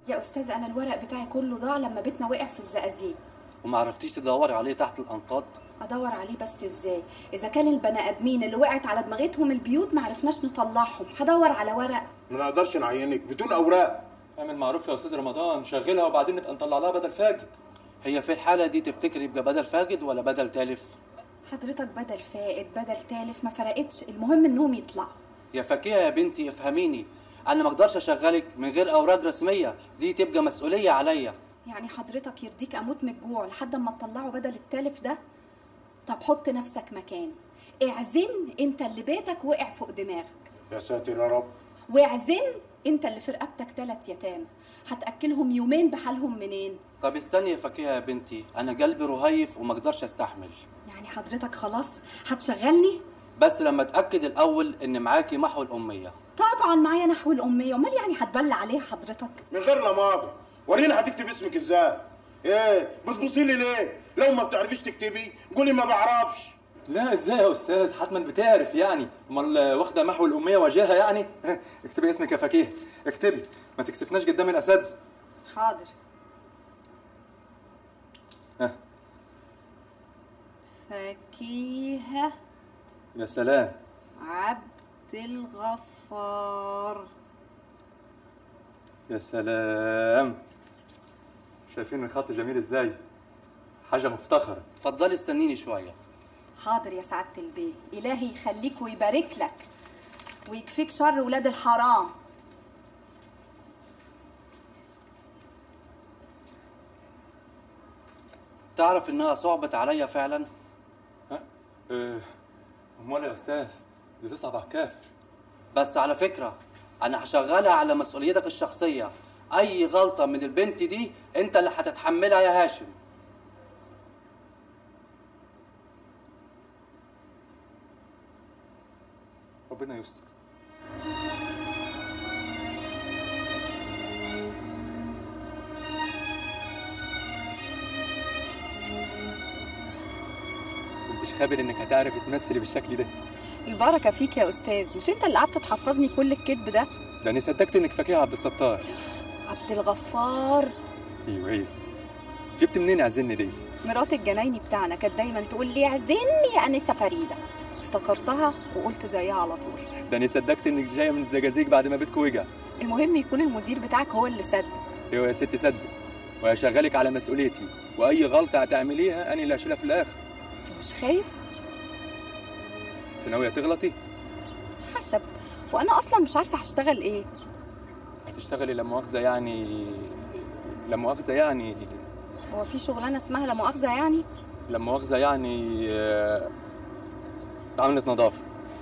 يا استاذ انا الورق بتاعي كله ضاع لما بيتنا وقع في الزقازيق وما عرفتيش تدوري عليه تحت الانقاض ادور عليه بس ازاي اذا كان البني ادمين اللي وقعت على دماغتهم البيوت ما عرفناش نطلعهم هدور على ورق ما نقدرش نعينك بدون اوراق اعمل معروف يا استاذ رمضان شغلها وبعدين نبقى نطلع لها بدل فاجد هي في الحاله دي تفتكري يبقى بدل فاجد ولا بدل تالف حضرتك بدل فائد بدل تالف ما فرقتش المهم انهم يطلعوا يا فكيه يا بنتي افهميني انا ما اقدرش اشغلك من غير اوراق رسميه دي تبقى مسؤوليه عليا يعني حضرتك يرضيك اموت من الجوع لحد ما تطلعوا بدل التالف ده طب حط نفسك مكاني اعزن انت اللي بيتك وقع فوق دماغك يا ساتر يا رب واعزن انت اللي في رقبتك تلات يتامى هتاكلهم يومين بحالهم منين طب استني يا فكيه يا بنتي انا قلبي رهيف وما اقدرش استحمل يعني حضرتك خلاص هتشغلني بس لما اتاكد الاول ان معاكي محو الاميه طبعا معايا نحو الاميه امال يعني هتبلى عليها حضرتك من غير لا ماضي ورينا هتكتب اسمك ازاي ايه بتبصي لي ليه لو ما بتعرفيش تكتبي قولي ما بعرفش لا ازاي يا استاذ حتما بتعرف يعني امال واخده محو الاميه وجاهه يعني اكتبي اسمك يا فكيه اكتبي ما تكسفناش قدام الاساتذه حاضر ها فكيهه يا سلام عبد الغفار يا سلام شايفين الخط جميل ازاي حاجه مفتخره اتفضلي استنيني شويه حاضر يا سعاده البيه الهي يخليك ويبارك لك ويكفيك شر ولاد الحرام تعرف انها صعبت عليا فعلا ها آه، امال يا استاذ دي تصعب على الكافر بس على فكره انا هشغلها على مسؤوليتك الشخصيه اي غلطه من البنت دي انت اللي هتتحملها يا هاشم ربنا يستر كنتش خابر انك هتعرف تمثلي بالشكل ده البركه فيك يا استاذ مش انت اللي قعدت تحفظني كل الكذب ده ده انا صدقت انك فاكره عبد الستار عبد الغفار ايوه ايوه جبت منين اعزني دي مرات الجنايني بتاعنا كانت دايما تقول لي اعزني يا انسه فريده افتكرتها وقلت زيها على طول ده انا صدقت انك جايه من الزجاجيج بعد ما بيتك وجع المهم يكون المدير بتاعك هو اللي صدق ايوه يا ستي صدق وهشغلك على مسؤوليتي واي غلطه هتعمليها انا اللي هشيلها في الاخر مش خايف انت ناويه تغلطي حسب وانا اصلا مش عارفه هشتغل ايه هتشتغلي لا مؤاخذه يعني لا مؤاخذه يعني هو في شغلانه اسمها لا مؤاخذه يعني لا مؤاخذه يعني آه، عامله نظافه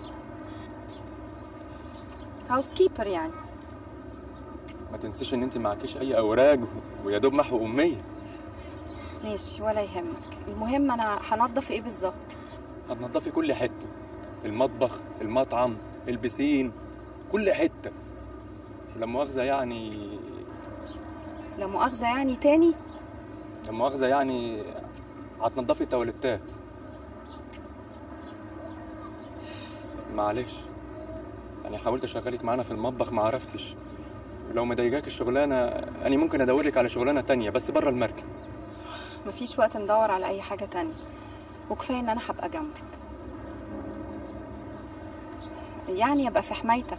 هاوس كيبر يعني ما تنسيش ان انت معكيش اي اوراق ويا دوب محو اميه ماشي ولا يهمك المهم انا هنضف ايه بالظبط هتنضفي كل حته المطبخ المطعم البسين كل حته لا مؤاخذه يعني لا مؤاخذه يعني تاني لا مؤاخذه يعني هتنضفي التواليتات معلش يعني حاولت اشغلك معانا في المطبخ ما عرفتش لو مضايقاك الشغلانه انا ممكن ادورلك على شغلانه تانية بس بره المركب مفيش وقت ندور على اي حاجه تانية وكفايه ان انا هبقى جنبك يعني ابقى في حمايتك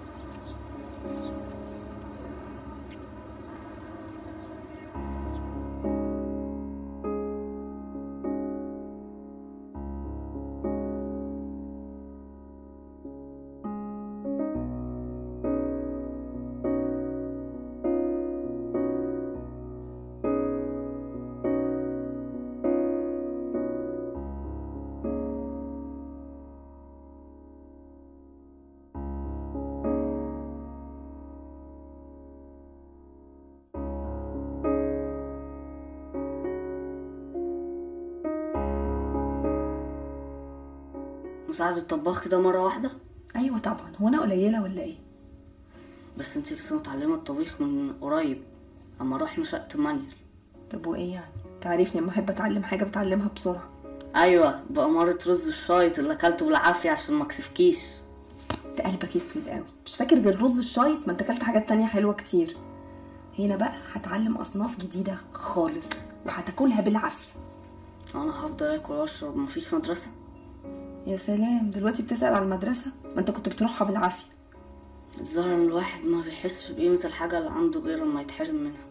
مساعد الطباخ كده مرة واحدة ايوه طبعا هو انا قليله ولا ايه بس انت لسه متعلمة الطبيخ من قريب اما اروح نشأت مانيال طب وايه يعني تعرفني لما احب اتعلم حاجه بتعلمها بسرعه ايوه بأمارة رز الشايط اللي اكلته بالعافية عشان ما اكسفكيش انت قلبك اسود قوي مش فاكر غير رز الشايط ما انت اكلت حاجات تانية حلوه كتير هنا بقى هتعلم اصناف جديده خالص وهتاكلها بالعافيه انا هفضل اكل واشرب مفيش مدرسة يا سلام دلوقتي بتسال على المدرسه ما انت كنت بتروحها بالعافيه الظاهر ان الواحد ما بيحسش بقيمة الحاجة اللي عنده غير لما يتحرم منها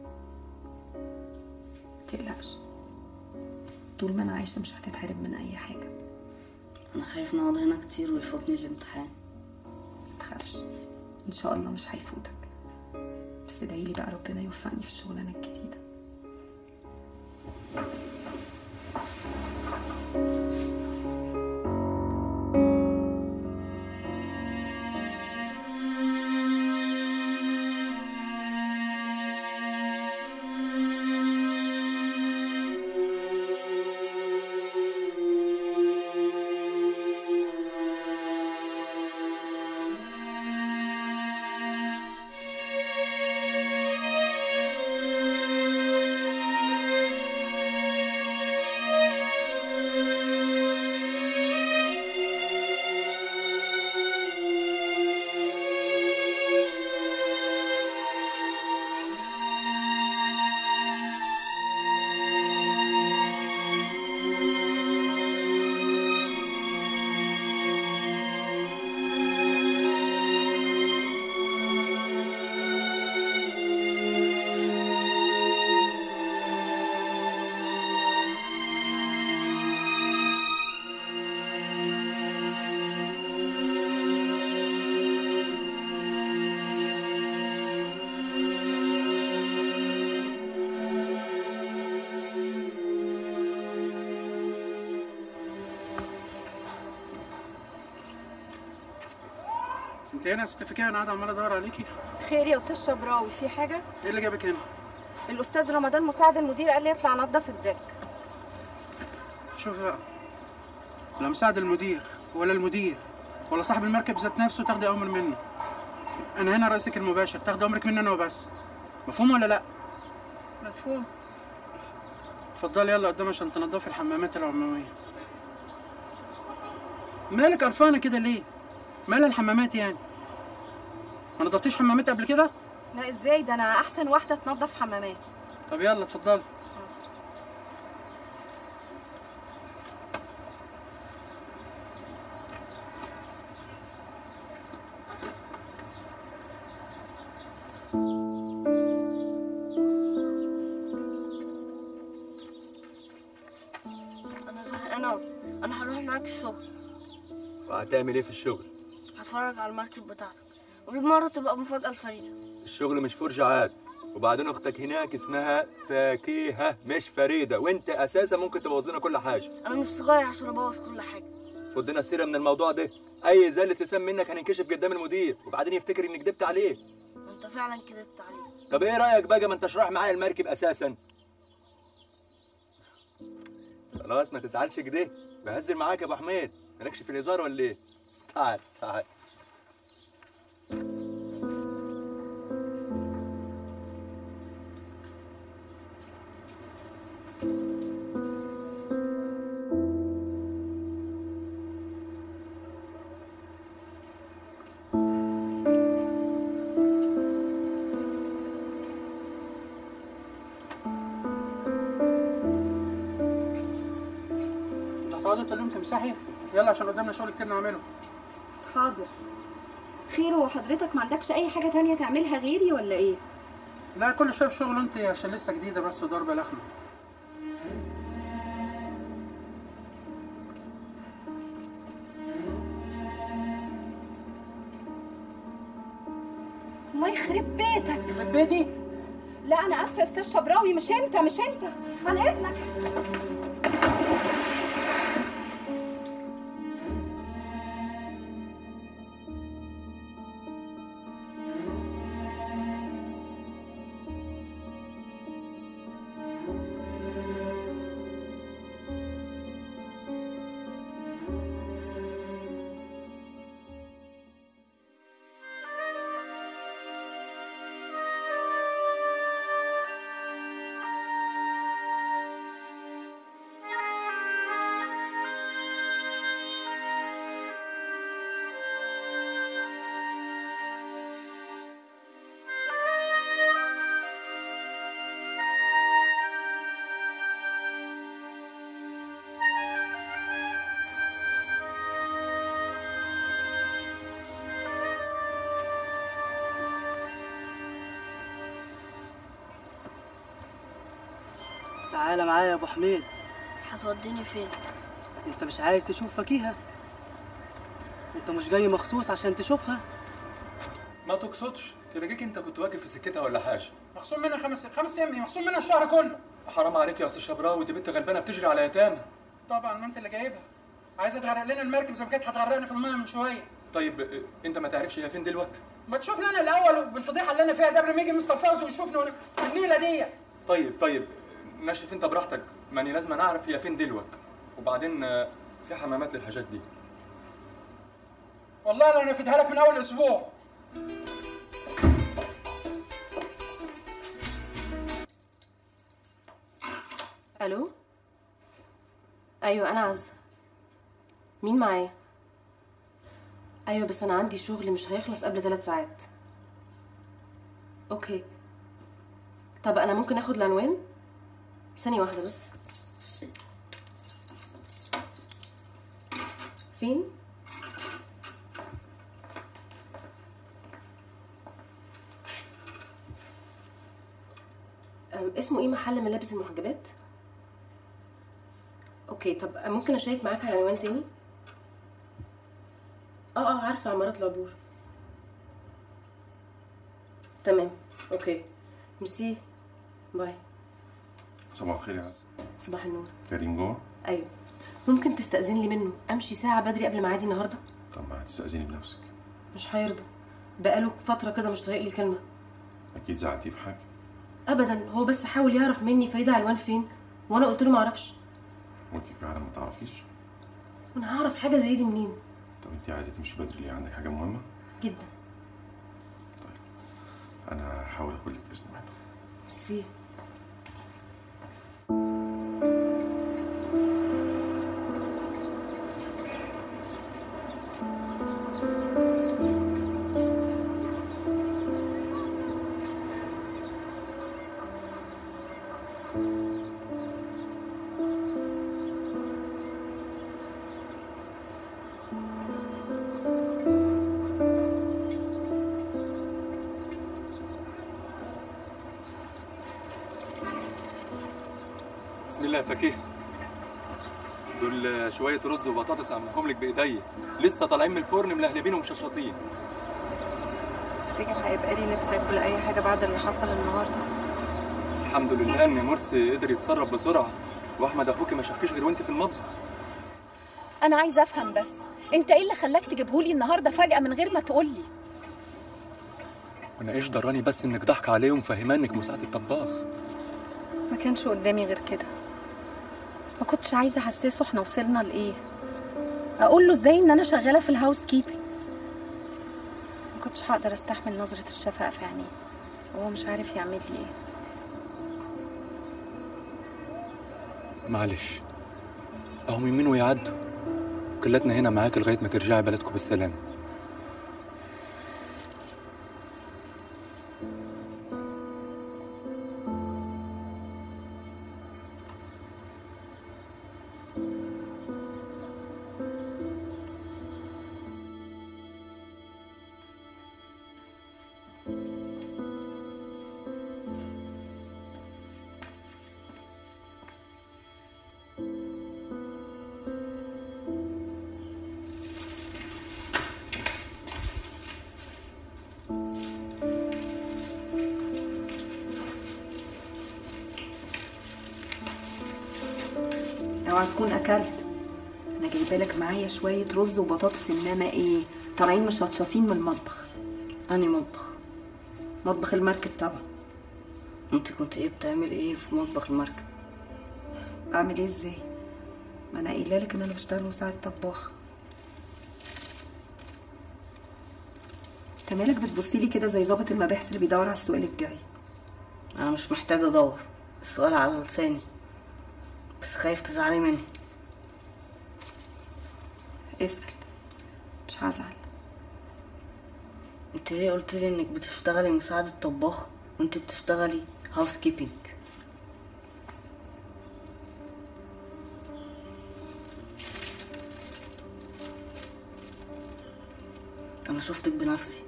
متقلقش طول ما انا عايشه مش هتتحرم من اي حاجه انا خايف نقعد هنا كتير ويفوتني الامتحان متخافش ان شاء الله مش هيفوتك بس ادعيلي بقى ربنا يوفقني في الشغلانه الجديده انت هنا يا ست فكيه انا قاعد عمال ادور عليكي خير يا استاذ شبراوي في حاجه ايه اللي جابك هنا الاستاذ رمضان مساعد المدير قال لي اطلع انضف الدك شوفي بقى لا مساعد المدير ولا المدير ولا صاحب المركب ذات نفسه تاخدي امر منه انا هنا رئيسك المباشر تاخدي امرك مني انا وبس مفهوم ولا لا مفهوم اتفضلي يلا قدام عشان تنضفي الحمامات العموميه مالك قرفانه كده ليه مال الحمامات يعني ما نضفتيش حمامات قبل كده لا ازاي ده انا احسن واحده تنظف حمامات طب يلا اتفضلي انا زهقانة انا هروح معاك الشغل وهتعمل ايه في الشغل هتفرج على المركب بتاعتك وبالمرة تبقى مفاجأة لفريدة الشغل مش فرجة عاد وبعدين اختك هناك اسمها فاكهة مش فريدة وانت اساسا ممكن تبوظ لنا كل حاجة انا مش صغير عشان ابوظ كل حاجة فضنا سيرة من الموضوع ده اي زلة لسان منك هننكشف قدام المدير وبعدين يفتكر انك كدبت عليه انت فعلا كدبت عليه طب ايه رايك بقى ما انتش رايح معايا المركب اساسا خلاص ما تزعلش كده بهزر معاك يا ابو حميد مالكش في الهزار ولا ايه تعال تعال انت هتقعدي تقول لهم تمسحي يلا عشان قدامنا شغل كتير نعمله حاضر خير هو حضرتك ما عندكش اي حاجه تانية تعملها غيري ولا ايه لا كل شويه بشغل انت عشان لسه جديده بس وضربه لخمه الله يخرب بيتك يخرب بيتي لا انا اسفه يا استاذ شبراوي مش انت مش انت عن اذنك تعالى معايا يا ابو حميد هتوديني فين انت مش عايز تشوف فكيهة انت مش جاي مخصوص عشان تشوفها ما تقصدش تلاقيك انت كنت واقف في سكتها ولا حاجه مخصوم منها خمس خمس ايام ايه مخصوم منها الشهر كله حرام عليك يا استاذ شبراوي دي بنت غلبانه بتجري على يتامى طبعا ما انت اللي جايبها عايزه تغرق لنا المركب زي ما كانت هتغرقنا في الميه من شويه طيب اه، انت ما تعرفش هي فين دلوقتي ما تشوفني انا الاول بالفضيحه اللي انا فيها ده قبل ما يجي مستر فوزي ويشوفني وانا النيله دي طيب طيب ناشف انت براحتك ماني لازم أنا اعرف هي فين دلوقتي وبعدين اه، في حمامات للحاجات دي والله انا نفدها لك من اول اسبوع الو ايوه انا عز مين معايا ايوه بس انا عندي شغل مش هيخلص قبل ثلاث ساعات اوكي طب انا ممكن اخد العنوان ثانيه واحده بس فين أم، اسمه ايه محل ملابس المحجبات اوكي طب ممكن اشيك معاك على عنوان تاني اه اه عارفه عمارات العبور تمام اوكي ميرسي باي صباح الخير يا عز صباح النور كريم جوه ايوه ممكن تستأذن لي منه امشي ساعه بدري قبل ميعادي النهارده طب ما هتستأذني بنفسك مش هيرضى بقاله فتره كده مش طايق لي كلمه اكيد زعلتيه في حاجه ابدا هو بس حاول يعرف مني فريده علوان فين وانا قلت له ما اعرفش وانت فعلا ما تعرفيش وانا هعرف حاجه زي دي منين طب انت عايزه تمشي بدري ليه عندك حاجه مهمه جدا انا هحاول اخد لك اذن منه ميرسي بسم الله يا فكيه دول شويه رز وبطاطس عملتهم لك بايديا لسه طالعين من الفرن ملهلبين ومشطشطين تفتكر هيبقى لي نفسي اكل اي حاجه بعد اللي حصل النهارده الحمد لله ان مرسي قدر يتصرف بسرعه واحمد اخوك ما شافكيش غير وانت في المطبخ انا عايزه افهم بس انت ايه اللي خلاك تجيبهولي النهارده فجاه من غير ما تقولي وانا ايش دراني بس انك ضحك عليه ومفهماه انك مساعد الطباخ ما كانش قدامي غير كده ما كنتش عايزه احسسه احنا وصلنا لايه اقول له ازاي ان انا شغاله في الهاوس كيبنج ما كنتش هقدر استحمل نظره الشفقه في عينيه وهو مش عارف يعمل لي ايه معلش اهم يمين ويعدوا كلتنا هنا معاك لغايه ما ترجعي بلدكم بالسلامه اوعى تكون اكلت انا جايبه لك معايا شويه رز وبطاطس انما ايه طالعين مشطشطين من المطبخ اني مطبخ مطبخ المركب طبعا انت كنت ايه بتعمل ايه في مطبخ المركب اعمل ايه ازاي ما انا قايله لك ان انا بشتغل مساعد طباخ انت مالك بتبصي لي كده زي ظابط المباحث اللي بيدور على السؤال الجاي انا مش محتاجه ادور السؤال على لساني بس خايف تزعلي مني اسال مش هزعل انت ليه قلت لي انك بتشتغلي مساعدة طباخ وانت بتشتغلي هاوس كيبنج انا شفتك بنفسي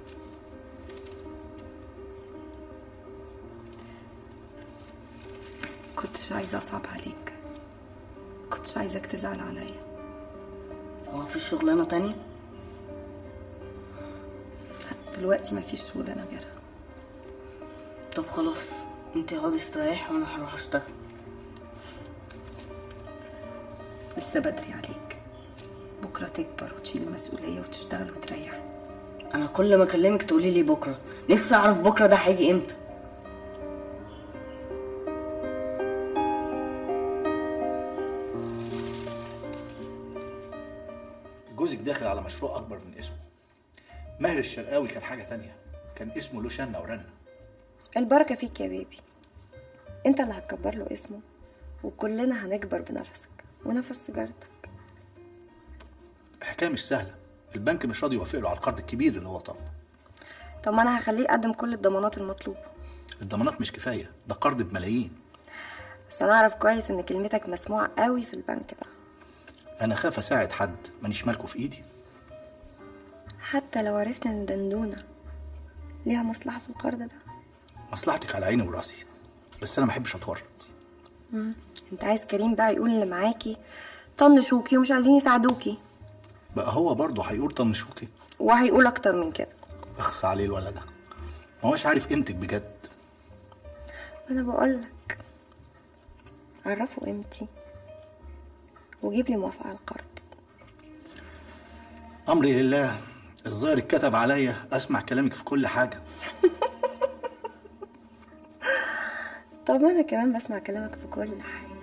كنتش عايزة أصعب عليك كنتش عايزك تزعل عليا هو في شغلانة تانية؟ دلوقتي مفيش شغلانة غيرها طب خلاص انت اقعدي استريحي وانا هروح اشتغل لسه بدري عليك بكرة تكبر وتشيل المسؤولية وتشتغل وتريح انا كل ما اكلمك تقولي لي بكره نفسي اعرف بكره ده هيجي امتى جوزك داخل على مشروع اكبر من اسمه ماهر الشرقاوي كان حاجه تانية كان اسمه له شنه ورنه البركة فيك يا بيبي انت اللي هتكبر له اسمه وكلنا هنكبر بنفسك ونفس سيجارتك الحكايه مش سهله البنك مش راضي يوافق له على القرض الكبير اللي هو طالبه طب ما انا هخليه يقدم كل الضمانات المطلوبة الضمانات مش كفايه ده قرض بملايين بس انا اعرف كويس ان كلمتك مسموعة قوي في البنك ده انا خاف اساعد حد مانيش مالكه في ايدي حتى لو عرفت ان دندونة ليها مصلحة في القرض ده مصلحتك على عيني وراسي بس انا ما احبش اتورط مم. انت عايز كريم بقى يقول اللي معاكي طنشوكي ومش عايزين يساعدوكي بقى هو برضه هيقول طنشوكي وهيقول اكتر من كده اخص عليه الولد ده ما هوش عارف قيمتك بجد انا بقولك عرفوا قيمتي وجيب لي موافقة على القرض امري لله الظاهر اتكتب عليا اسمع كلامك في كل حاجه طب ما انا كمان بسمع كلامك في كل حاجة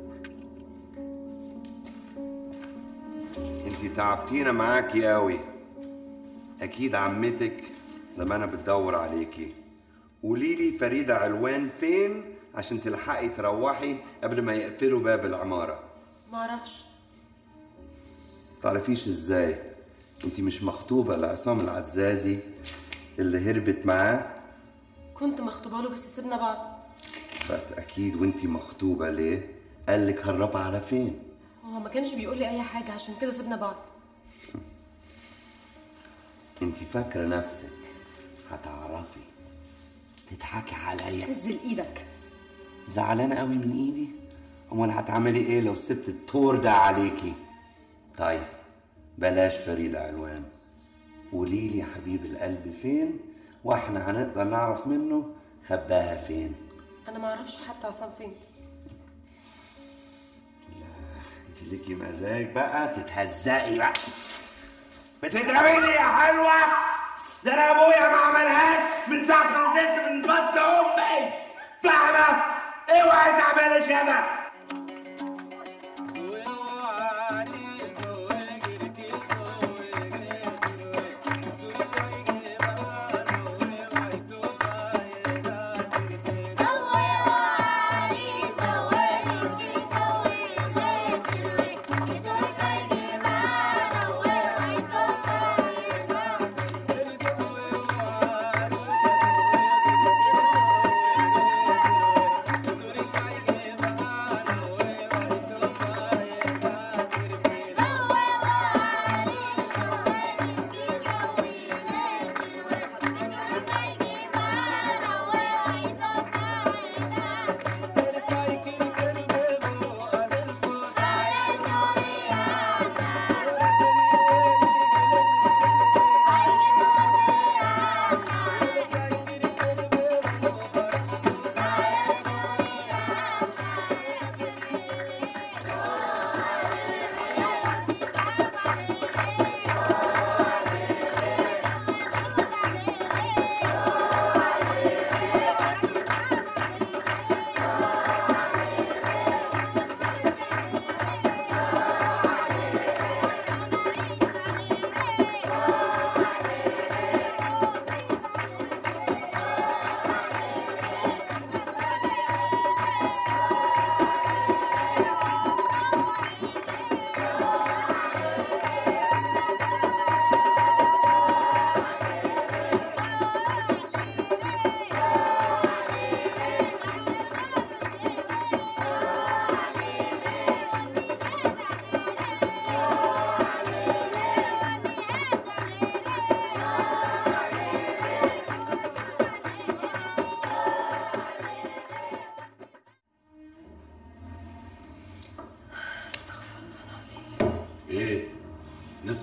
انت تعبتينا معاكي قوي اكيد عمتك زمانها بتدور عليكي قولي لي فريدة علوان فين عشان تلحقي تروحي قبل ما يقفلوا باب العمارة معرفش تعرفيش ازاي انت مش مخطوبة لعصام العزازي اللي هربت معاه كنت مخطوبه له بس سيبنا بعض بس اكيد وانت مخطوبة ليه قال لك هربها على فين هو ما كانش بيقول لي اي حاجه عشان كده سيبنا بعض انت فاكرة نفسك هتعرفي تضحكي عليا نزل ايدك زعلانة قوي من ايدي امال هتعملي ايه لو سبت التور ده عليكي طيب بلاش فريدة علوان قولي لي يا حبيب القلب فين واحنا هنقدر نعرف منه خباها فين انا ما اعرفش حتى عصام فين انت ليكي مزاج بقى تتهزقي بقى بتضربيني يا حلوة ده انا ابويا ما عملهاش من ساعة ما نزلت من بطن امي فاهمة؟ اوعي تعملي كده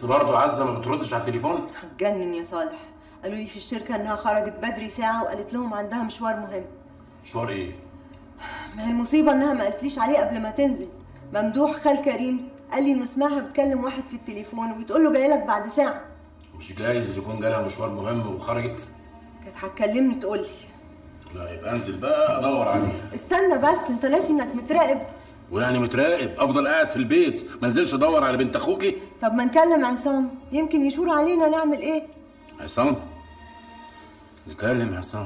بس برضه عزه ما بتردش على التليفون هتجنن يا صالح قالوا لي في الشركة انها خرجت بدري ساعة وقالت لهم عندها مشوار مهم مشوار ايه ما هي المصيبة انها ما قالتليش عليه قبل ما تنزل ممدوح خال كريم قال لي انه سمعها بتكلم واحد في التليفون وبتقول له جاي لك بعد ساعة مش جايز يكون جالها مشوار مهم وخرجت كانت هتكلمني تقول لي لا يبقى انزل بقى ادور عليها استنى بس انت ناسي انك متراقب ويعني متراقب افضل قاعد في البيت ما انزلش ادور على بنت اخوكي طب ما نكلم عصام يمكن يشور علينا نعمل ايه عصام نكلم عصام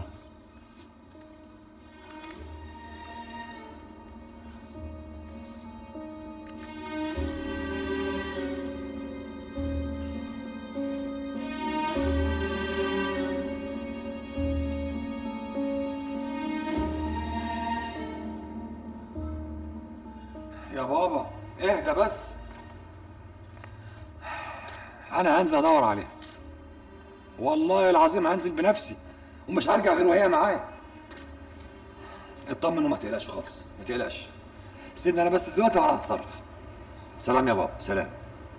يا بابا اهدى بس انا هنزل ادور عليها والله العظيم هنزل بنفسي ومش هرجع غير وهي معايا اطمن وما تقلقش خالص ما تقلقش سيبني انا بس دلوقتي وانا هتصرف سلام يا بابا سلام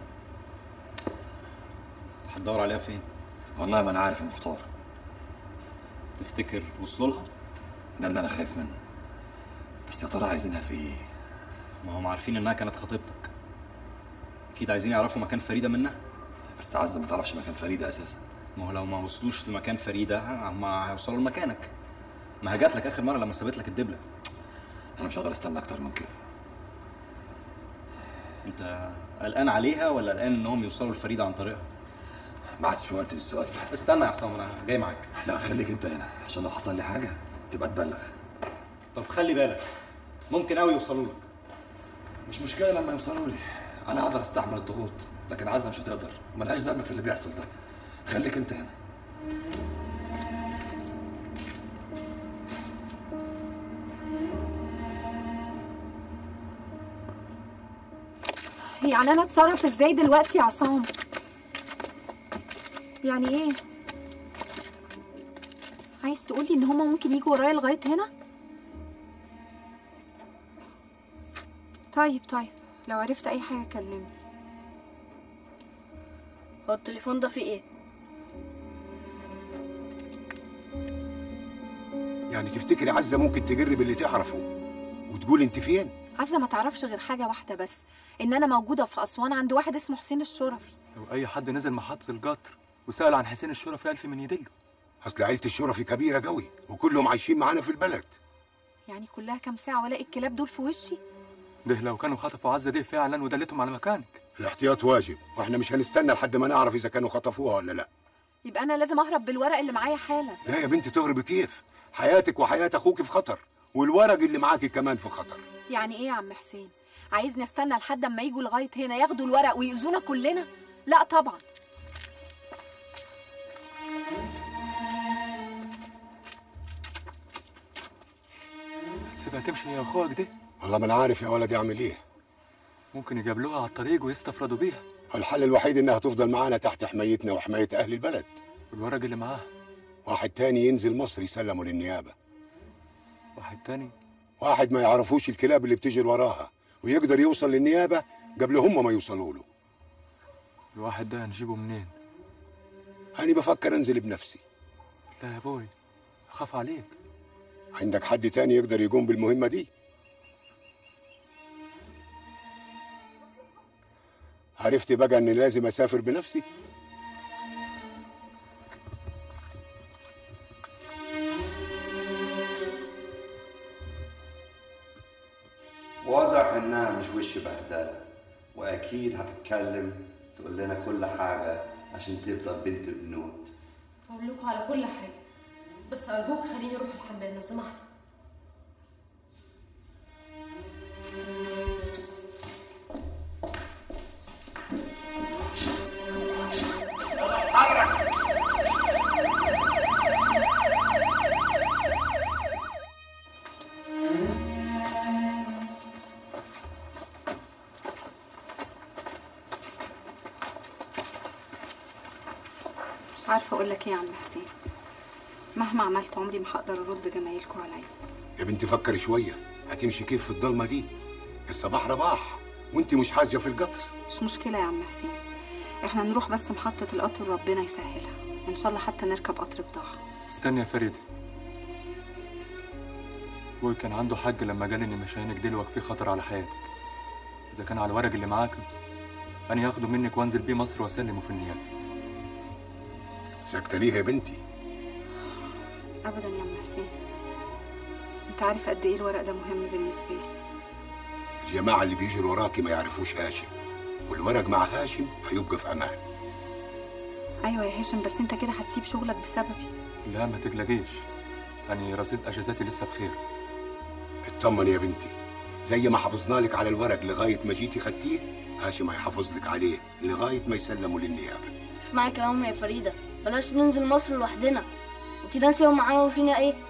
هتدور عليها فين؟ والله ما انا عارف يا مختار تفتكر وصلوا لها؟ ده اللي انا خايف منه بس يا ترى عايزينها في ايه ما هم عارفين انها كانت خطيبتك اكيد عايزين يعرفوا مكان فريده منها بس عزه ما تعرفش مكان فريده اساسا ما هو لو ما وصلوش لمكان فريده هم هيوصلوا لمكانك ما هي جات لك اخر مره لما سابت لك الدبله انا مش هقدر استنى اكتر من كده انت قلقان عليها ولا قلقان انهم يوصلوا لفريده عن طريقها ما عادش في وقت للسؤال استنى يا عصام انا جاي معاك لا خليك انت هنا عشان لو حصل لي حاجه تبقى تبلغ طب خلي بالك ممكن قوي يوصلوا لك مش مشكله لما يوصلوا لي انا اقدر استحمل الضغوط لكن عزه مش هتقدر ملهاش ذنب في اللي بيحصل ده خليك انت هنا يعني انا اتصرف ازاي دلوقتي يا عصام يعني ايه عايز تقولي ان هما ممكن يجوا ورايا لغايه هنا طيب طيب لو عرفت اي حاجه كلمني هو التليفون ده فيه ايه يعني تفتكري عزه ممكن تجرب اللي تعرفه وتقول انت فين عزه ما تعرفش غير حاجه واحده بس ان انا موجوده في اسوان عند واحد اسمه حسين الشرفي لو اي حد نزل محطه القطر وسال عن حسين الشرفي الف من يدله اصل عيله الشرفي كبيره قوي وكلهم عايشين معانا في البلد يعني كلها كام ساعه والاقي الكلاب دول في وشي ده لو كانوا خطفوا عزه دي فعلا ودلتهم على مكانك الاحتياط واجب واحنا مش هنستنى لحد ما نعرف اذا كانوا خطفوها ولا لا يبقى انا لازم اهرب بالورق اللي معايا حالا لا يا بنتي تهربي كيف حياتك وحياه اخوك في خطر والورق اللي معاكي كمان في خطر يعني ايه يا عم حسين عايزني استنى لحد اما يجوا لغايه هنا ياخدوا الورق ويأذونا كلنا لا طبعا سيبها تمشي يا اخوك دي والله ما انا عارف يا ولدي اعمل ايه ممكن يجابلوها على الطريق ويستفردوا بيها الحل الوحيد انها تفضل معانا تحت حمايتنا وحمايه اهل البلد والورق اللي معاها واحد تاني ينزل مصر يسلمه للنيابه واحد تاني واحد ما يعرفوش الكلاب اللي بتجري وراها ويقدر يوصل للنيابه قبل هم ما يوصلوا له الواحد ده هنجيبه منين انا بفكر انزل بنفسي لا يا بوي اخاف عليك عندك حد تاني يقدر يقوم بالمهمه دي عرفت بقى اني لازم اسافر بنفسي واضح انها مش وش بهدله واكيد هتتكلم تقول لنا كل حاجه عشان تفضل بنت بنوت هقول لكم على كل حاجه بس ارجوك خليني اروح الحمام لو سمحت مش عارفه اقول لك ايه يا عم حسين مهما عملت عمري ما هقدر ارد جمايلكم عليا يا بنتي فكري شويه هتمشي كيف في الضلمه دي الصباح رباح وانت مش حاجه في القطر مش مشكله يا عم حسين احنا نروح بس محطة القطر وربنا يسهلها ان شاء الله حتى نركب قطر بضاعة استني يا فريدة ابوي كان عنده حق لما قال اني مش هينك دلوقتي في خطر على حياتك اذا كان على الورق اللي معاك انا هاخده منك وانزل بيه مصر واسلمه في النيابه ساكتة ليه يا بنتي ابدا يا ام حسين انت عارف قد ايه الورق ده مهم بالنسبة لي الجماعة اللي بيجروا وراكي ما يعرفوش هاشم والورق مع هاشم هيبقى في أمان ايوه يا هاشم بس انت كده هتسيب شغلك بسببي لا ما تقلقيش أنا رصيد أجازاتي لسه بخير اطمن يا بنتي زي ما حافظنا لك على الورق لغاية ما جيتي خدتيه هاشم هيحافظ لك عليه لغاية ما يسلموا للنيابة اسمعي كلام يا فريدة بلاش ننزل مصر لوحدنا انت ناسية هم عملوا فينا ايه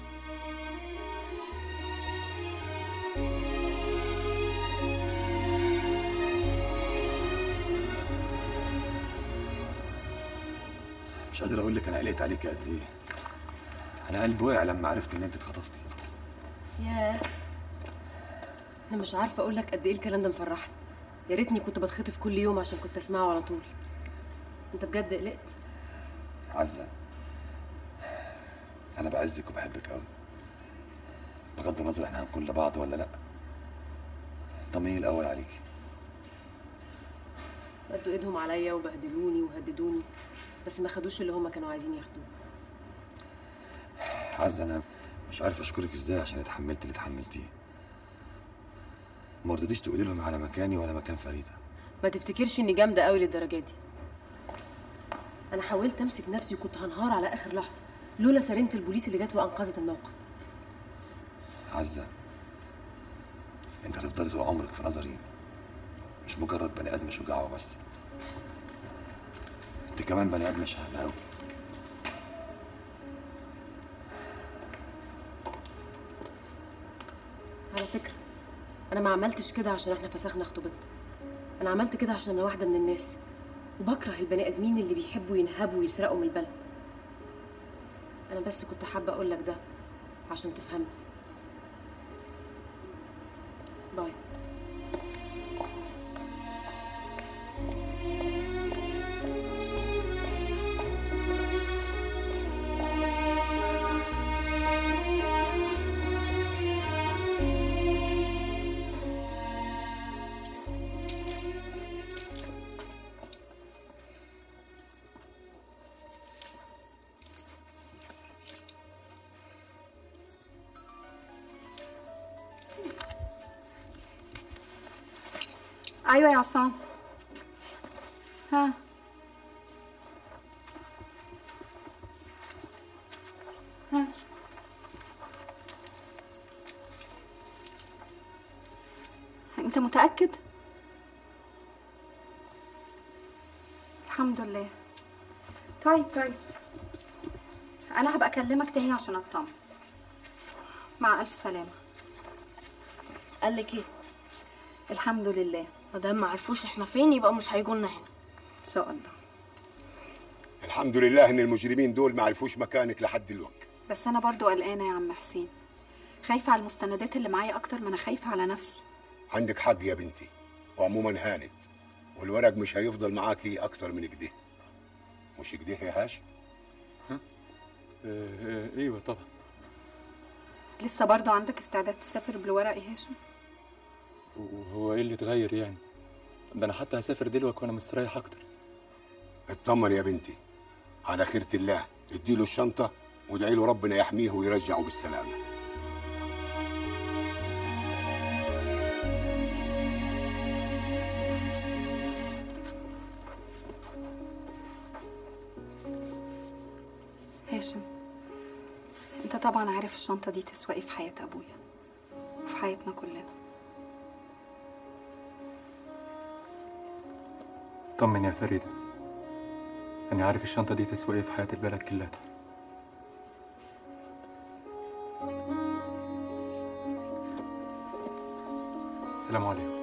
مش قادر اقول لك انا قلقت عليك قد ايه انا قلبي وقع لما عرفت ان انت اتخطفتي ياه انا مش عارفه اقول لك قد ايه الكلام ده مفرحني يا ريتني كنت بتخطف كل يوم عشان كنت اسمعه على طول انت بجد قلقت عزة انا بعزك وبحبك قوي بغض النظر احنا هنكون لبعض ولا لا طمني الاول عليكي مدوا ايدهم عليا وبهدلوني وهددوني بس ما خدوش اللي هما كانوا عايزين ياخدوه عزة انا مش عارف اشكرك ازاي عشان اتحملت اللي اتحملتيه ما رضيتيش تقولي لهم على مكاني ولا مكان فريده ما تفتكرش اني جامده قوي للدرجه دي انا حاولت امسك نفسي وكنت هنهار على اخر لحظه لولا سرينه البوليس اللي جت وانقذت الموقف عزة انت هتفضلي طول عمرك في نظري مش مجرد بني ادم شجاع وبس انت كمان بني ادم شهم قوي على فكره انا ما عملتش كده عشان احنا فسخنا خطوبتنا انا عملت كده عشان انا واحده من الناس وبكره البني ادمين اللي بيحبوا ينهبوا ويسرقوا من البلد انا بس كنت حابه اقول لك ده عشان تفهمني باي ايوه يا عصام ها ها انت متاكد الحمد لله طيب طيب انا هبقى اكلمك تاني عشان اطمن مع الف سلامه قال لك ايه الحمد لله ما دام ما عرفوش احنا فين يبقى مش هيجوا لنا هنا ان شاء الله الحمد لله ان المجرمين دول ما عرفوش مكانك لحد دلوقتي بس انا برضو قلقانه يا عم حسين خايفه على المستندات اللي معايا اكتر ما انا خايفه على نفسي عندك حق يا بنتي وعموما هانت والورق مش هيفضل معاكي اكتر من كده مش كده يا هاشم ايوه طبعا لسه برضو عندك استعداد تسافر بالورق يا هاشم وهو ايه اللي اتغير يعني ده انا حتى هسافر دلوقتي وانا مستريح اكتر اطمن يا بنتي على خيرة الله اديله الشنطة وادعي له ربنا يحميه ويرجعه بالسلامة هاشم انت طبعا عارف الشنطه دي تسوى ايه في حياه ابويا وفي حياتنا كلنا طمن يا فريدة أنا عارف الشنطة دي تسوى إيه في حياة البلد كلها السلام عليكم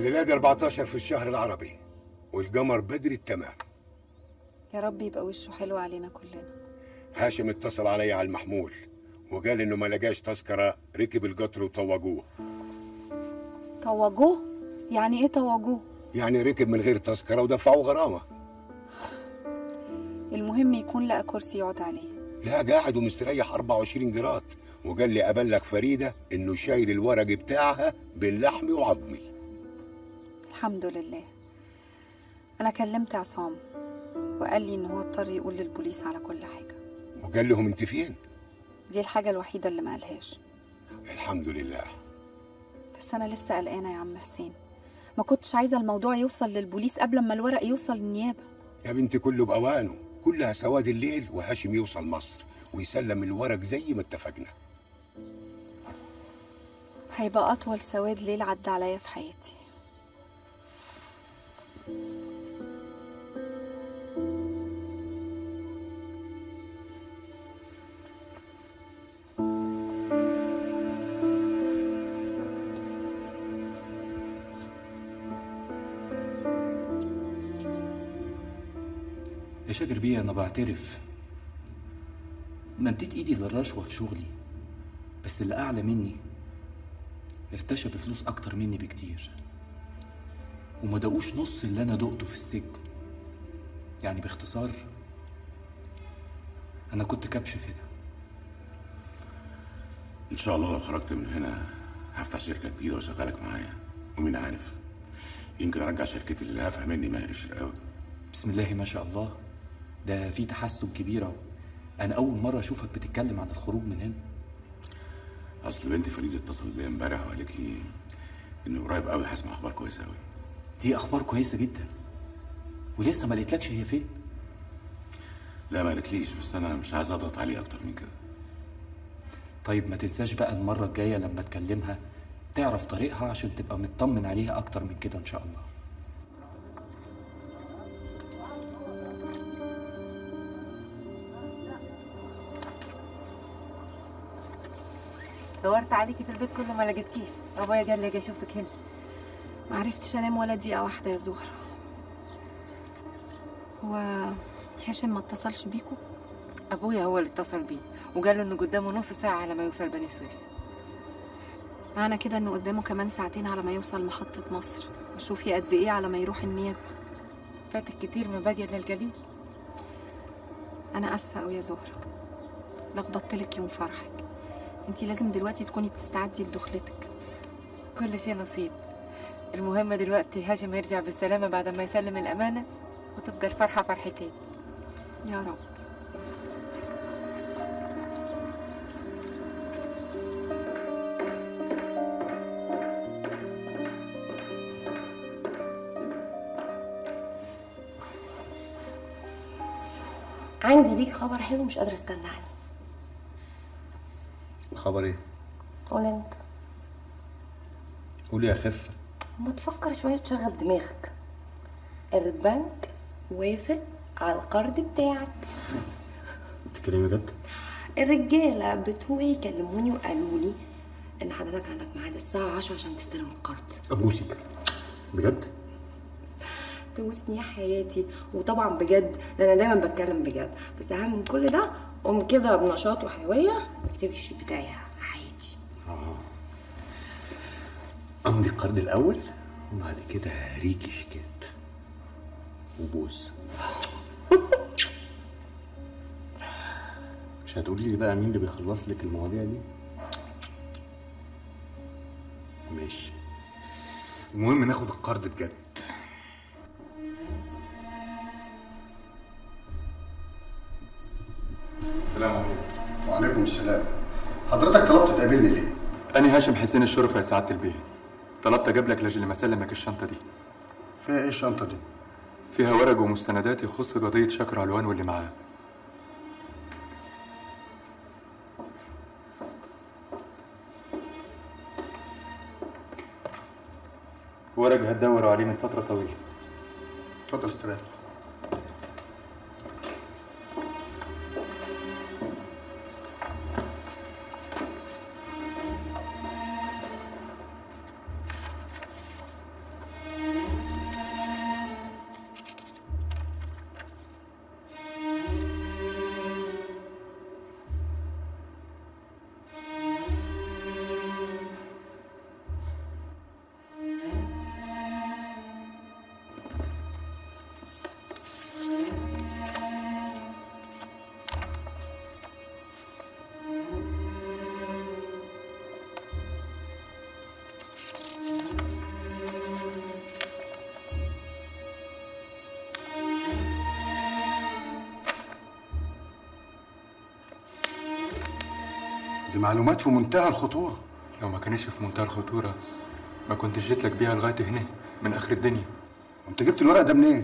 الليله دي 14 في الشهر العربي والقمر بدري التمام يا رب يبقى وشه حلو علينا كلنا هاشم اتصل عليا على المحمول وقال انه ما لقاش تذكره ركب القطر وطوجوه طوجوه يعني ايه طوجوه يعني ركب من غير تذكره ودفعوه غرامه المهم يكون لقى كرسي يقعد عليه لا قاعد ومستريح 24 جرات وقال لي ابلغ فريده انه شايل الورق بتاعها باللحم وعظمي الحمد لله انا كلمت عصام وقال لي ان هو اضطر يقول للبوليس على كل حاجه وقال لهم انت فين دي الحاجه الوحيده اللي ما قالهاش الحمد لله بس انا لسه قلقانه يا عم حسين ما كنتش عايزه الموضوع يوصل للبوليس قبل ما الورق يوصل للنيابه يا بنتي كله باوانه كلها سواد الليل وهاشم يوصل مصر ويسلم الورق زي ما اتفقنا هيبقى اطول سواد ليل عدى عليا في حياتي يا شاكر بيه انا بعترف مديت ايدي للرشوه في شغلي بس اللي اعلى مني ارتشى بفلوس اكتر مني بكتير وما دقوش نص اللي انا دقته في السجن يعني باختصار انا كنت كبش فدا ان شاء الله لو خرجت من هنا هفتح شركه جديده واشغلك معايا ومين عارف يمكن ارجع شركتي اللي لهفها مني ماهر الشرقاوي بسم الله ما شاء الله ده في تحسن كبير أوي انا اول مره اشوفك بتتكلم عن الخروج من هنا اصل بنتي فريده اتصلت بيا امبارح وقالت لي ان قريب قوي هسمع اخبار كويسه قوي دي اخبار كويسه جدا ولسه ما قالتلكش هي فين لا ما قالتليش بس انا مش عايز اضغط عليه اكتر من كده طيب ما تنساش بقى المره الجايه لما تكلمها تعرف طريقها عشان تبقى مطمن عليها اكتر من كده ان شاء الله دورت عليكي في البيت كله ما لقيتكيش ابويا قال لي اجي اشوفك هنا ما عرفتش انام ولا دقيقه واحده يا زهره هو هاشم ما اتصلش بيكو ابويا هو اللي اتصل بيه وقال له انه قدامه نص ساعه على ما يوصل بني سويف معنى كده انه قدامه كمان ساعتين على ما يوصل محطه مصر وشوفي قد ايه على ما يروح النيابه فاتك كتير ما باقي الا الجليل انا اسفه قوي يا زهره لخبطت لك يوم فرحك انتي لازم دلوقتي تكوني بتستعدي لدخلتك كل شيء نصيب المهم دلوقتي هاشم يرجع بالسلامه بعد ما يسلم الامانه وتبقى الفرحه فرحتين يا رب عندي ليك خبر حلو مش قادره استنى عليه خبر ايه؟ قول انت قولي يا خفة ما تفكر شويه تشغل دماغك البنك وافق على القرض بتاعك بتتكلمي جد؟ الرجاله بتوعي كلموني وقالوا لي ان حضرتك عندك ميعاد الساعه 10 عشان تستلم القرض ابوسك بجد؟ توسني يا حياتي وطبعا بجد لان انا دايما بتكلم بجد بس اهم من كل ده قوم كده بنشاط وحيويه اكتبي الشيك بتاعي عادي اه امضي القرض الاول وبعد كده هريكي شيكات وبوس مش هتقولي لي بقى مين اللي بيخلص لك المواضيع دي ماشي المهم ناخد القرض بجد السلام عليكم وعليكم السلام حضرتك طلبت تقابلني ليه؟ أنا هاشم حسين الشرف يا سعادة البيه طلبت أجيب لك لأجل ما أسلمك الشنطة دي فيها ايه الشنطه دي؟ فيها ورق ومستندات يخص قضية شكر علوان واللي معاه ورق هتدوروا عليه من فترة طويلة اتفضل استريح دي معلومات في منتهى الخطوره لو ما كانش في منتهى الخطورة ما كنتش جيت لك بيها لغاية هنا من آخر الدنيا وانت جبت الورق ده منين؟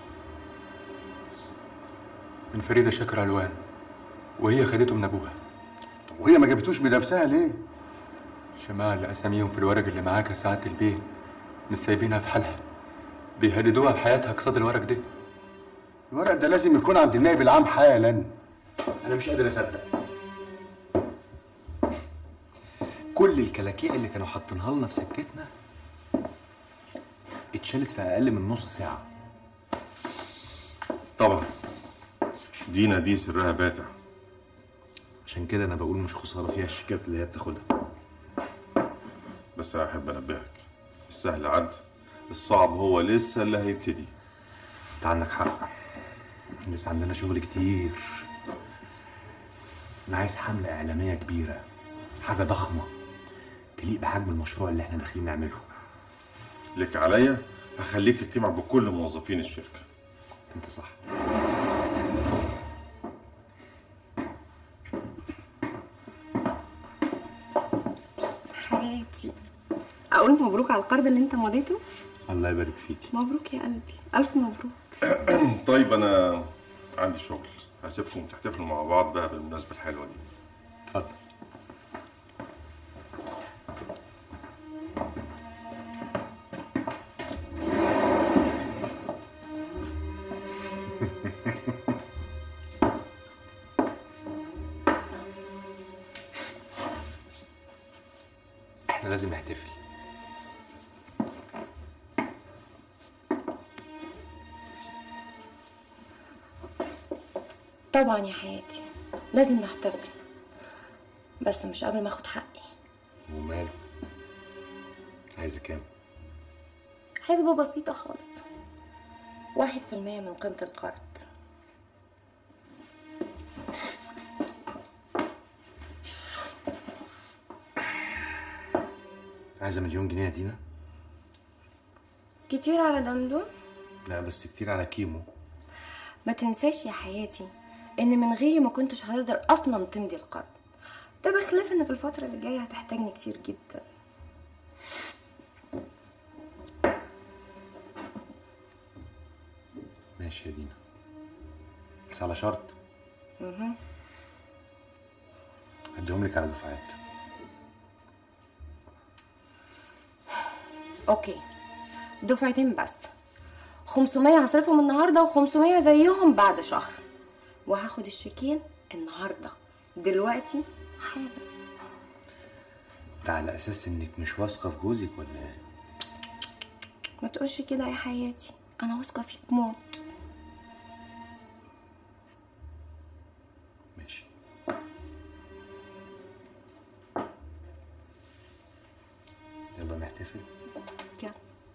من فريدة شاكر علوان وهي خدته من أبوها وهي ما جابتوش بنفسها ليه؟ الجماعة اللي أساميهم في الورق اللي معاك يا سعادة البيه مش سايبينها في حالها بيهددوها بحياتها قصاد الورق ده الورق ده لازم يكون عند النائب العام حالا انا مش قادر اصدق كل الكلاكيع اللي كانوا حاطينها لنا في سكتنا اتشالت في اقل من نص ساعه طبعا دينا دي سرها باتع عشان كده انا بقول مش خساره فيها الشيكات اللي هي بتاخدها بس احب انبهك السهل عد الصعب هو لسه اللي هيبتدي انت عندك حق لسه عندنا شغل كتير انا عايز حمله اعلاميه كبيره حاجه ضخمه تليق بحجم المشروع اللي احنا داخلين نعمله لك عليا هخليك تجتمع بكل موظفين الشركه انت صح حياتي اقول مبروك على القرض اللي انت مضيته الله يبارك فيك مبروك يا قلبي الف مبروك طيب انا عندي شغل هسيبكم تحتفلوا مع بعض بقى بالمناسبه الحلوه دي اتفضل احنا لازم نحتفل طبعا يا حياتي لازم نحتفل بس مش قبل ما اخد حقي وماله عايزه كام حسبة بسيطة خالص واحد في المية من قيمة القرض عايزه مليون جنيه يا دينا كتير على دندون لا بس كتير على كيمو ما تنساش يا حياتي ان من غيري ما كنتش هتقدر اصلا تمضي القرض ده بخلاف ان في الفترة اللي جاية هتحتاجني كتير جدا ماشي يا دينا بس على شرط مهم. هديهم لك على دفعات اوكي دفعتين بس 500 هصرفهم النهارده و500 زيهم بعد شهر وهاخد الشيكين النهارده دلوقتي حالا ده على اساس انك مش واثقه في جوزك ولا ايه ما تقولش كده يا حياتي انا واثقه فيك موت ماشي يلا نحتفل يلا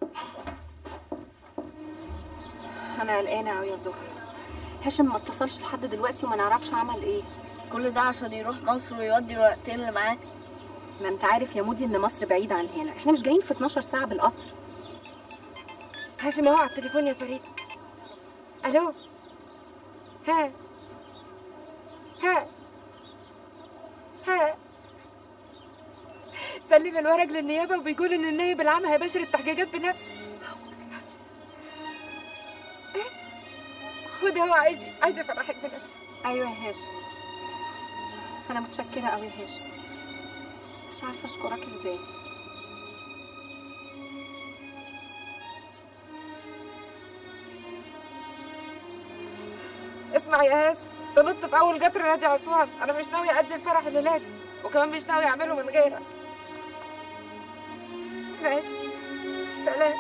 انا قلقانه قوي يا زهر هاشم ما اتصلش لحد دلوقتي وما نعرفش عمل ايه كل ده عشان يروح مصر ويودي الوقتين اللي معاه ما انت عارف يا مودي ان مصر بعيده عن هنا احنا مش جايين في 12 ساعه بالقطر هاشم اهو على التليفون يا فريد الو ها ها ها سلم الورق للنيابه وبيقول ان النائب العام هيباشر التحقيقات بنفسه خد هو عايز عايز يفرحك بنفسه ايوه يا هاشم انا متشكره قوي يا هاشم مش عارفه اشكرك ازاي اسمع يا هاشم تنط في اول قطر نادي عثمان انا مش ناوي اجل فرح الليله دي وكمان مش ناوي اعمله من غيرك ماشي سلام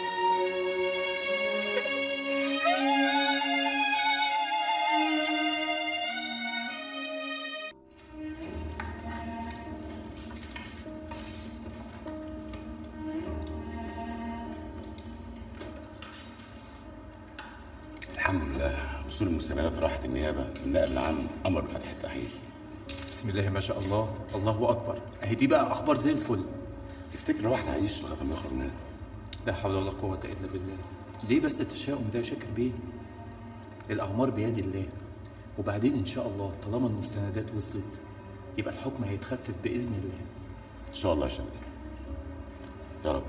الحمد لله وصول المستندات راحت النيابه والنائب العام امر بفتح التحقيق بسم الله ما شاء الله الله اكبر اهي دي بقى اخبار زي الفل تفتكر الواحد هيعيش لغايه ما يخرج منها لا حول ولا قوه الا بالله ليه بس التشاؤم ده يا شاكر بيه الاعمار بيد الله وبعدين ان شاء الله طالما المستندات وصلت يبقى الحكم هيتخفف باذن الله ان شاء الله يا شمال يا رب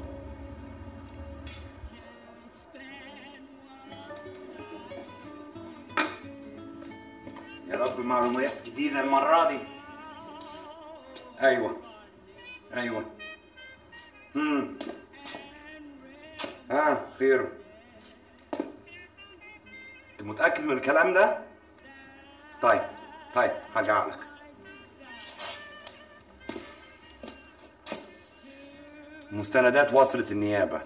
يا رب معلومات جديدة المرة دي أيوة أيوة امم ها خير أنت متأكد من الكلام ده؟ طيب طيب هرجع لك مستندات وصلت النيابة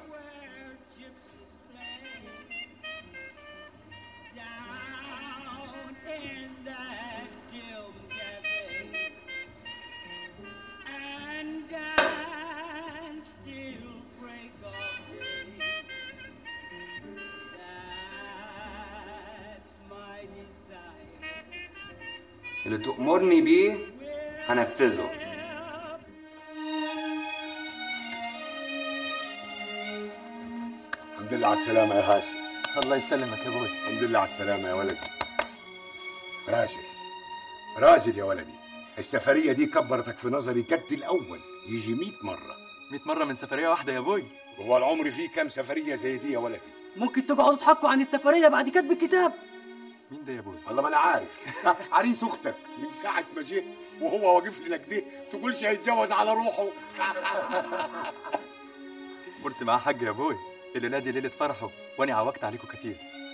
اللي تأمرني بيه هنفذه الحمد لله على السلامة يا هاشم الله يسلمك يا ابوي الحمد لله على السلامة يا ولدي راجل راجل يا ولدي السفرية دي كبرتك في نظري كد الأول يجي 100 مرة 100 مره من سفريه واحده يا ابوي هو العمر فيه كام سفرية زي دي يا ولدي ممكن تقعدوا تحكوا عن السفريه بعد كتب الكتاب مين ده يا ابوي والله ما أنا عارف عريس أختك من ساعة ما جه وهو واقف لنا كده تقولش هيتجوز على روحه مرسي معاه حاج يا ابوي اللي نادي ليله فرحه وانا عوجت عليكم كتير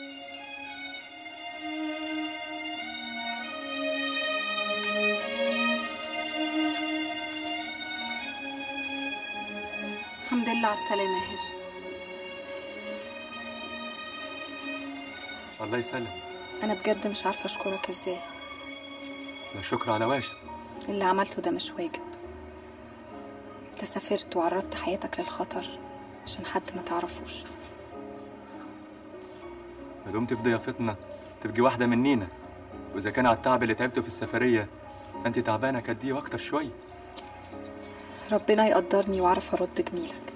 الحمد لله على السلامة يا هاشم الله يسلم أنا بجد مش عارفة أشكرك إزاي لا شكر على واجب اللي عملته ده مش واجب انت سافرت وعرضت حياتك للخطر عشان حد ما تعرفوش ما دمت في ضيافتنا تبقي واحده منينا واذا كان على التعب اللي تعبته في السفريه فانت تعبانه كديه واكتر شويه ربنا يقدرني واعرف ارد جميلك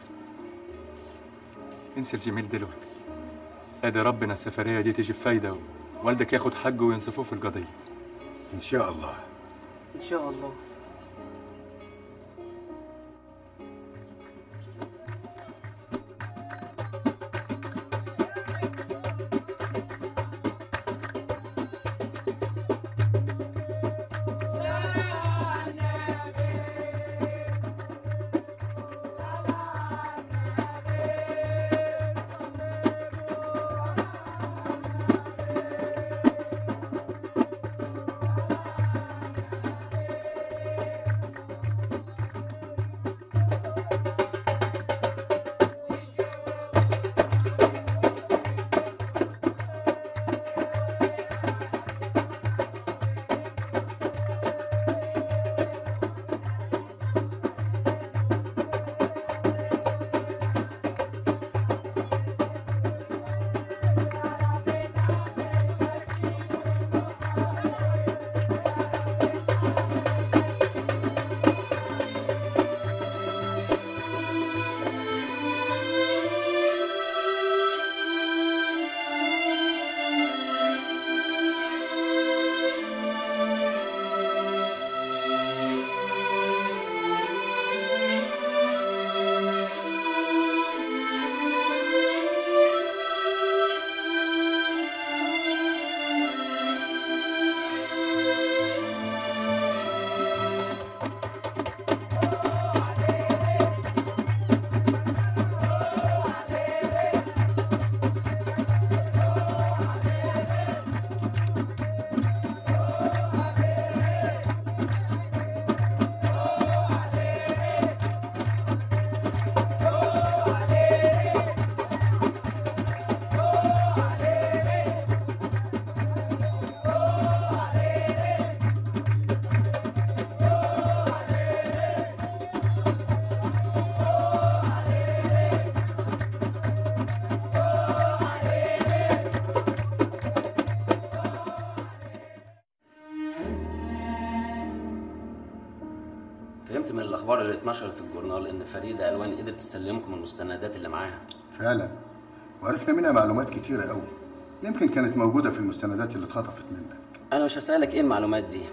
انسى الجميل دلوقتي ادي ربنا السفريه دي تيجي بفايده والدك ياخد حقه وينصفوه في القضيه إن شاء الله ان شاء الله فهمت من الاخبار اللي اتنشرت في الجورنال ان فريده الوان قدرت تسلمكم المستندات اللي معاها فعلا وعرفنا منها معلومات كتيرة قوي يمكن كانت موجودة في المستندات اللي اتخطفت منك انا مش هسالك ايه المعلومات دي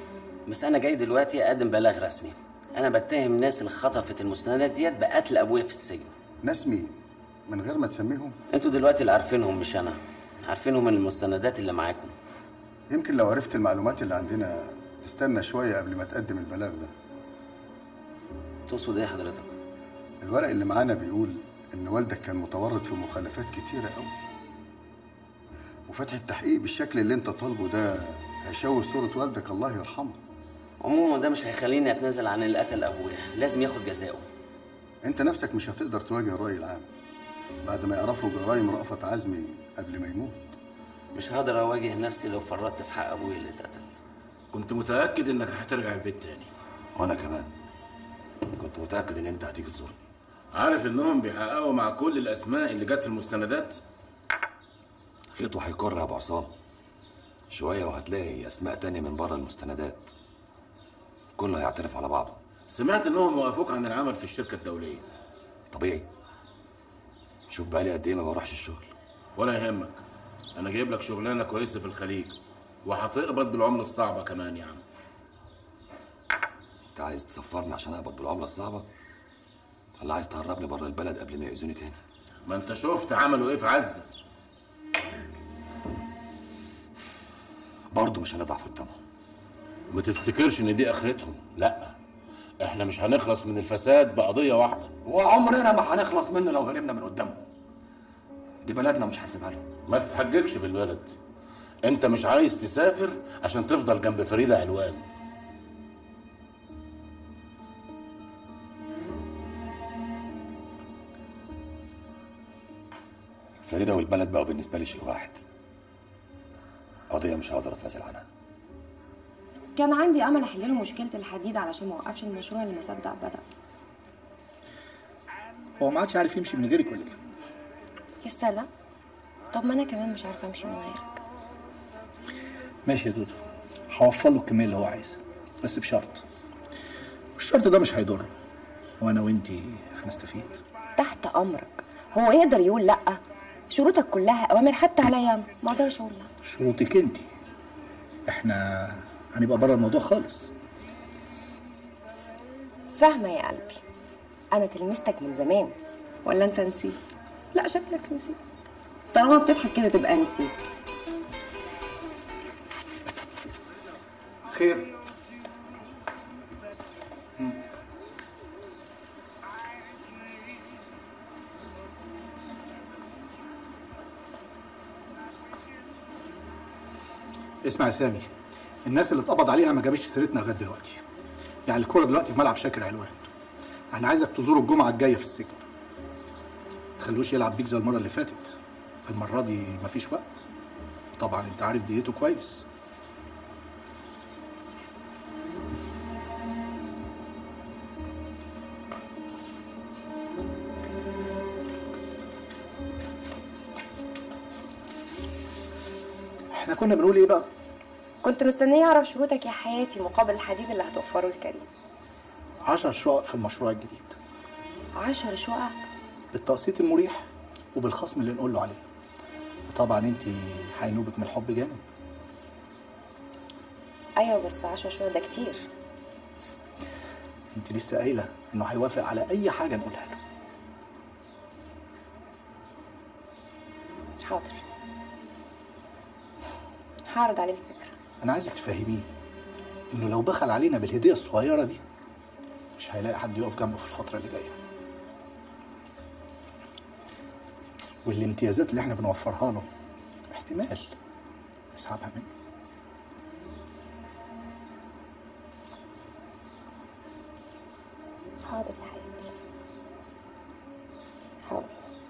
بس انا جاي دلوقتي اقدم بلاغ رسمي انا بتهم الناس اللي خطفت المستندات ديت بقتل ابويا في السجن ناس مين من غير ما تسميهم انتوا دلوقتي اللي عارفينهم مش انا عارفينهم من المستندات اللي معاكم يمكن لو عرفت المعلومات اللي عندنا تستنى شويه قبل ما تقدم البلاغ ده تقصد ايه حضرتك الورق اللي معانا بيقول ان والدك كان متورط في مخالفات كتيره قوي وفتح التحقيق بالشكل اللي انت طالبه ده هيشوه صوره والدك الله يرحمه عموما ده مش هيخليني اتنازل عن اللي قتل ابويا لازم ياخد جزاؤه انت نفسك مش هتقدر تواجه الراي العام بعد ما يعرفوا جرائم رأفت عزمي قبل ما يموت مش هقدر اواجه نفسي لو فرطت في حق ابويا اللي اتقتل كنت متاكد انك هترجع البيت تاني وانا كمان كنت متاكد ان انت هتيجي تزورني عارف انهم بيحققوا مع كل الاسماء اللي جت في المستندات خيطه هيكر يا ابو عصام شويه وهتلاقي اسماء تانية من بره المستندات كله هيعترف على بعضه سمعت انهم وقفوك عن العمل في الشركه الدوليه طبيعي شوف بقالي قد ايه ما بروحش الشغل ولا يهمك انا جايب لك شغلانه كويسه في الخليج وهتقبض بالعمله الصعبه كمان يا عم انت عايز تسفرني عشان اقبض بالعمله الصعبه ولا عايز تهربني بره البلد قبل ما يأذوني تاني ما انت شفت عملوا ايه في عزه برضه مش هنضعف قدامهم ما تفتكرش ان دي اخرتهم لا احنا مش هنخلص من الفساد بقضيه واحده وعمرنا ما هنخلص منه لو هربنا من قدامهم دي بلدنا مش هنسيبها لهم ما تتحججش بالبلد انت مش عايز تسافر عشان تفضل جنب فريده علوان فريده والبلد بقوا بالنسبه لي شيء واحد قضيه مش هقدر اتنازل عنها كان عندي امل احل له مشكله الحديد علشان ما اوقفش المشروع اللي ما صدق بدا هو ما عادش عارف يمشي من غيرك ولا ايه؟ لسه لا طب ما انا كمان مش عارفه امشي من غيرك ماشي يا دودو هوفر له الكميه اللي هو عايزها بس بشرط والشرط ده مش هيضره وانا وانتي هنستفيد تحت امرك هو يقدر يقول لا شروطك كلها اوامر حتى عليا أنا. ما اقدرش اقول لا شروطك انتي احنا هنبقى بره الموضوع خالص فاهمه يا قلبي انا تلمستك من زمان ولا انت نسيت لا شكلك نسيت طالما بتضحك كده تبقى نسيت خير اسمع يا سامي الناس اللي اتقبض عليها ما جابتش سيرتنا لغايه دلوقتي يعني الكوره دلوقتي في ملعب شاكر علوان انا عايزك تزوره الجمعه الجايه في السجن تخلوش يلعب بيك زي المره اللي فاتت المره دي مفيش وقت طبعا انت عارف ديته كويس احنا كنا بنقول ايه بقى كنت مستنيه اعرف شروطك يا حياتي مقابل الحديد اللي هتوفره لكريم عشر شقق في المشروع الجديد عشر شقق بالتقسيط المريح وبالخصم اللي نقول له عليه وطبعا انت هينوبك من الحب جامد ايوه بس عشر شقق ده كتير انت لسه قايله انه هيوافق على اي حاجه نقولها له حاضر هعرض عليه الفكره انا عايزك تفهميه انه لو بخل علينا بالهديه الصغيره دي مش هيلاقي حد يقف جنبه في الفتره اللي جايه والامتيازات اللي احنا بنوفرها له احتمال يسحبها منه حاضر يا حياتي حاضر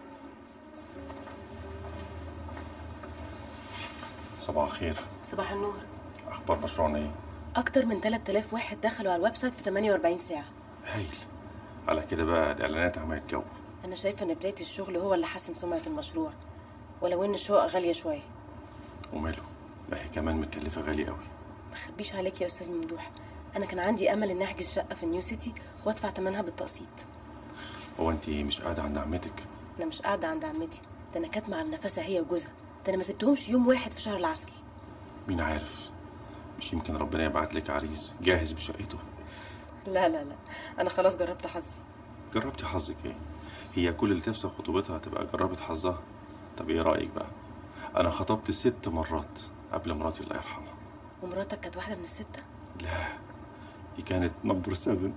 صباح الخير صباح النور اخبار مشروعنا ايه اكتر من 3000 واحد دخلوا على الويب سايت في 48 ساعه هايل على كده بقى الاعلانات عملت جو انا شايفه ان بدايه الشغل هو اللي حسن سمعه المشروع ولو ان الشقق غاليه شويه وماله لا هي كمان متكلفه غالي قوي ما اخبيش عليك يا استاذ ممدوح انا كان عندي امل اني احجز شقه في النيو سيتي وادفع ثمنها بالتقسيط هو انت مش قاعده عند عمتك انا مش قاعده عند عمتي ده انا كاتمه على نفسها هي وجوزها ده انا ما سبتهمش يوم واحد في شهر العسل مين عارف مش يمكن ربنا يبعت لك عريس جاهز بشقته لا لا لا انا خلاص جربت حظي جربتي حظك ايه هي كل اللي تفسخ خطوبتها تبقى جربت حظها طب ايه رايك بقى انا خطبت ست مرات قبل مراتي الله يرحمها ومراتك كانت واحده من السته لا دي كانت نمبر 7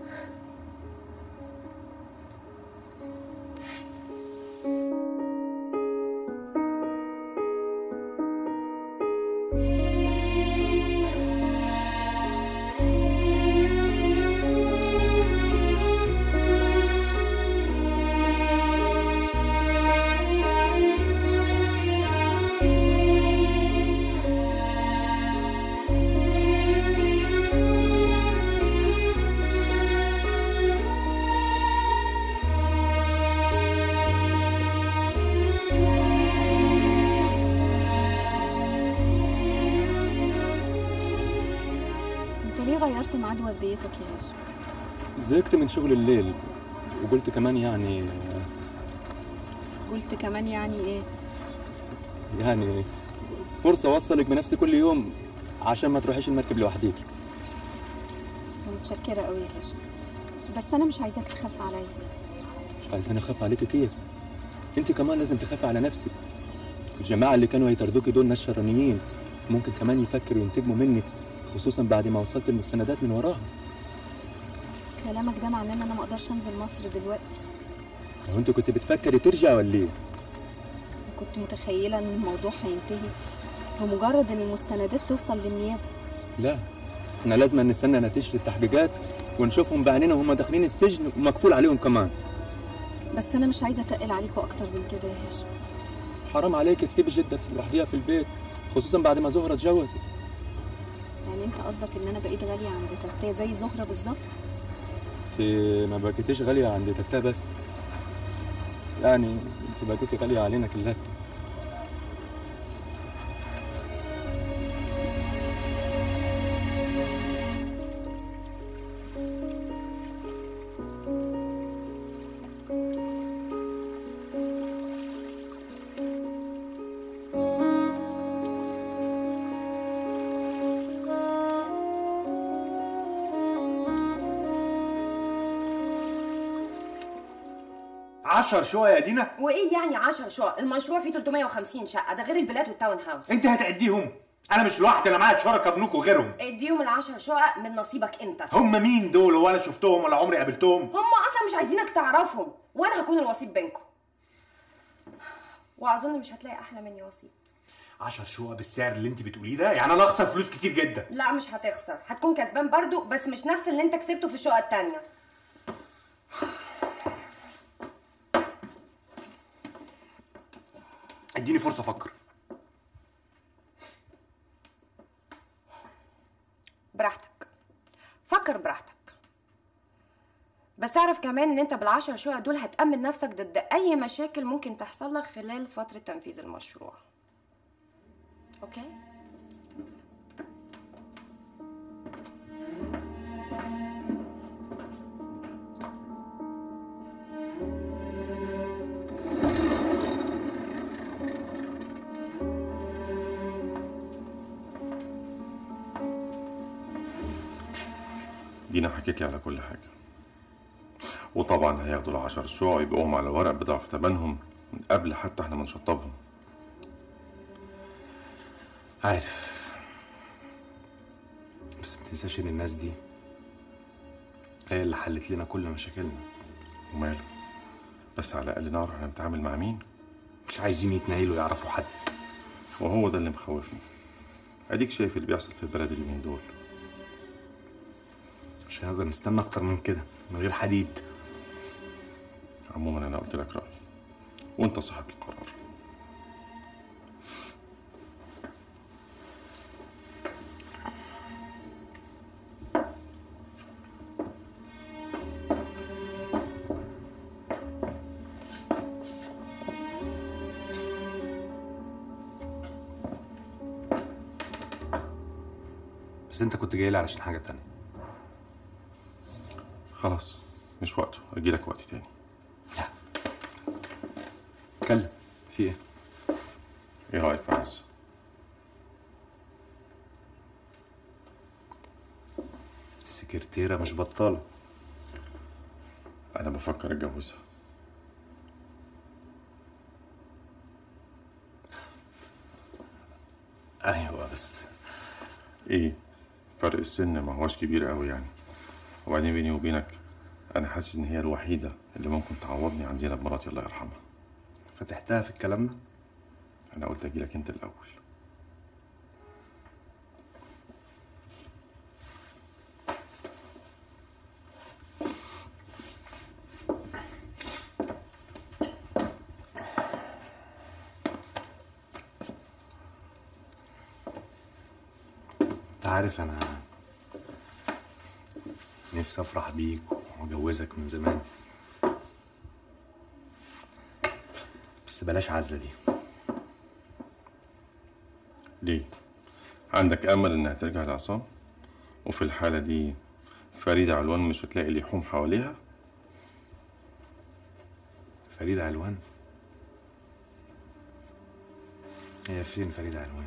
انت ليه غيرت ميعاد ورديتك يا هاشم زهقت من شغل الليل وقلت كمان يعني قلت كمان يعني ايه يعني فرصة أوصلك بنفسي كل يوم عشان ما تروحيش المركب لوحديكي انا متشكره قوي يا هاشم بس انا مش عايزاك تخاف عليا مش عايزاني أخاف عليكي كيف أنت كمان لازم تخافي على نفسك الجماعة اللي كانوا هيطردوكي دول ناس شرانيين ممكن كمان يفكروا ينتجموا منك خصوصا بعد ما وصلت المستندات من وراهم كلامك ده معناه ان انا ما اقدرش انزل مصر دلوقتي لو أنت كنت بتفكري ترجع ولا إيه؟ كنت متخيله ان الموضوع هينتهي بمجرد ان المستندات توصل للنيابه لا احنا لازم نستنى نتيجة التحقيقات ونشوفهم بعيننا وهم داخلين السجن ومكفول عليهم كمان بس انا مش عايزه اتقل عليكوا اكتر من كده يا هاشم حرام عليك تسيبي جدك لوحديها في البيت خصوصا بعد ما زهرة اتجوزت يعني انت قصدك ان انا بقيت غاليه عند تتاه زي زهره بالظبط انت ما بقيتيش غالية عند تتا بس يعني انت بقيتي غالية علينا كلها عشر شقق يا دينا وايه يعني 10 شقق المشروع فيه 350 شقه ده غير الفيلات والتاون هاوس انت هتعديهم انا مش لوحدي انا معايا شركاء بنوك وغيرهم اديهم العشر شقق من نصيبك انت هم مين دول ولا شفتهم ولا عمري قابلتهم هم اصلا مش عايزينك تعرفهم وانا هكون الوسيط بينكم واظن مش هتلاقي احلى مني وسيط عشر شقق بالسعر اللي انت بتقوليه ده يعني انا اخسر فلوس كتير جدا لا مش هتخسر هتكون كسبان برضو بس مش نفس اللي انت كسبته في الشقه التانية اديني فرصه افكر براحتك فكر براحتك بس اعرف كمان ان انت بالعشر شقق دول هتأمن نفسك ضد اي مشاكل ممكن تحصل لك خلال فترة تنفيذ المشروع اوكي دينا حكيت لي على كل حاجة وطبعا هياخدوا العشر شقق يبقوهم على ورق بضعف ثمنهم من قبل حتى احنا ما نشطبهم عارف بس ما تنساش ان الناس دي هي اللي حلت لنا كل مشاكلنا وماله بس على الأقل نعرف احنا بنتعامل مع مين مش عايزين يتنيلوا يعرفوا حد وهو ده اللي مخوفني اديك شايف اللي بيحصل في البلد اليومين دول مش هنقدر نستنى اكتر من كده من غير حديد عموما انا قلت لك رأيي وانت صاحب القرار بس انت كنت جاي لي علشان حاجه تانية خلاص مش وقته اجيلك وقت تاني اتكلم في ايه ايه رأيك يا عز سكرتيرة مش بطالة انا بفكر اتجوزها ايوه بس ايه فرق السن ما هوش كبير قوي يعني وبعدين بيني وبينك انا حاسس ان هي الوحيده اللي ممكن تعوضني عن زينب مراتي الله يرحمها فتحتها في الكلام ده انا قلت اجيلك انت الاول انت عارف انا نفسي افرح بيك واجوزك من زمان بس بلاش عزة دي ليه عندك امل انها ترجع لعصام وفي الحاله دي فريده علوان مش هتلاقي لحوم حواليها فريدة علوان هي فين فريدة علوان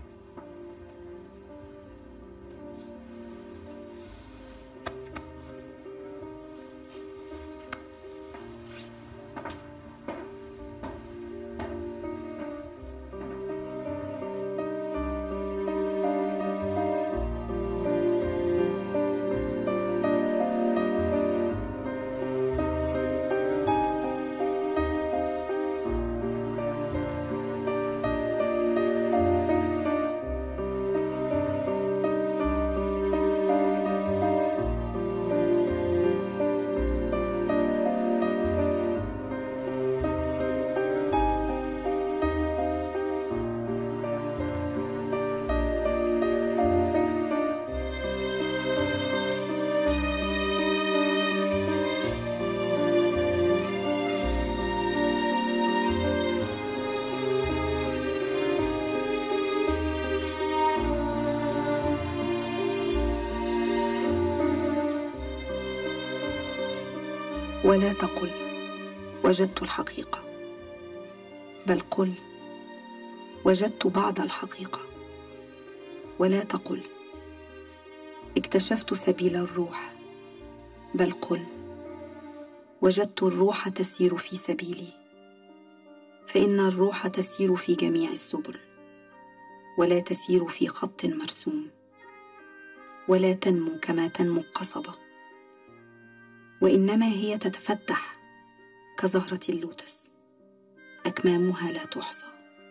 ولا تقل وجدت الحقيقه بل قل وجدت بعض الحقيقه ولا تقل اكتشفت سبيل الروح بل قل وجدت الروح تسير في سبيلي فان الروح تسير في جميع السبل ولا تسير في خط مرسوم ولا تنمو كما تنمو القصبه وانما هي تتفتح كزهره اللوتس اكمامها لا تحصى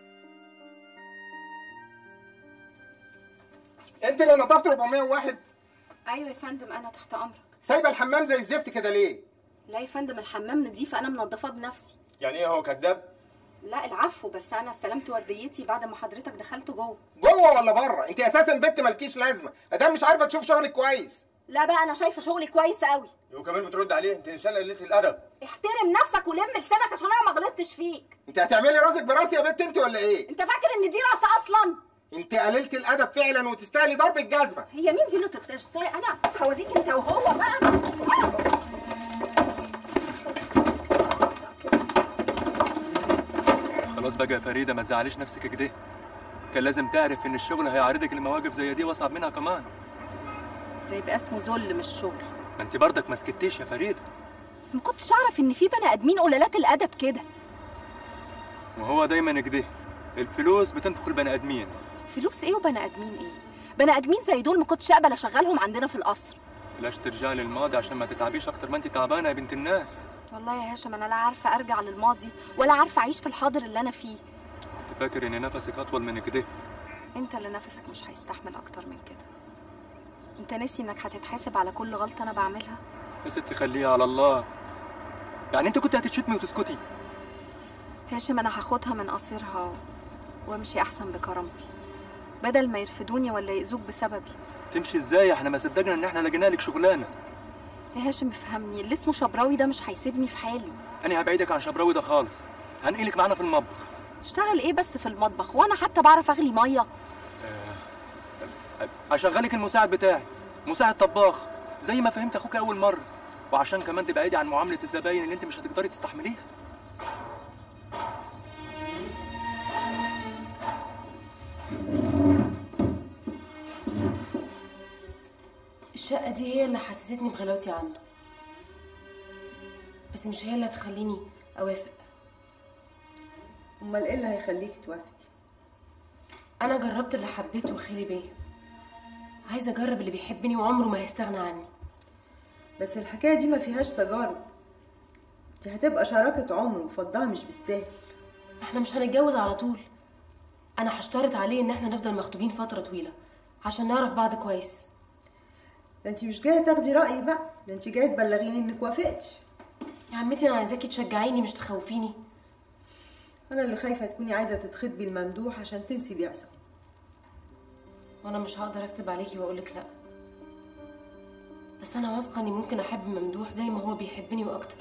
انت اللي نظفت 401 ايوه يا فندم انا تحت امرك سايبه الحمام زي الزفت كده ليه لا يا فندم الحمام نضيف انا منضفاه بنفسي يعني ايه هو كذاب لا العفو بس انا استلمت ورديتي بعد ما حضرتك دخلت جوه جوه ولا بره انت اساسا بنت مالكيش لازمه ادام مش عارفه تشوف شغلك كويس لا بقى انا شايفه شغلي كويس قوي وكمان بترد عليه انت انسان قليله الادب احترم نفسك ولم لسانك عشان انا ما غلطتش فيك انت هتعملي راسك براسي يا بنت انت ولا ايه انت فاكر ان دي راسه اصلا انت قليله الادب فعلا وتستاهلي ضرب الجزمه هي مين دي اللي تطيش ازاي انا هوريك انت وهو بقى خلاص بقى يا فريده ما تزعليش نفسك كده كان لازم تعرف ان الشغل هيعرضك لمواقف زي دي واصعب منها كمان ده يبقى اسمه ذل مش شغل ما انت برضك ما سكتيش يا فريده ما كنتش اعرف ان في بني ادمين قلالات الادب كده وهو دايما كده الفلوس بتنفخ البني ادمين فلوس ايه وبني ادمين ايه بني ادمين زي دول ما كنتش اقبل اشغلهم عندنا في القصر بلاش ترجعي للماضي عشان ما تتعبيش اكتر ما انت تعبانه يا بنت الناس والله يا هاشم انا لا عارفه ارجع للماضي ولا عارفه اعيش في الحاضر اللي انا فيه كنت فاكر ان نفسك اطول من كده انت اللي نفسك مش هيستحمل اكتر من كده انت ناسي انك هتتحاسب على كل غلطه انا بعملها يا ستي خليها على الله يعني انت كنت هتشتمي وتسكتي هاشم انا هاخدها من قصيرها وامشي احسن بكرامتي بدل ما يرفدوني ولا يأذوك بسببي تمشي ازاي احنا ما صدقنا ان احنا لقينا لك شغلانه يا هاشم افهمني اللي اسمه شبراوي ده مش هيسيبني في حالي انا هبعدك عن شبراوي ده خالص هنقلك معانا في المطبخ اشتغل ايه بس في المطبخ وانا حتى بعرف اغلي ميه هشغلك المساعد بتاعي مساعد طباخ زي ما فهمت اخوك اول مره وعشان كمان تبعدي عن معامله الزباين اللي انت مش هتقدري تستحمليها الشقة دي هي اللي حسستني بغلاوتي عنده بس مش هي اللي هتخليني أوافق امال ايه اللي هيخليكي توافقي أنا جربت اللي حبيته وخلي بيا عايزة أجرب اللي بيحبني وعمره ما هيستغنى عني بس الحكايه دي ما فيهاش تجارب دي هتبقى شراكه عمر وفضها مش بالسهل احنا مش هنتجوز على طول أنا هشترط عليه إن احنا نفضل مخطوبين فترة طويلة عشان نعرف بعض كويس ده انت مش جايه تاخدي رايي بقى ده انت جايه تبلغيني انك وافقتي يا عمتي أنا عايزاكي تشجعيني مش تخوفيني انا اللي خايفه تكوني عايزه تتخطبي الممدوح عشان تنسي بيعصم وانا مش هقدر اكتب عليكي واقولك لا بس انا واثقه اني ممكن احب ممدوح زي ما هو بيحبني واكتر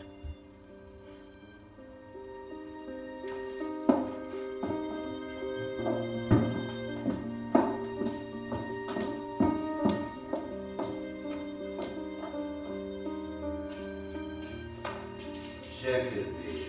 شاكر بيه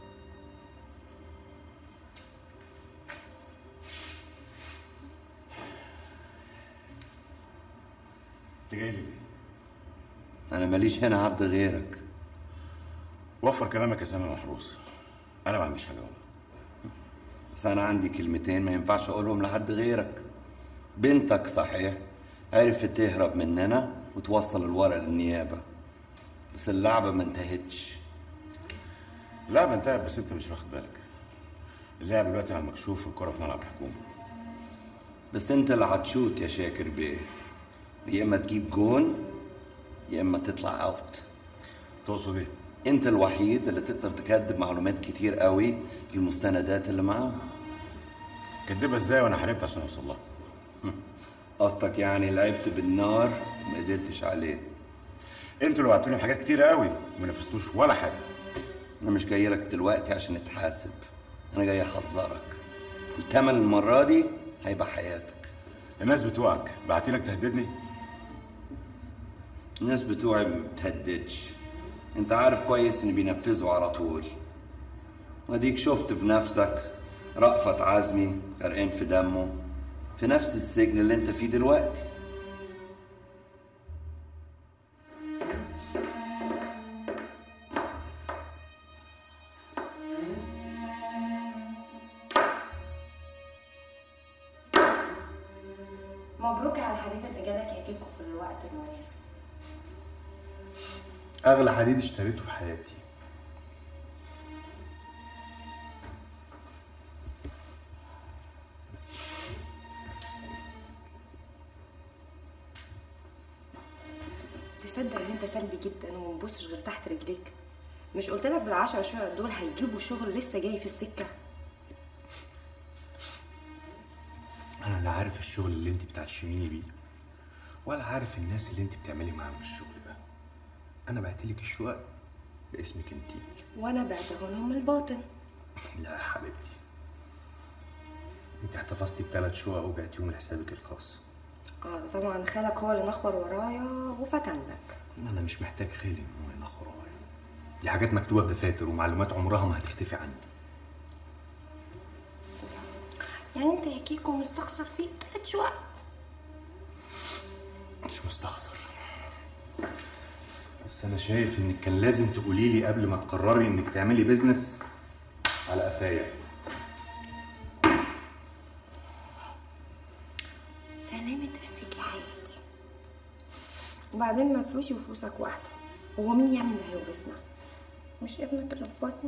انت جاي لي ليه؟ انا ماليش هنا عبد غيرك وفر كلامك يا سامي محروس انا ما عنديش حاجه والله بس انا عندي كلمتين ما ينفعش اقولهم لحد غيرك بنتك صحيح عرفت تهرب مننا وتوصل الورق للنيابه بس اللعبه ما انتهتش اللعبه انتهت بس انت مش واخد بالك اللعب دلوقتي على المكشوف الكره في ملعب الحكومه بس انت اللي هتشوت يا شاكر بيه يا اما تجيب جون يا اما تطلع اوت تقصد ايه انت الوحيد اللي تقدر تكذب معلومات كتير قوي في المستندات اللي معاهم كدبها ازاي وانا حاربت عشان اوصل لها قصدك يعني لعبت بالنار وما قدرتش عليه انتوا اللي وعدتوني بحاجات كتيره قوي وما نفذتوش ولا حاجه انا مش جاي لك دلوقتي عشان نتحاسب انا جاي احذرك التمن المره دي هيبقى حياتك الناس بتوعك بعتينك تهددني الناس بتوعي ما بتهددش انت عارف كويس ان بينفذوا على طول واديك شفت بنفسك رأفت عزمي غرقان في دمه في نفس السجن اللي انت فيه دلوقتي مبروك على الحديد اللي جالك يا كيكو في الوقت المناسب اغلى حديد اشتريته في حياتي تصدق ان انت سلبي جدا وما تبصش غير تحت رجليك مش قلت لك بالعشرة شقق دول هيجيبوا شغل لسه جاي في السكه انا لا عارف الشغل اللي انت بتعشميني بيه ولا عارف الناس اللي انت بتعملي معاهم الشغل ده انا بعتلك الشقق باسمك انت وانا بعتهم لهم الباطن لا يا حبيبتي انت احتفظتي بثلاث شقق وبعتيهم لحسابك الخاص اه ده طبعا خالك هو اللي نخر ورايا وفتن لك انا مش محتاج خالي ان هو ينخر ورايا دي حاجات مكتوبه في دفاتر ومعلومات عمرها ما هتختفي عني يعني انت يا كيكو مستخسر فيك تلات شقق مش مستخسر بس انا شايف انك كان لازم تقولي لي قبل ما تقرري انك تعملي بيزنس على قفايا سلامة قفيك يا حياتي وبعدين ما فلوسي وفلوسك واحدة هو مين يعني اللي هيورثنا مش ابنك اللي في بطني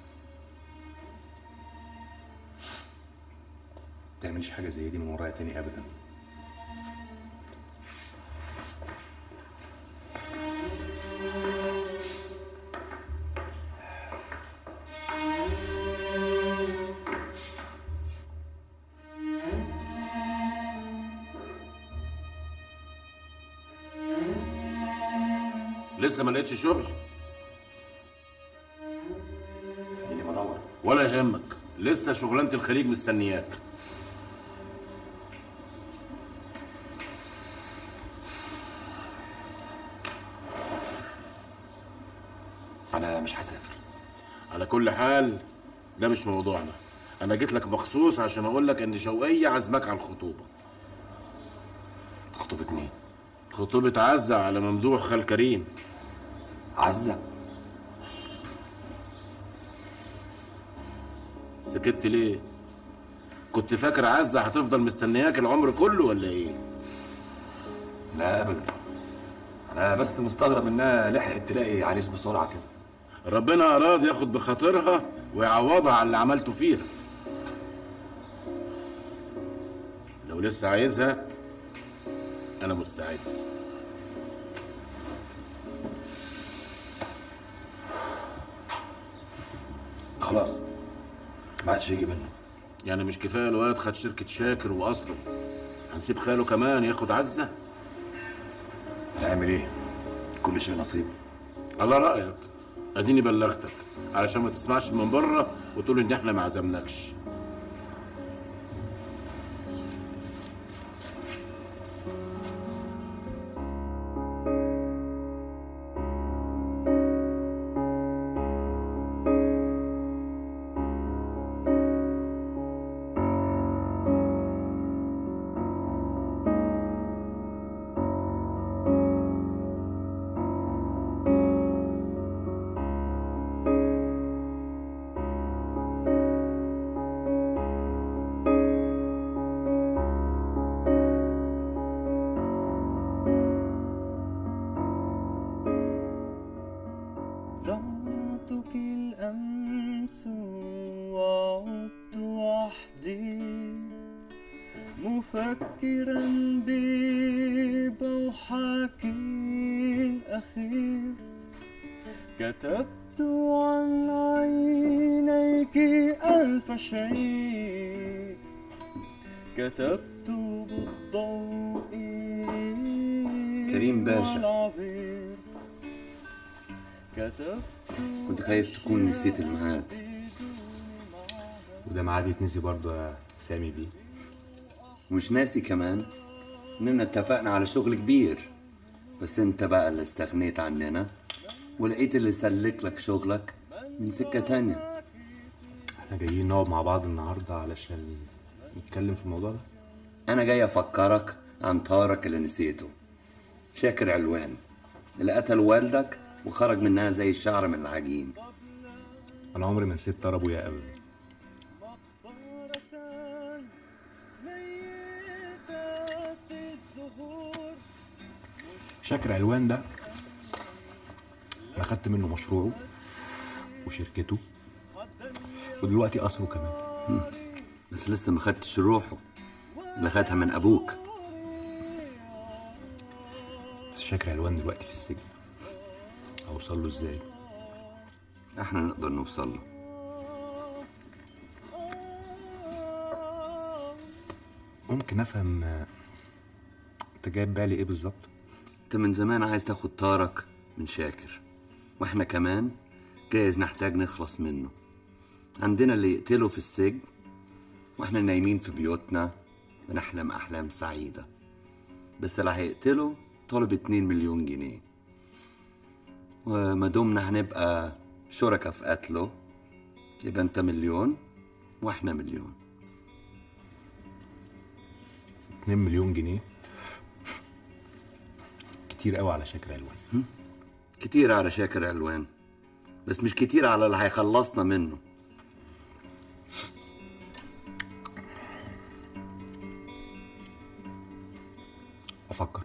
ما تعمليش حاجه زي دي من ورايا تاني ابدا لسه ما لقيتش شغل اديني بدور ولا يهمك لسه شغلانه الخليج مستنياك انا مش هسافر على كل حال ده مش موضوعنا انا جيت لك مخصوص عشان اقول لك ان شوقية عزمك على الخطوبه خطوبة مين؟ خطوبة عزة على ممدوح خال كريم عزة سكت ليه كنت فاكر عزة هتفضل مستنياك العمر كله ولا ايه لا ابدا انا بس مستغرب انها لحقت تلاقي عريس بسرعه كده ربنا اراد ياخد بخاطرها ويعوضها على اللي عملته فيها لو لسه عايزها انا مستعد خلاص ما عادش يجي منه يعني مش كفايه الواد خد شركه شاكر واصله هنسيب خاله كمان ياخد عزه نعمل ايه كل شيء نصيب على رايك اديني بلغتك علشان ما تسمعش من بره وتقول ان احنا ما عزمناكش رأتك الأمس وعدت وحدي مفكرا ببوحك الأخير كتبت عن عينيك ألف شيء كتبت بالضوء كريم باشا. والعبير كتبت كنت خايف تكون نسيت الميعاد وده ميعاد يتنسي برضه يا سامي بيه مش ناسي كمان اننا اتفقنا على شغل كبير بس انت بقى اللي استغنيت عننا ولقيت اللي سلك لك شغلك من سكة تانية احنا جايين نقعد مع بعض النهارده علشان نتكلم في الموضوع ده انا جاي افكرك عن طارق اللي نسيته شاكر علوان اللي قتل والدك وخرج منها زي الشعر من العجين انا عمري ما نسيت طار ابويا ابدا شاكر علوان ده انا خدت منه مشروعه وشركته ودلوقتي قصره كمان بس لسه ما خدتش روحه اللي خدها من ابوك بس شاكر علوان دلوقتي في السجن اوصل له ازاي احنا نقدر نوصل له ممكن افهم آه، انت جايب بالي ايه بالظبط انت من زمان عايز تاخد طارق من شاكر واحنا كمان جايز نحتاج نخلص منه عندنا اللي يقتله في السجن واحنا نايمين في بيوتنا بنحلم احلام سعيده بس اللي هيقتله طالب 2 مليون جنيه وما دمنا هنبقى شركة في قتله يبقى انت مليون واحنا مليون 2 مليون جنيه كتير قوي على شاكر علوان كتير على شاكر علوان بس مش كتير على اللي هيخلصنا منه افكر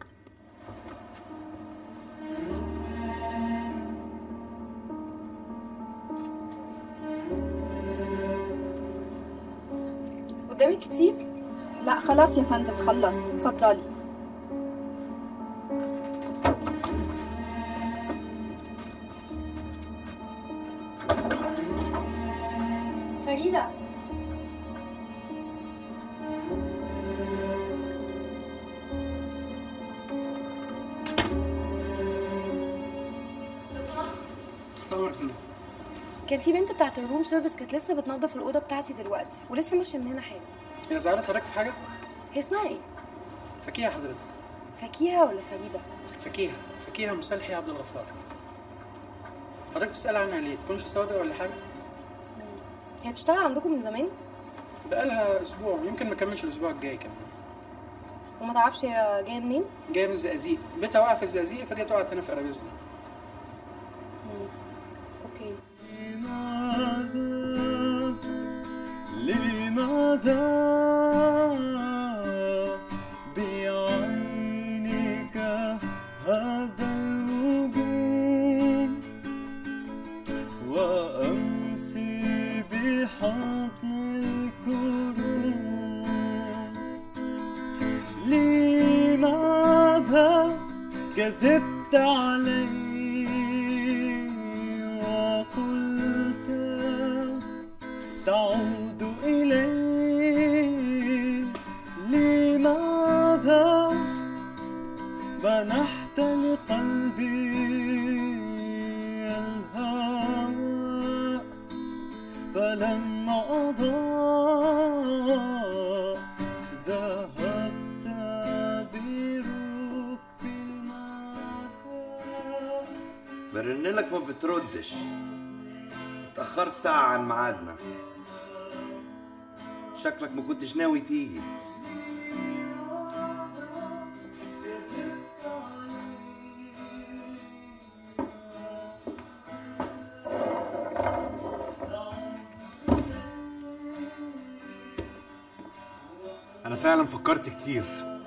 قدامك كتير لا خلاص يا فندم خلصت اتفضلي فريدة كان في بنت بتاعت الروم سيرفيس كانت لسه بتنظف الاوضه بتاعتي دلوقتي ولسه ماشيه من هنا حالا هي زعلت حضرتك في حاجه هي اسمها ايه فكيها حضرتك فكيهه ولا فريده فكيها فكيها مصلحي عبد الغفار حضرتك تسأل عنها ليه تكونش سابق ولا حاجه هي بتشتغل عندكم من زمان بقالها اسبوع يمكن ما كملش الاسبوع الجاي كمان وما تعرفش هي جايه منين جايه من الزقازيق بيتها واقع في الزقازيق فجت وقعت هنا في قرابيزنا اوكي لماذا بعينك هذا الوجود وأمسي بحضن الكروب لماذا كذبت علي وقلت تعود إلي لماذا منحت لقلبي الهوى فلما أضاء ذهبت بركب المساء برن لك ما بتردش اتأخرت ساعة عن ميعادنا شكلك ما كنتش ناوي تيجي انا فعلا فكرت كتير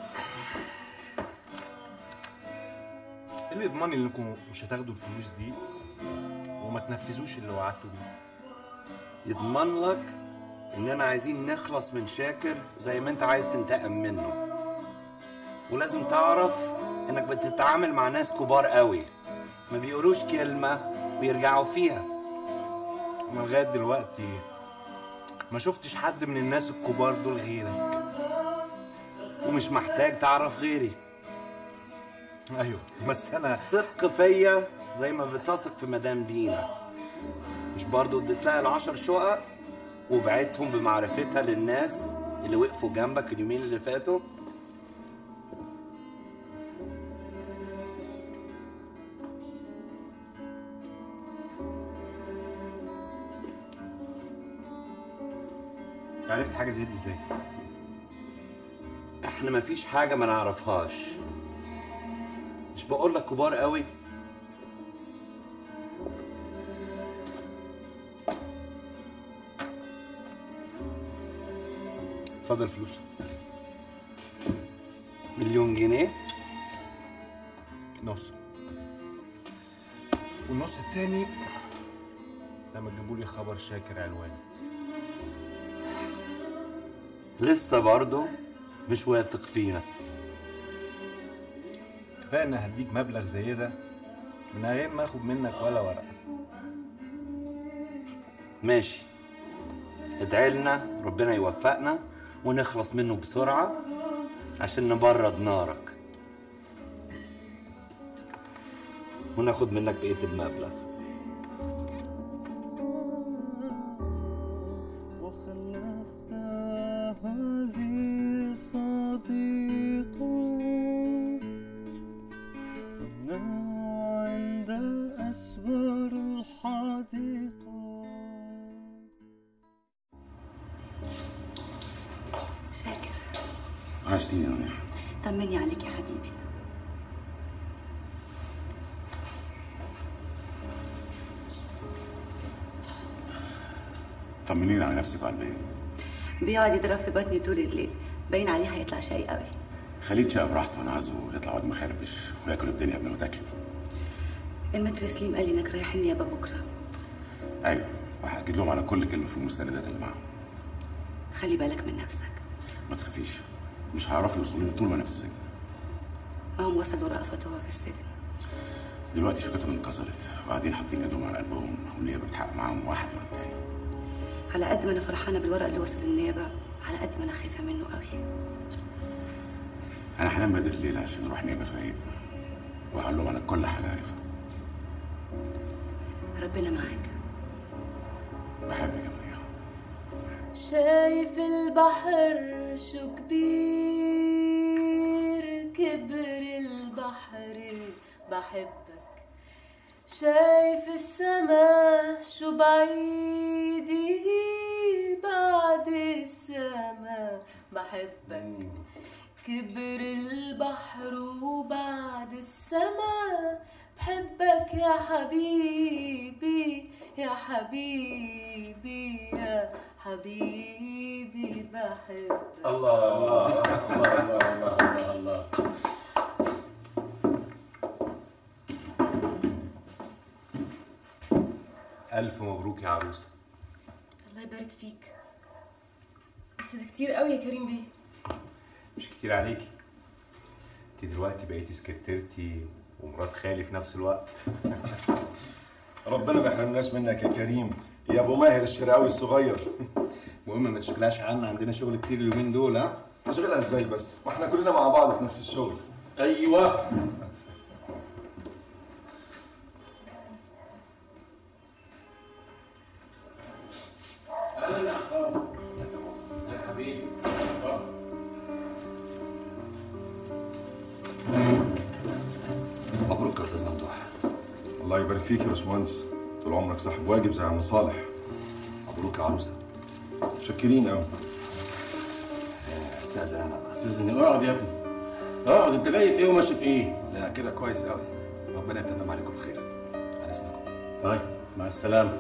ايه اللي يضمن لي انكم مش هتاخدوا الفلوس دي وما تنفذوش اللي وعدتوا بيه يضمن لك اننا عايزين نخلص من شاكر زي ما انت عايز تنتقم منه ولازم تعرف انك بتتعامل مع ناس كبار قوي ما بيقولوش كلمة ويرجعوا فيها انا لغايه دلوقتي ما شفتش حد من الناس الكبار دول غيرك ومش محتاج تعرف غيري ايوه بس انا ثق فيا زي ما بتثق في مدام دينا مش برضو اديت لها العشر شقق وبعتهم بمعرفتها للناس اللي وقفوا جنبك اليومين اللي فاتوا عرفت حاجه زي دي ازاي احنا مفيش حاجة ما نعرفهاش مش بقول لك كبار قوي اتفضل فلوس مليون جنيه نص والنص التاني لما تجيبوا لي خبر شاكر علوان لسه برضه مش واثق فينا كفايه ان هديك مبلغ زي ده من غير ما اخد منك ولا ورقه ماشي ادعي لنا ربنا يوفقنا ونخلص منه بسرعة عشان نبرد نارك وناخد منك بقية المبلغ وخلفت هذه صديقة هنا عند أسوار الحديقة شاكر عشتيني يا منيح طمني عليك يا حبيبي طمنيني على نفسك وعلى الباقي بيقعد يضرب في بطني طول الليل باين عليه هيطلع شقي قوي خليل شقى براحته وانا عايزه يطلع واد مخربش وياكل الدنيا قبل ما تاكله المتر سليم قال لي انك رايح النيابه بكره ايوه وهاكد لهم على كل كلمه في المستندات اللي معاهم خلي بالك من نفسك ما تخافيش مش هيعرفوا يوصلوا لي طول ما انا في السجن ما هم وصلوا رأفت وهو في السجن دلوقتي شوكتهم انكسرت وقاعدين حاطين ايدهم على قلبهم والنيابه بتحقق معاهم واحد ورا التاني على قد ما انا فرحانه بالورق اللي وصل النيابه على قد ما انا خايفه منه قوي انا هنام بدري الليل عشان اروح نيابه فايق وهقول لهم على كل حاجه عارفها ربنا معاك بحبك يا مريم شايف البحر شو كبير كبر البحر بحبك شايف السما شو بعيدة بعد السما بحبك كبر البحر وبعد السما بحبك يا حبيبي يا حبيبي يا حبيبي بحبك الله الله الله الله الله الله ألف مبروك يا عروسة الله يبارك فيك بس ده كتير قوي يا كريم بيه مش كتير عليكي انت دلوقتي بقيتي سكرتيرتي ومرات خالي في نفس الوقت ربنا ما يحرمناش منك يا كريم يا ابو ماهر الشراوي الصغير المهم ما تشغلهاش عنا عندنا شغل كتير اليومين دول ها اشغلها ازاي بس واحنا كلنا مع بعض في نفس الشغل ايوه اهلا يا عصام ازيك يا حبيبي اتفضل. مبروك يا استاذ ممدوح الله يبارك فيك يا باشمهندس طول عمرك صاحب واجب زي عم صالح مبروك يا عروسه متشكرين قوي استاذن انا بقى استاذن اقعد يا ابني اقعد انت جاي في ايه وماشي في ايه لا كده كويس قوي ربنا يتمم عليكم الخير على اذنكم طيب مع السلامه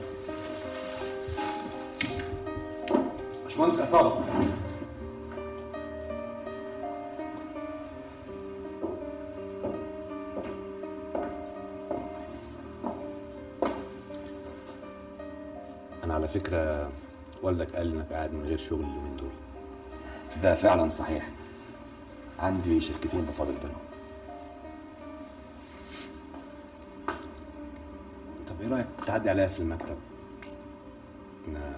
باشمهندس عصام أنا على فكرة والدك قال إنك قاعد من غير شغل اليومين دول ده فعلا صحيح عندي شركتين بفاضل بينهم طب إيه رأيك تعدي عليا في المكتب؟ أنا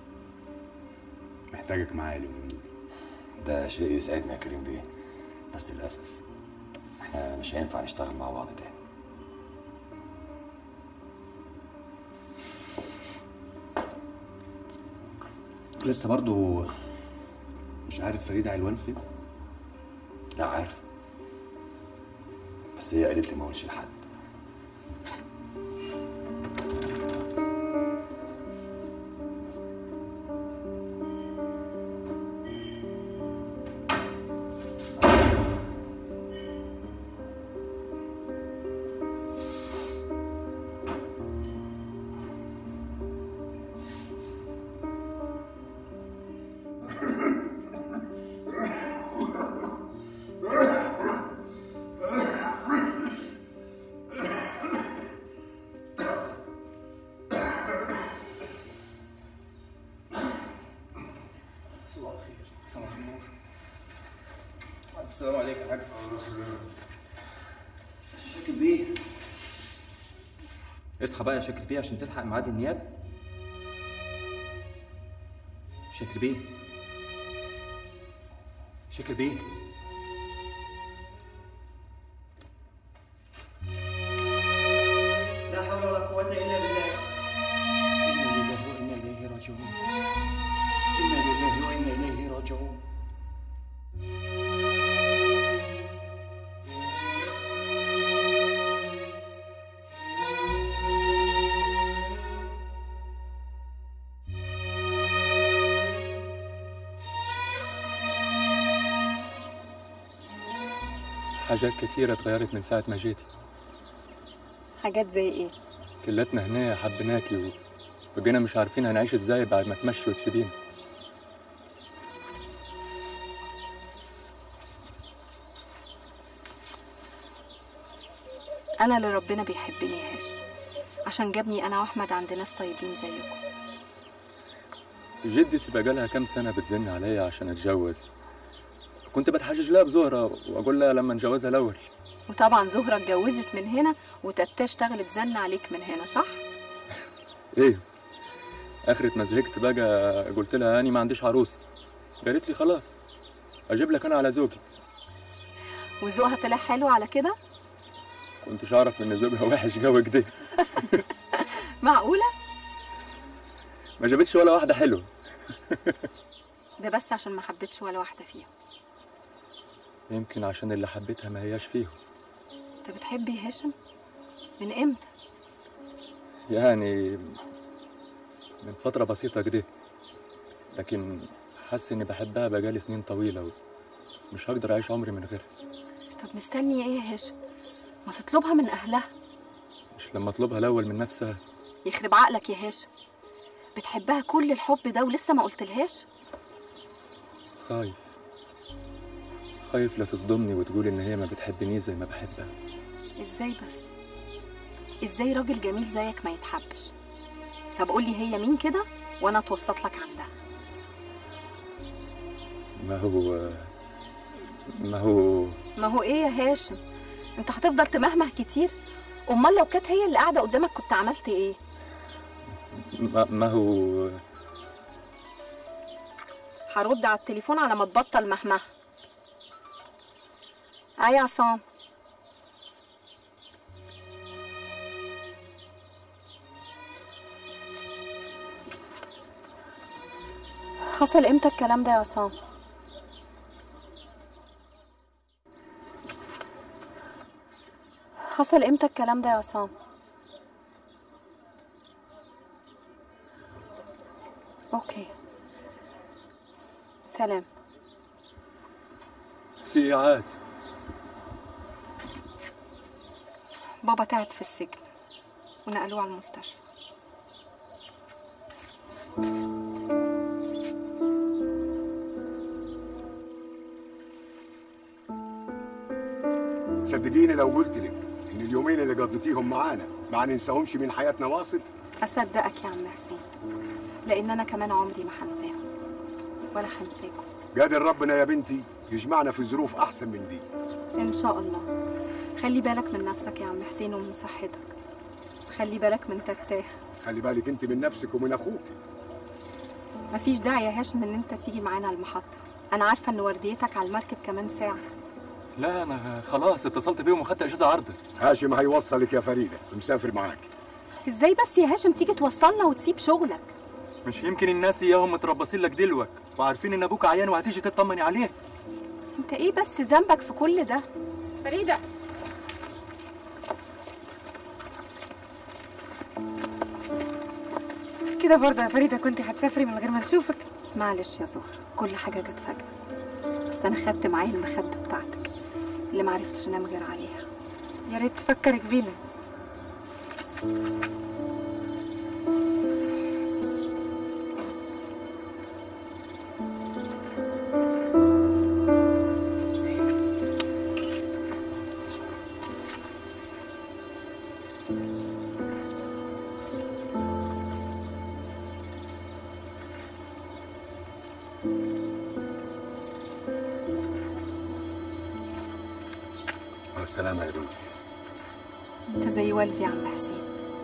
محتاجك معايا اليومين دول ده شيء يسعدني يا كريم بيه بس للاسف احنا مش هينفع نشتغل مع بعض تاني لسه برضو مش عارف فريدة علوان فين؟ لا عارف بس هي قالت لي ما اقولش لحد صباح الخير صباح النور السلام عليكم يا حاج شاكر بيه اصحى بقى يا شاكر بيه عشان تلحق ميعاد النيابه شاكر بيه شاكر بيه لا حول ولا قوة إلا بالله إنا لله وإنا إليه راجعون إنا لله وإنا إليه راجعون حاجات كتيرة اتغيرت من ساعة ما جيتي حاجات زي ايه كلتنا هنا حبيناكي و... وجينا مش عارفين هنعيش ازاي بعد ما تمشي وتسيبينا انا اللي ربنا بيحبني يا هاشم عشان جابني انا واحمد عند ناس طيبين زيكم جدتي بقى لها كام سنة بتزن عليا عشان اتجوز كنت بتحجج لها بزهرة واقول لها لما نجوزها الاول وطبعا زهرة اتجوزت من هنا وتتا اشتغلت زن عليك من هنا صح ايه اخرة ما زهقت بقى قلت لها اني ما عنديش عروسة قالت لي خلاص اجيب لك انا على زوجي وذوقها طلع حلو على كده كنتش اعرف ان زوجها وحش جو كده معقولة ما جابتش ولا واحدة حلوة ده بس عشان ما حبيتش ولا واحدة فيهم يمكن عشان اللي حبيتها ما هياش فيهم انت بتحب يا هاشم من امتى يعني من فترة بسيطة كده لكن حاسس اني بحبها بقالي سنين طويلة و... مش هقدر اعيش عمري من غيرها طب مستني ايه يا هاشم ما تطلبها من اهلها مش لما اطلبها الاول من نفسها يخرب عقلك يا هاشم بتحبها كل الحب ده ولسه ما قلتلهاش خايف خايف لا تصدمني وتقول ان هي ما بتحبنيش زي ما بحبها ازاي بس ازاي راجل جميل زيك ما يتحبش طب قولي هي مين كده وانا اتوسط لك عندها ما هو ما هو ما هو ايه يا هاشم انت هتفضل تمهمه كتير امال لو كانت هي اللي قاعده قدامك كنت عملت ايه ما, ما هو هرد على التليفون على ما تبطل مهمه اي يا عصام حصل امتى الكلام ده يا عصام حصل امتى الكلام ده يا عصام اوكي سلام في ايه عاد بابا تعب في السجن ونقلوه على المستشفى صدقيني لو قلت لك ان اليومين اللي قضيتيهم معانا ما ننساهمش من حياتنا واصل اصدقك يا عم حسين لان انا كمان عمري ما هنساهم ولا هنساكم قادر ربنا يا بنتي يجمعنا في ظروف احسن من دي ان شاء الله خلي بالك من نفسك يا عم حسين ومن صحتك خلي بالك من تتاه خلي بالك انت من نفسك ومن اخوك مفيش داعي يا هاشم ان انت تيجي معانا المحطه انا عارفه ان ورديتك على المركب كمان ساعه لا انا خلاص اتصلت بيهم وخدت اجازه عرض هاشم هيوصلك يا فريده مسافر معاك ازاي بس يا هاشم تيجي توصلنا وتسيب شغلك مش يمكن الناس اياهم متربصين لك دلوك وعارفين ان ابوك عيان وهتيجي تطمني عليه انت ايه بس ذنبك في كل ده فريده كده برضه يا فريده كنت هتسافري من غير ما نشوفك معلش يا زهر كل حاجه جت فجاه بس انا خدت معايا المخده بتاعتك اللي معرفتش انام غير عليها يا ريت تفكرك بينا مع السلامه يا بنتي انت زي والدي يا عم حسين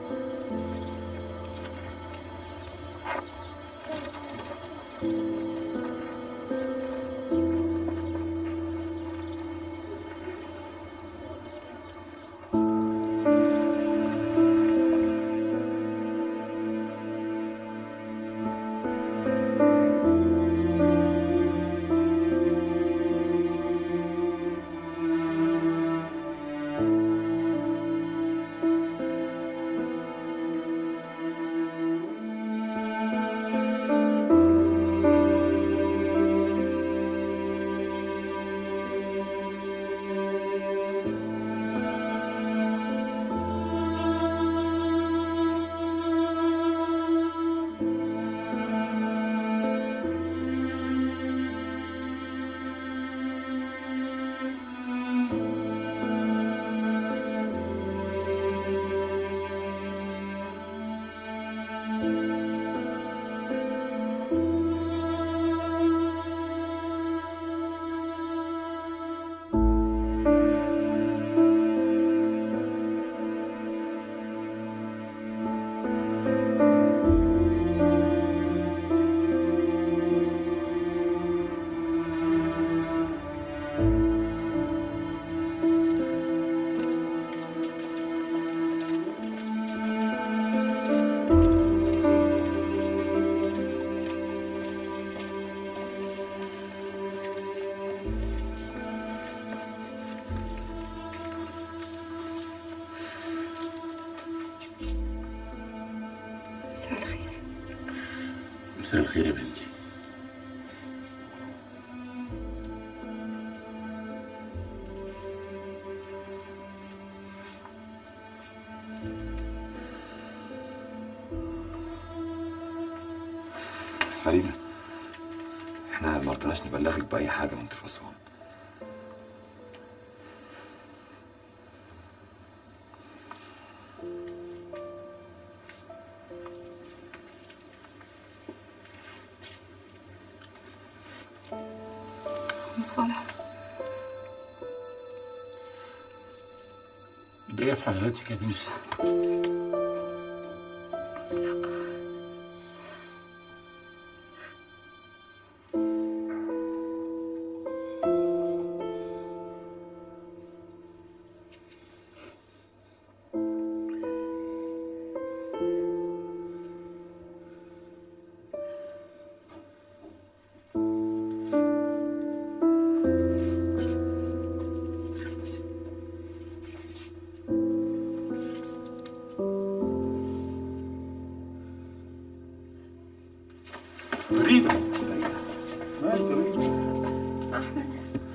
مساء الخير مساء الخير يا بنتي فريدة احنا ما رضناش نبلغك بأي حاجة وانت في أسوان عم صالح جاية في حياتك يا بنتي فريدة مالك يا بنتي احمد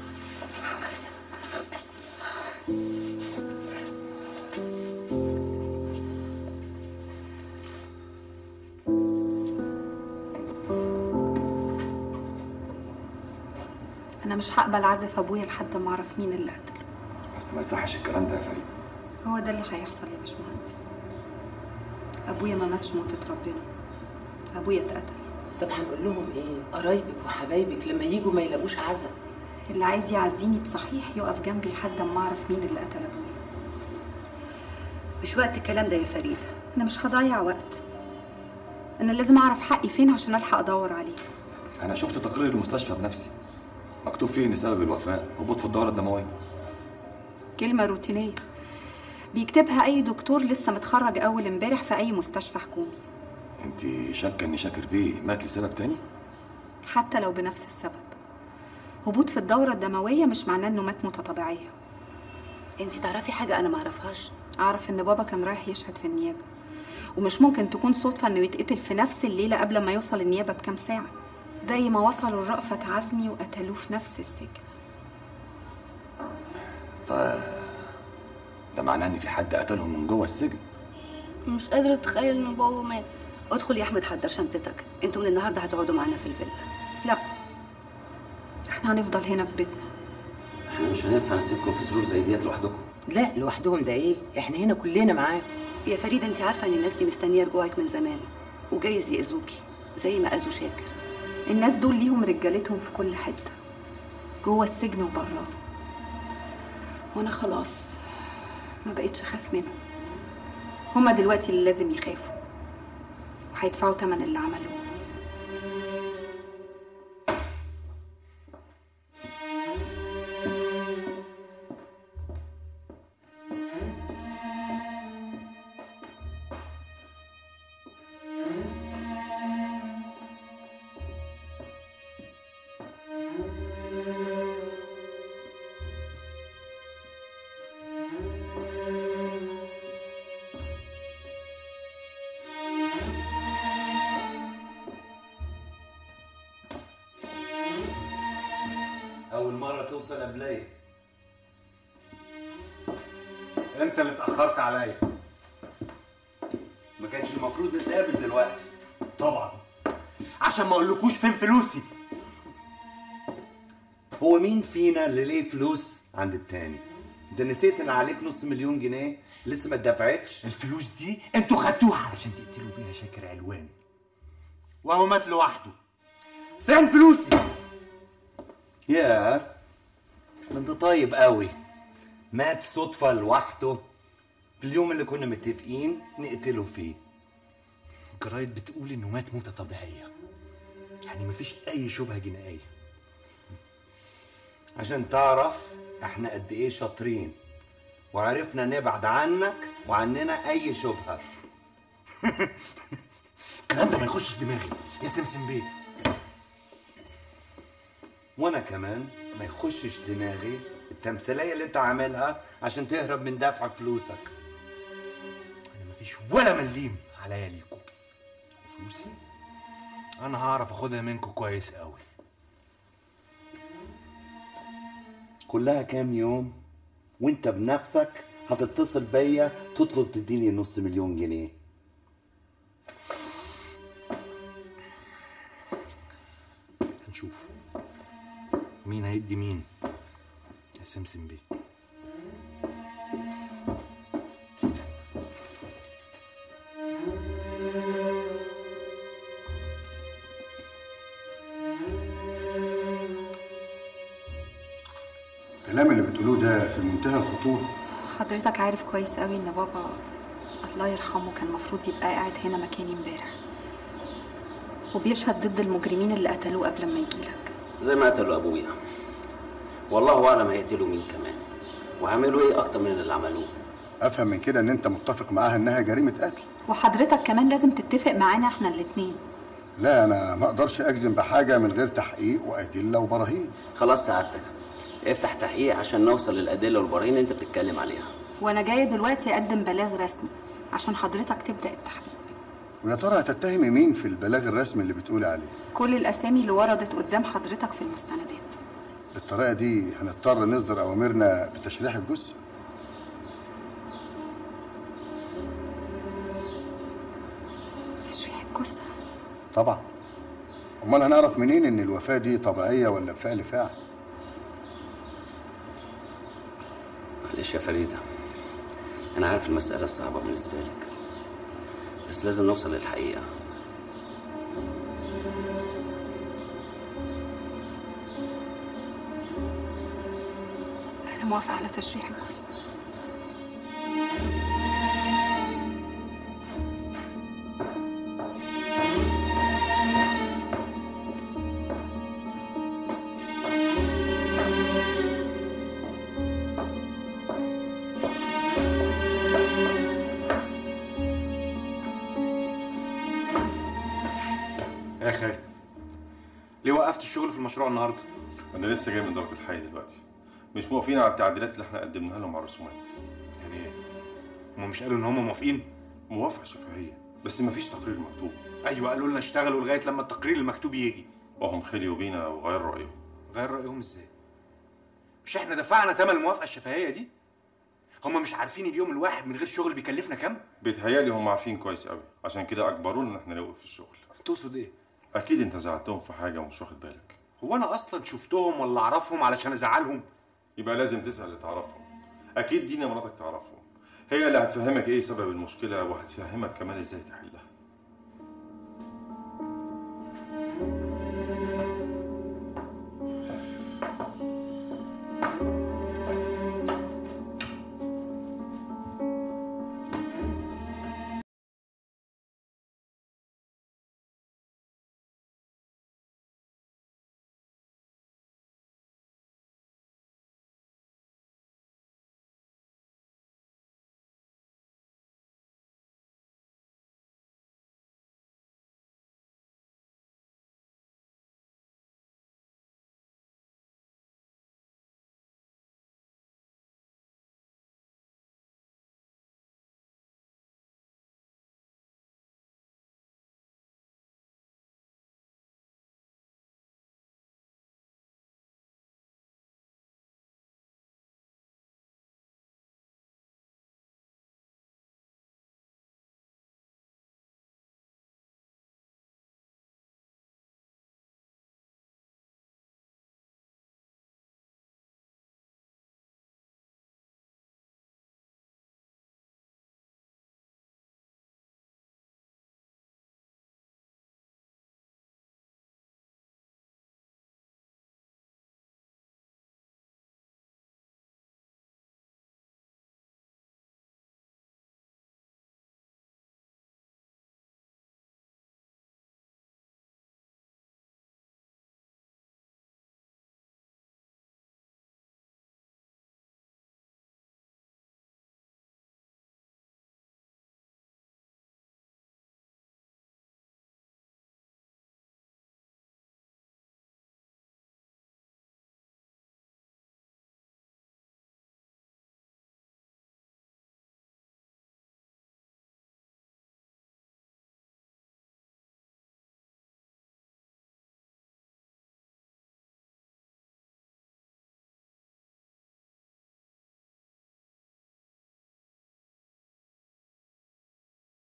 انا مش هقبل اعزف ابويا لحد ما اعرف مين اللي قتله بس ما يصحش الكلام ده يا فريدة هو ده اللي هيحصل يا باشمهندس ابويا ما ماتش موتة ربنا ابويا اتقتل طب هنقول لهم ايه قرايبك وحبايبك لما يجوا ما يلاقوش عزا اللي عايز يعزيني بصحيح يقف جنبي لحد ما اعرف مين اللي قتل ابويا مش وقت الكلام ده يا فريدة انا مش هضيع وقت انا لازم اعرف حقي فين عشان الحق ادور عليه أنا شفت تقرير المستشفى بنفسي مكتوب فيه إن سبب الوفاة هبوط في الدورة الدموية كلمة روتينية بيكتبها أي دكتور لسه متخرج أول امبارح في أي مستشفى حكومي أنت شاكة إن شاكر بيه مات لسبب تاني؟ حتى لو بنفس السبب هبوط في الدورة الدموية مش معناه إنه مات موتة طبيعية انت تعرفي حاجة انا معرفهاش أعرف إن بابا كان رايح يشهد في النيابة ومش ممكن تكون صدفة إنه يتقتل في نفس الليلة قبل ما يوصل النيابة بكام ساعة زي ما وصلوا لرأفت عزمي وقتلوه في نفس السجن ف ده معناه إن في حد قتلهم من جوه السجن مش قادرة اتخيل ان بابا مات ادخل يا احمد حضر شنطتك انتوا من النهارده هتقعدوا معانا في الفيلا لا احنا هنفضل هنا في بيتنا احنا مش هينفع نسيبكم في ظروف زي ديت لوحدكم لا لوحدهم ده ايه احنا هنا كلنا معاهم يا فريدة انت عارفة ان الناس دي مستنية رجوعك من زمان وجايز يأذوكي زي ما أذوا شاكر الناس دول ليهم رجالتهم في كل حتة جوه السجن وبره وانا خلاص ما بقتش اخاف منهم هما دلوقتي اللي لازم يخافوا وهيدفعوا تمن اللي عملوه أول مرة توصل قبلية انت اللي اتاخرت عليا ما كانش المفروض نتقابل دلوقتي طبعا عشان ما اقولكوش فين فلوسي هو مين فينا اللي ليه فلوس عند التاني؟ انت نسيت ان عليك نص مليون جنيه لسه ما اتدفعتش؟ الفلوس دي انتوا خدتوها علشان تقتلوا بيها شاكر علوان وهو مات لوحده فين فلوسي يا ده انت طيب قوي مات صدفة لوحده في اليوم اللي كنا متفقين نقتله فيه الجرايد بتقول انه مات موتة طبيعية يعني مفيش اي شبهة جنائية عشان تعرف احنا قد ايه شاطرين وعرفنا نبعد عنك وعننا اي شبهة الكلام ده ما يخشش دماغي يا سمسم بيه وانا كمان ما يخشش دماغي التمثيلية اللي انت عاملها عشان تهرب من دفع فلوسك انا مفيش ولا مليم عليا ليكوا فلوسي انا هعرف اخدها منكم كويس قوي كلها كام يوم وانت بنفسك هتتصل بيا تطلب تديني نص مليون جنيه نشوف مين هيدي مين يا سمسم بيه الكلام اللي بتقولوه ده في منتهى الخطورة حضرتك عارف كويس قوي ان بابا الله يرحمه كان المفروض يبقى قاعد هنا مكاني امبارح وبيشهد ضد المجرمين اللي قتلوه قبل ما يجيلك زي ما قتلوا ابويا والله اعلم هيقتلوا مين كمان وهيعملوا ايه اكتر من اللي عملوه افهم من كده ان انت متفق معاها انها جريمة قتل وحضرتك كمان لازم تتفق معانا احنا الاتنين لا انا ما اقدرش اجزم بحاجة من غير تحقيق وادلة وبراهين خلاص سعادتك افتح تحقيق عشان نوصل للادله والبراهين اللي انت بتتكلم عليها وانا جايه دلوقتي اقدم بلاغ رسمي عشان حضرتك تبدا التحقيق ويا ترى هتتهمي مين في البلاغ الرسمي اللي بتقولي عليه كل الاسامي اللي وردت قدام حضرتك في المستندات بالطريقة دي هنضطر نصدر اوامرنا بتشريح الجثة تشريح الجثه طبعا امال هنعرف منين ان الوفاة دي طبيعية ولا بفعل فاعل معلش يا فريده انا عارف المساله صعبه بالنسبه لك بس لازم نوصل للحقيقه انا موافقه على تشريح الجثه يا خالد ليه وقفت الشغل في المشروع النهارده؟ انا لسه جاي من اداره الحي دلوقتي مش موافقين على التعديلات اللي احنا قدمناها لهم على الرسومات يعني ايه؟ هم مش قالوا ان هم موافقين؟ موافقه شفهيه بس مفيش تقرير مكتوب ايوه قالوا لنا اشتغلوا لغايه لما التقرير المكتوب يجي وهم خليوا بينا وغيروا رايهم غير رايهم ازاي؟ مش احنا دفعنا ثمن الموافقه الشفهيه دي؟ هم مش عارفين اليوم الواحد من غير شغل بيكلفنا كام؟ بيتهيألي هم عارفين كويس قوي عشان كده اجبرونا ان احنا نوقف الشغل تقصد ايه؟ اكيد انت زعلتهم في حاجه ومش واخد بالك هو انا اصلا شفتهم ولا اعرفهم علشان ازعلهم؟ يبقى لازم تسال اللي تعرفهم اكيد دينا مراتك تعرفهم هي اللي هتفهمك ايه سبب المشكله وهتفهمك كمان ازاي تحلها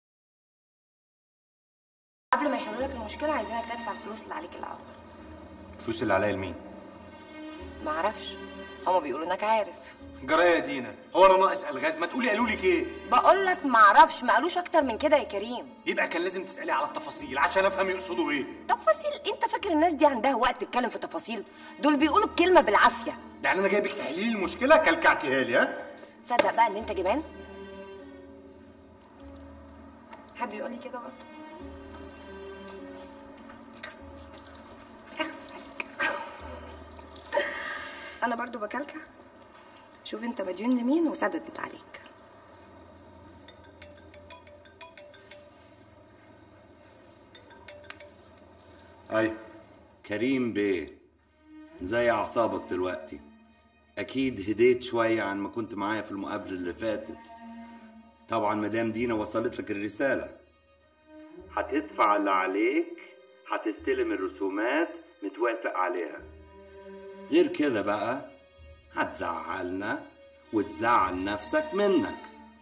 قبل ما يحلوا لك المشكله عايزينك تدفع الفلوس اللي عليك الاول الفلوس اللي عليا لمين معرفش هما بيقولوا انك عارف جرايه يا دينا هو انا ناقص الغاز ما تقولي قالوا لك ايه بقول لك معرفش ما قالوش اكتر من كده يا كريم يبقى كان لازم تسالي على التفاصيل عشان افهم يقصدوا ايه تفاصيل انت فاكر الناس دي عندها وقت تتكلم في تفاصيل دول بيقولوا الكلمه بالعافيه يعني انا جايبك تحليل المشكله كلكعتيها لي ها تصدق بقى ان انت جبان حد يقول لي كده برضه اخس اخس عليك. انا برضو بكلكع شوف انت مديون لمين وسدد اللي عليك اي كريم بيه زي اعصابك دلوقتي اكيد هديت شويه عن ما كنت معايا في المقابله اللي فاتت طبعا مدام دينا وصلت لك الرساله هتدفع اللي عليك هتستلم الرسومات متوافق عليها غير كده بقى هتزعلنا وتزعل نفسك منك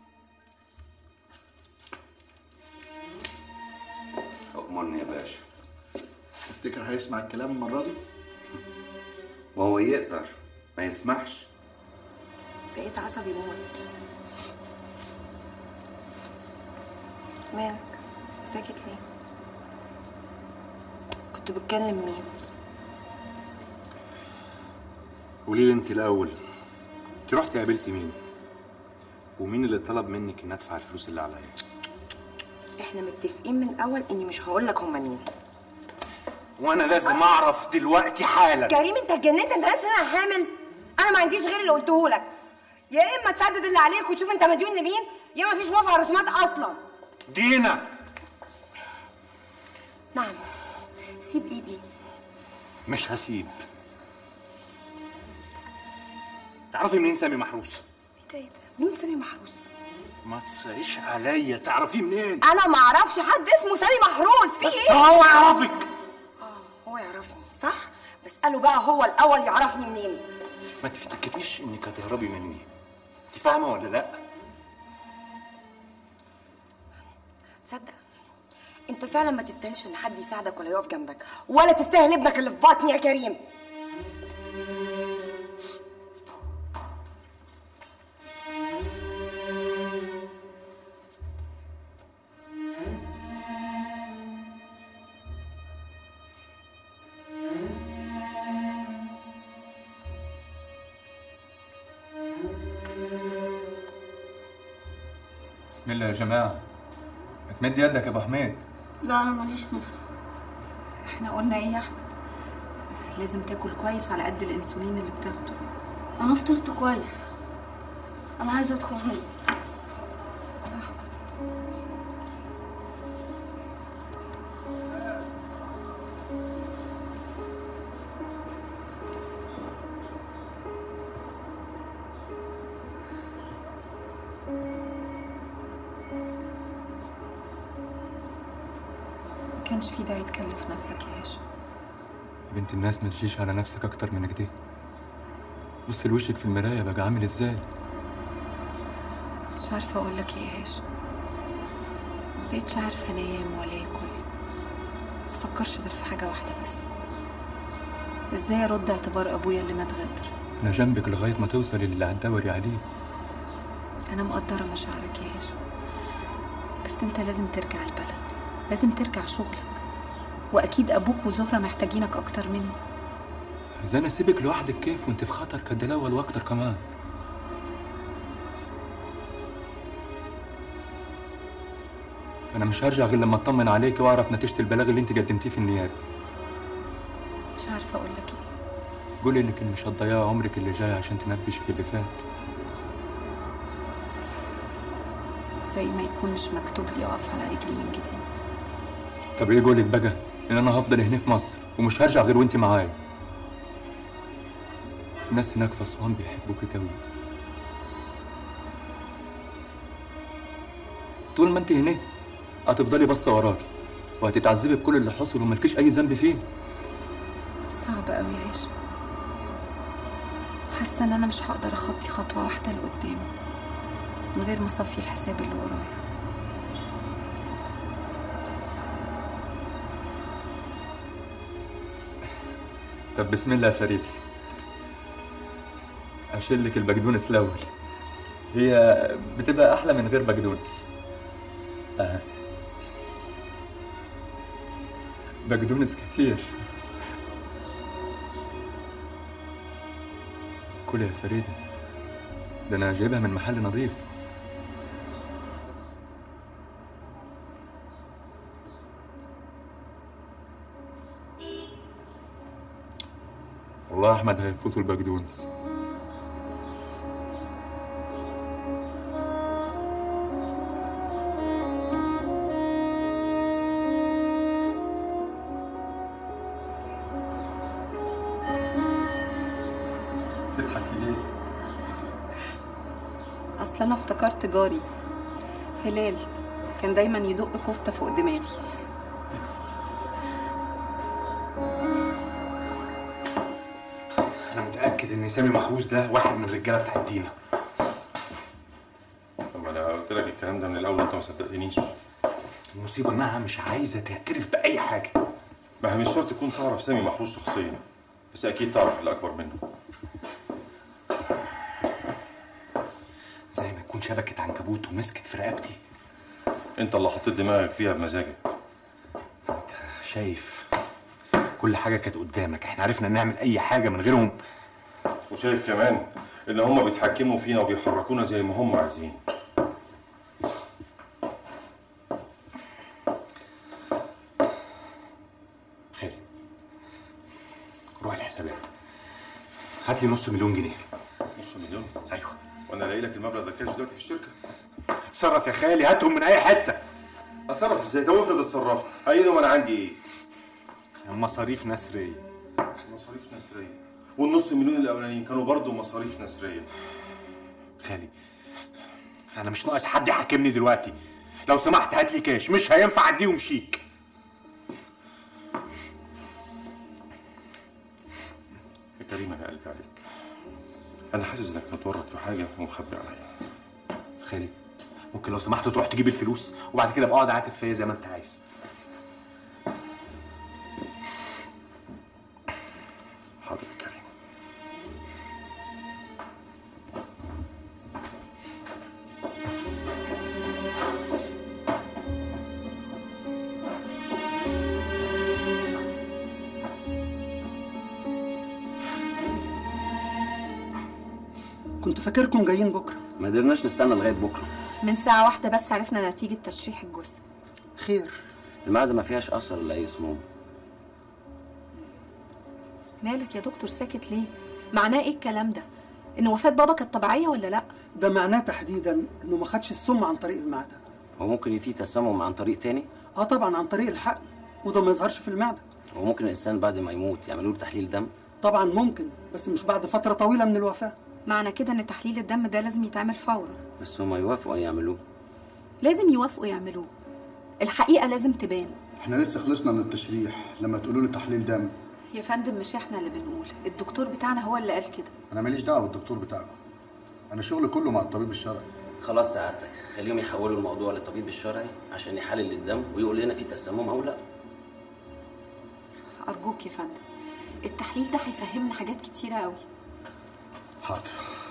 أؤمرني يا باشا تفتكر هيسمع الكلام المرة دي؟ وهو يقدر ما يسمحش بقيت عصبي موت مالك ساكت ليه كنت بتكلم مين قولي لي انت الاول انت رحتي قابلتي مين ومين اللي طلب منك ان ادفع الفلوس اللي عليا احنا متفقين من الاول اني مش هقول لك هما مين وانا لازم اعرف دلوقتي حالا كريم انت اتجننت انت لسه انا حامل انا ما عنديش غير اللي قلته لك يا اما تسدد اللي عليك وتشوف انت مديون لمين يا ما فيش موافقه على الرسومات اصلا دينا نعم سيب ايدي مش هسيب تعرفي منين سامي محروس ايه ده ايه ده مين سامي محروس ما تسعيش عليا تعرفيه منين انا ما اعرفش حد اسمه سامي محروس في بس ايه هو يعرفك هو يعرفني صح بساله بقى هو الاول يعرفني منين ما تفتكريش انك هتهربي مني انت فاهمه ولا لا تصدق انت فعلا ما تستاهلش ان حد يساعدك ولا يقف جنبك ولا تستاهل ابنك اللي في بطني يا كريم بسم الله يا جماعة تمد يدك يا ابو حميد لا انا ماليش نفس احنا قلنا ايه يا احمد لازم تاكل كويس على قد الانسولين اللي بتاخده انا فطرت كويس انا عايزه ادخل هنا ما كانش في داعي تكلف نفسك يا هاشم يا بنت الناس ما تجيش على نفسك اكتر من كده بص لوشك في المراية بقى عامل ازاي مش عارفة اقول لك ايه يا هاشم مبقتش عارفة انام ولا اكل مفكرش غير في حاجة واحدة بس ازاي ارد اعتبار ابويا اللي مات غدر انا جنبك لغاية ما توصلي للي هتدوري عليه انا مقدرة مشاعرك يا هاشم بس انت لازم ترجع البلد لازم ترجع شغلك واكيد ابوك وزهرة محتاجينك اكتر مني عايزاني اسيبك لوحدك كيف وانت في خطر كد الاول واكتر كمان انا مش هرجع غير لما اطمن عليك واعرف نتيجة البلاغ اللي انت قدمتيه في النيابة مش عارفة اقول لك ايه قولي انك مش هتضيعي عمرك اللي جاي عشان تنبشي في اللي فات زي ما يكون مش مكتوب لي اقف على رجلي من جديد طب ايه قولك بقى ان انا هفضل هنا في مصر ومش هرجع غير وانت معايا الناس هناك في اسوان بيحبوكي قوي طول ما انت هنا هتفضلي باصه وراكي وهتتعذبي بكل اللي حصل وملكيش اي ذنب فيه صعب قوي يا هاشم حاسه ان انا مش هقدر اخطي خطوه واحده لقدام من غير ما اصفي الحساب اللي ورايا طب بسم الله يا فريدة اشيلك البقدونس الاول هي بتبقى احلى من غير بقدونس آه. بقدونس كتير كل يا فريدة ده انا جايبها من محل نظيف والله احمد هيفوتوا البقدونس تضحكي ليه؟ اصل انا افتكرت جاري هلال كان دايما يدق كفته فوق دماغي انا متاكد ان سامي محروس ده واحد من الرجاله بتاعت دينا طب انا قلت لك الكلام ده من الاول وانت ما صدقتنيش المصيبه انها مش عايزه تعترف باي حاجه ما هي مش شرط تكون تعرف سامي محروس شخصيا بس اكيد تعرف اللي اكبر منه زي ما يكون شبكه عنكبوت ومسكت في رقبتي انت اللي حطيت دماغك فيها بمزاجك شايف كل حاجه كانت قدامك احنا عرفنا نعمل اي حاجه من غيرهم وشايف كمان ان هم بيتحكموا فينا وبيحركونا زي ما هم عايزين خالي روح الحسابات هات لي نص مليون جنيه نص مليون ايوه وانا الاقي لك المبلغ ده كاش دلوقتي في الشركه اتصرف يا خالي هاتهم من اي حته اتصرف ازاي طب افرض اتصرفت ايدهم انا عندي ايه مصاريف نسريه مصاريف نسريه والنص مليون الاولانيين كانوا برضه مصاريف نسريه خالي انا مش ناقص حد يحاكمني دلوقتي لو سمحت هات لي كاش مش هينفع اديهم شيك يا كريم انا قلبي عليك انا حاسس انك متورط في حاجه ومخبي عليا خالي ممكن لو سمحت تروح تجيب الفلوس وبعد كده ابقى اقعد عاتب فيا زي ما انت عايز حاضر يا كريم كنت فاكركم جايين بكره ما قدرناش نستنى لغايه بكره من ساعة واحدة بس عرفنا نتيجة تشريح الجثة خير المعده ما فيهاش اثر لاي سموم مالك يا دكتور ساكت ليه؟ معناه ايه الكلام ده؟ ان وفاة بابا كانت طبيعية ولا لا؟ ده معناه تحديدا انه ما خدش السم عن طريق المعده هو ممكن في تسمم عن طريق تاني اه طبعا عن طريق الحقن وده ما يظهرش في المعده هو ممكن الانسان بعد ما يموت يعملوا له تحليل دم طبعا ممكن بس مش بعد فتره طويله من الوفاه معنى كده ان تحليل الدم ده لازم يتعمل فورا بس هما يوافقوا ان يعملوه لازم يوافقوا يعملوه الحقيقة لازم تبان احنا لسه خلصنا من التشريح لما تقولوا لي تحليل دم يا فندم مش احنا اللي بنقول الدكتور بتاعنا هو اللي قال كده انا ماليش دعوه بالدكتور بتاعكم انا شغلي كله مع الطبيب الشرعي خلاص سعادتك خليهم يحولوا الموضوع للطبيب الشرعي عشان يحلل الدم ويقول لنا في تسمم او لا أرجوك يا فندم التحليل ده هيفهمنا حاجات كتيرة قوي حاضر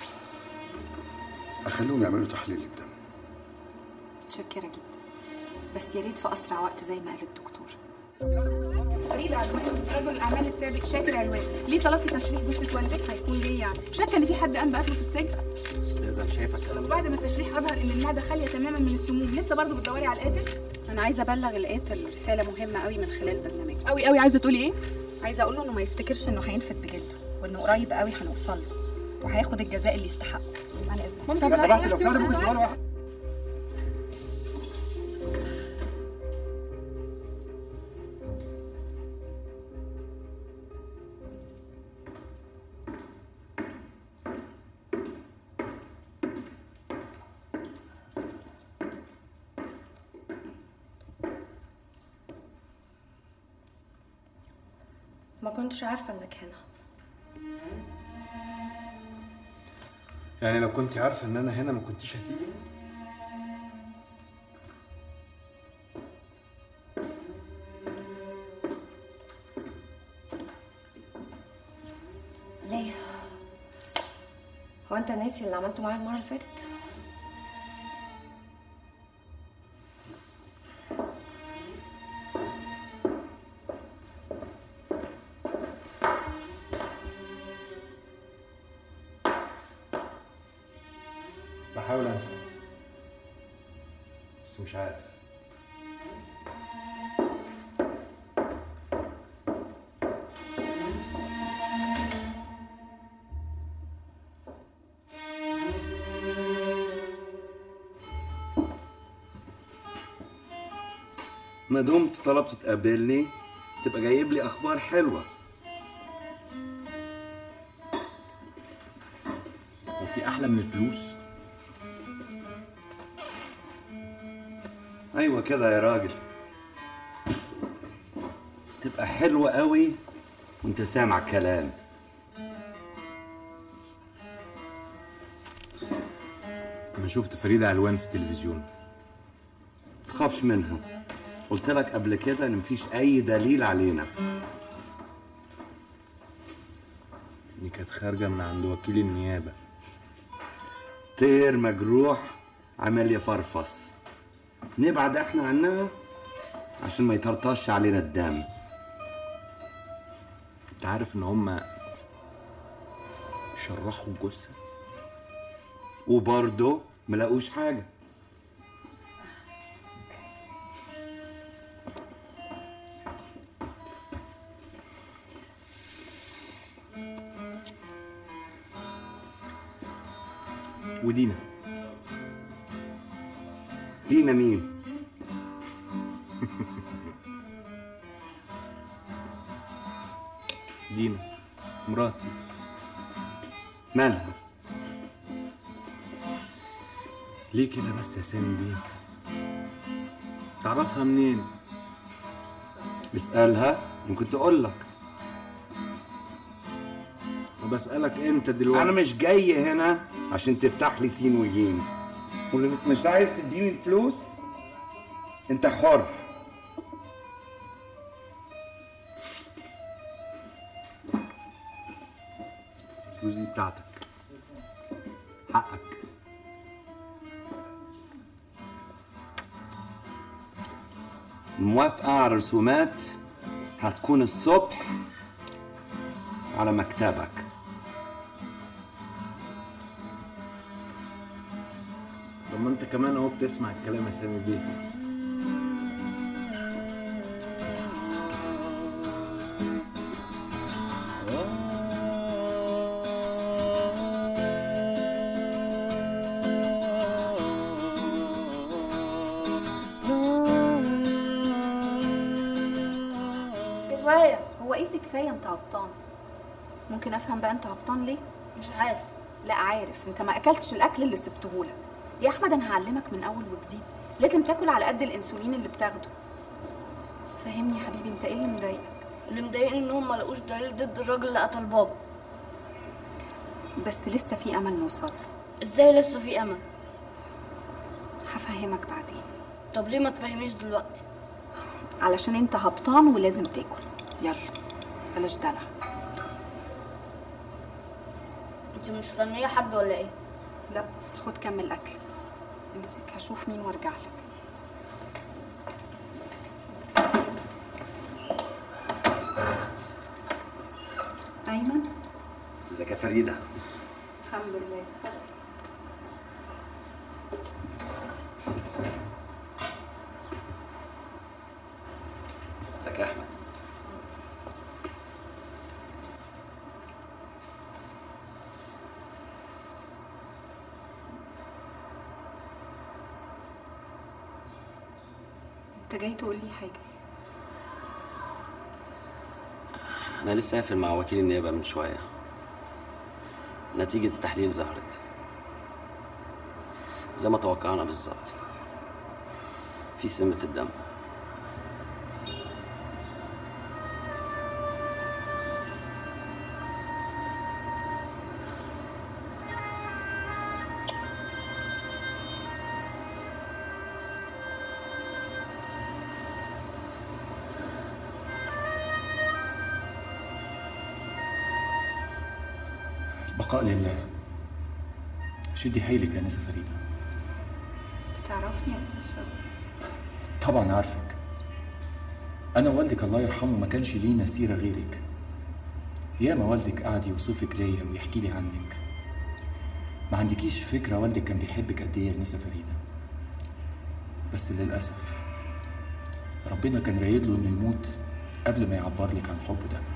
هخليهم يعملوا تحليل الدم متشكرة جدا بس يا ريت في أسرع وقت زي ما قال الدكتور فريد علوان رجل الاعمال السابق شاكر علوان ليه طلبت تشريح جثه والدك هيكون ليه يعني شاكه ان في حد قام بقتله في السجن استاذه مش شايفه الكلام ده وبعد ما التشريح اظهر ان المعده خاليه تماما من السموم لسه برضه بتدوري على القاتل انا عايزه ابلغ القاتل رساله مهمه قوي من خلال برنامج قوي قوي عايزه تقولي ايه عايزه اقول له انه ما يفتكرش انه هينفد بجلده وانه قريب قوي هنوصل له وهياخد الجزاء اللي يستحقه على اذنك ممكن لو سمحت لو سمحت ممكن سؤال واحد ما كنتش عارفة انك هنا يعني لو كنت عارفه ان انا هنا ما كنتيش هتيجي ناسي اللي عملته معايا المره اللي فاتت بحاول انسى بس مش عارف ما دمت طلبت تقابلني تبقى جايب لي اخبار حلوه وفي احلى من الفلوس ايوه كده يا راجل تبقى حلوه قوي وانت سامع كلام انا شفت فريده علوان في التلفزيون تخافش منها قلت لك قبل كده ان مفيش اي دليل علينا دي كانت خارجه من عند وكيل النيابه طير مجروح عمال يفرفص نبعد احنا عنها عشان ما يطرطش علينا الدم انت عارف ان هم شرحوا الجثه وبرضه ملاقوش حاجه ودينا دينا مين دينا مراتي مالها ليه كده بس يا سامي بيه تعرفها منين اسالها ممكن تقول لك وبسالك انت دلوقتي انا مش جاي هنا عشان تفتح لي سين وجيم واللي مش عايز تديني الفلوس انت حر الفلوس دي بتاعتك حقك الموافقة على الرسومات هتكون الصبح على مكتبك طب ما انت كمان اهو بتسمع الكلام يا سامي بيه كفايه هو ايه اللي كفايه انت عبطان ممكن افهم بقى انت عبطان ليه مش عارف لا عارف انت ما اكلتش الاكل اللي سبتهولك يا احمد انا هعلمك من اول وجديد لازم تاكل على قد الانسولين اللي بتاخده فهمني يا حبيبي انت ايه اللي مضايقك اللي مضايقني انهم ما لقوش دليل ضد الراجل اللي قتل بابا بس لسه في امل نوصل ازاي لسه في امل هفهمك بعدين طب ليه ما تفهميش دلوقتي علشان انت هبطان ولازم تاكل يلا بلاش دلع انت مستنيه حد ولا ايه لا خد كمل اكل امسك هشوف مين وارجع لك ايمن ازيك يا فريده الحمد لله اتفضل ازيك يا احمد انت جاي تقول لي حاجه انا لسه قافل مع وكيل النيابه من شويه نتيجه التحليل ظهرت زي ما توقعنا بالظبط في سم في الدم البقاء لله شدي حيلك يا نسا فريدة انت تعرفني يا استاذ شوقي طبعا عارفك أنا والدك الله يرحمه ما كانش ليه نسيرة غيرك ياما والدك قعد يوصفك ليا ويحكي لي عنك ما عندكيش فكرة والدك كان بيحبك قد إيه يا نسا فريدة بس للأسف ربنا كان رايد له إنه يموت قبل ما يعبر لك عن حبه ده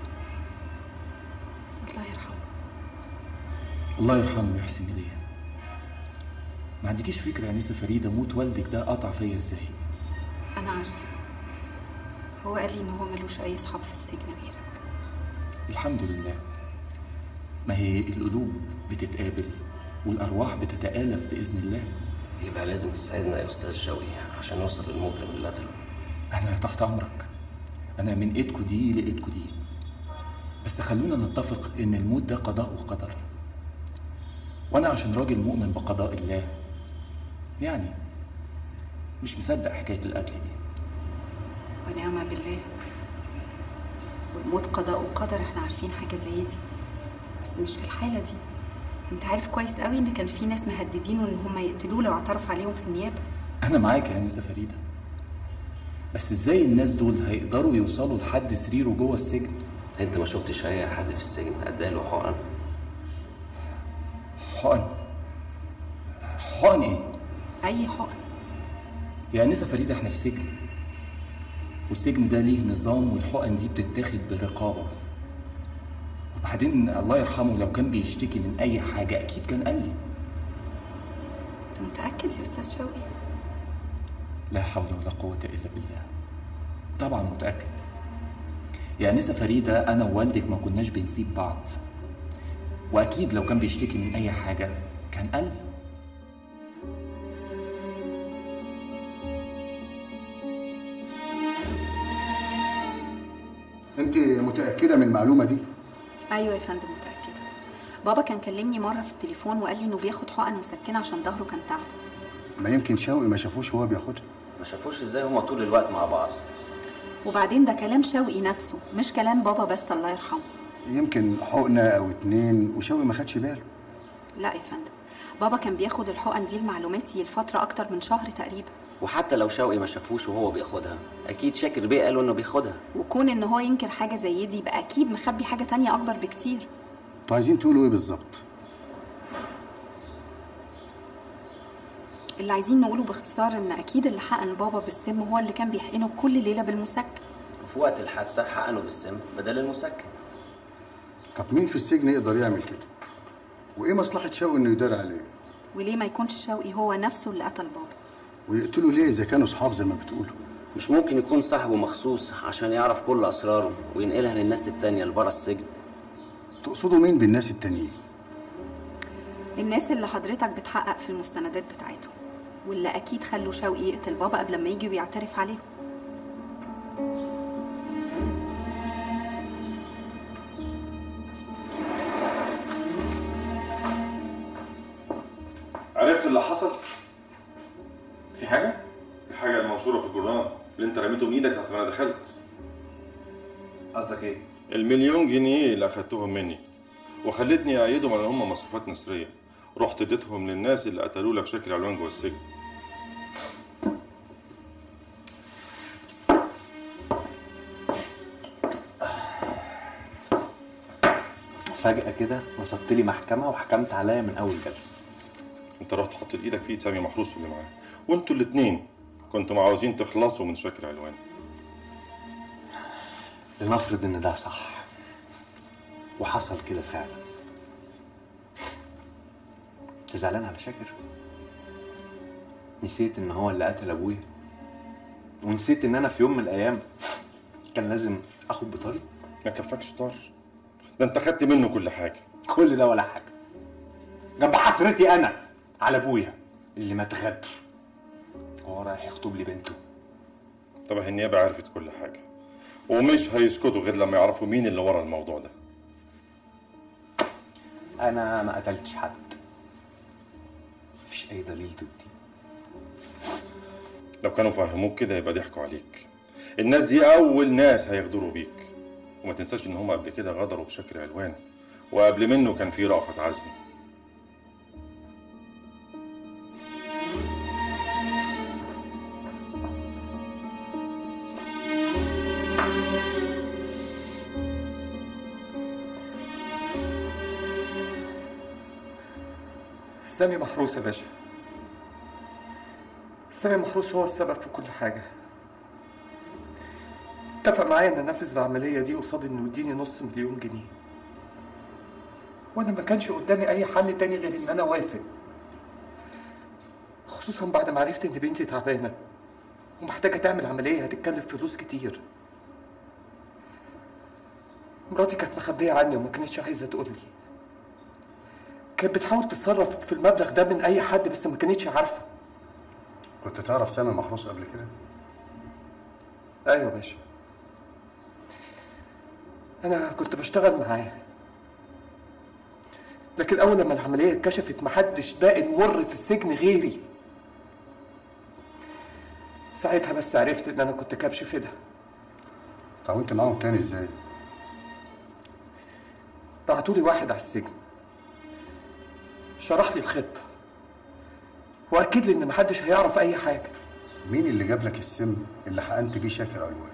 الله يرحمه الله يرحمه ويحسن إليه ما عندكيش فكرة يا نسا فريدة موت والدك ده قطع فيا إزاي انا عارفه هو قال لي ان هو ملوش اي اصحاب في السجن غيرك الحمد لله ما هي القلوب بتتقابل والأرواح بتتآلف بإذن الله يبقى لازم تساعدنا يا استاذ شوقي عشان نوصل للمجرم اللي قتله أنا تحت أمرك أنا من إيدكو دي لإيدكو دي بس خلونا نتفق إن الموت ده قضاء وقدر وأنا عشان راجل مؤمن بقضاء الله يعني مش مصدق حكاية القتل دي ونعم بالله والموت قضاء وقدر احنا عارفين حاجه زي دي بس مش في الحاله دي انت عارف كويس قوي ان كان في ناس مهددينه ان هم يقتلوه لو اعترف عليهم في النيابه أنا معاك يا أنسة فريدة بس إزاي الناس دول هيقدروا يوصلوا لحد سريره جوه السجن انت ما شفتش اي حد في السجن اداله حقن حقن حقن إيه؟ اي حقن يا أنسة فريدة احنا في سجن والسجن ده ليه نظام والحقن دي بتتاخد برقابة وبعدين الله يرحمه لو كان بيشتكي من أي حاجة أكيد كان قال لي انت متاكد يا استاذ شوقي لا حول ولا قوة إلا بالله طبعا متأكد يا أنسة فريدة أنا ووالدك ما كناش بنسيب بعض وأكيد لو كان بيشتكي من أي حاجة كان قال لي انت متاكده من المعلومه دي ايوه يا فندم متاكده بابا كان كلمني مره في التليفون وقال لي انه بياخد حقن مسكنه عشان ظهره كان تعب ما يمكن شوقي ما شافوش وهو بياخدها ما شافوش ازاي هما طول الوقت مع بعض وبعدين ده كلام شوقي نفسه مش كلام بابا بس الله يرحمه يمكن حقنه او اتنين وشوقي ما خدش باله لا يا فندم بابا كان بياخد الحقن دي لمعلوماتي لفتره اكتر من شهر تقريبا وحتى لو شوقي ما شافوش وهو بياخدها اكيد شاكر بيه قالوا انه بياخدها وكون ان هو ينكر حاجه زي دي يبقى اكيد مخبي حاجه تانية اكبر بكتير انتوا عايزين تقولوا ايه بالظبط اللي عايزين نقوله باختصار ان اكيد اللي حقن بابا بالسم هو اللي كان بيحقنه كل ليله بالمسكن وفي وقت الحادثه حقنه بالسم بدل المسكن طب مين في السجن يقدر يعمل كده وايه مصلحه شوقي انه يدار عليه وليه ما يكونش شوقي هو نفسه اللي قتل بابا ويقتلوا ليه اذا كانوا اصحاب زي ما بتقولوا مش ممكن يكون صاحبه مخصوص عشان يعرف كل اسراره وينقلها للناس التانية اللي بره السجن تقصدوا مين بالناس التانيين الناس اللي حضرتك بتحقق في المستندات بتاعتهم واللي اكيد خلوا شوقي يقتل بابا قبل ما يجي ويعترف عليهم عرفت اللي حصل؟ في حاجة؟ الحاجة المنشورة في الجورنال اللي انت رميته من ايدك ساعة ما انا دخلت قصدك ايه؟ المليون جنيه اللي اخدتهم مني وخلتني اعيدهم على هم مصروفات نسرية رحت اديتهم للناس اللي قتلوا لك شاكر علوان جوه السجن فجأة كده وصلت لي محكمة وحكمت عليا من أول جلسة انت رحت حطيت ايدك في ايد سامي محروس واللي معاه وانتوا الاتنين كنتم عاوزين تخلصوا من شاكر علوان لنفرض إن ده صح وحصل كده فعلا أنت زعلان على شاكر؟ نسيت إن هو اللي قتل أبويا ونسيت إن أنا في يوم من الأيام كان لازم آخد بطاري ما كفاكش طار ده انت خدت منه كل حاجة كل ده ولا حاجة جنب حسرتي أنا على أبويا اللي مات غدر هو رايح يخطب لي بنته طبعا النيابة عرفت كل حاجة ومش هيسكتوا غير لما يعرفوا مين اللي ورا الموضوع ده أنا ما قتلتش حد مفيش أي دليل ضدي لو كانوا فهموك كده يبقى ضحكوا عليك الناس دي اول ناس هيغدروا بيك وما تنساش ان هم قبل كده غدروا بشكل علوان وقبل منه كان في رأفت عزمي سامي محروس يا باشا سامي محروس هو السبب في كل حاجة اتفق معايا ان انفذ العملية دي قصاد انه يديني نص مليون جنيه وانا ما كانش قدامي اي حل تاني غير ان انا اوافق خصوصا بعد ما عرفت ان بنتي تعبانة ومحتاجة تعمل عملية هتتكلف فلوس كتير مراتي كانت مخبية عني وما كانتش عايزة تقول لي كانت بتحاول تتصرف في المبلغ ده من أي حد بس ما كانتش عارفة كنت تعرف سامي محروس قبل كده أيوة يا باشا أنا كنت بشتغل معاه لكن أول لما العملية اتكشفت محدش داق المر في السجن غيري ساعتها بس عرفت إن أنا كنت كبش فدا طب وانت معاهم تاني ازاي بعتولي واحد على السجن شرح لي الخطة وأكد لي إن محدش هيعرف أي حاجة مين اللي جاب لك السم اللي حقنت بيه شاكر علوان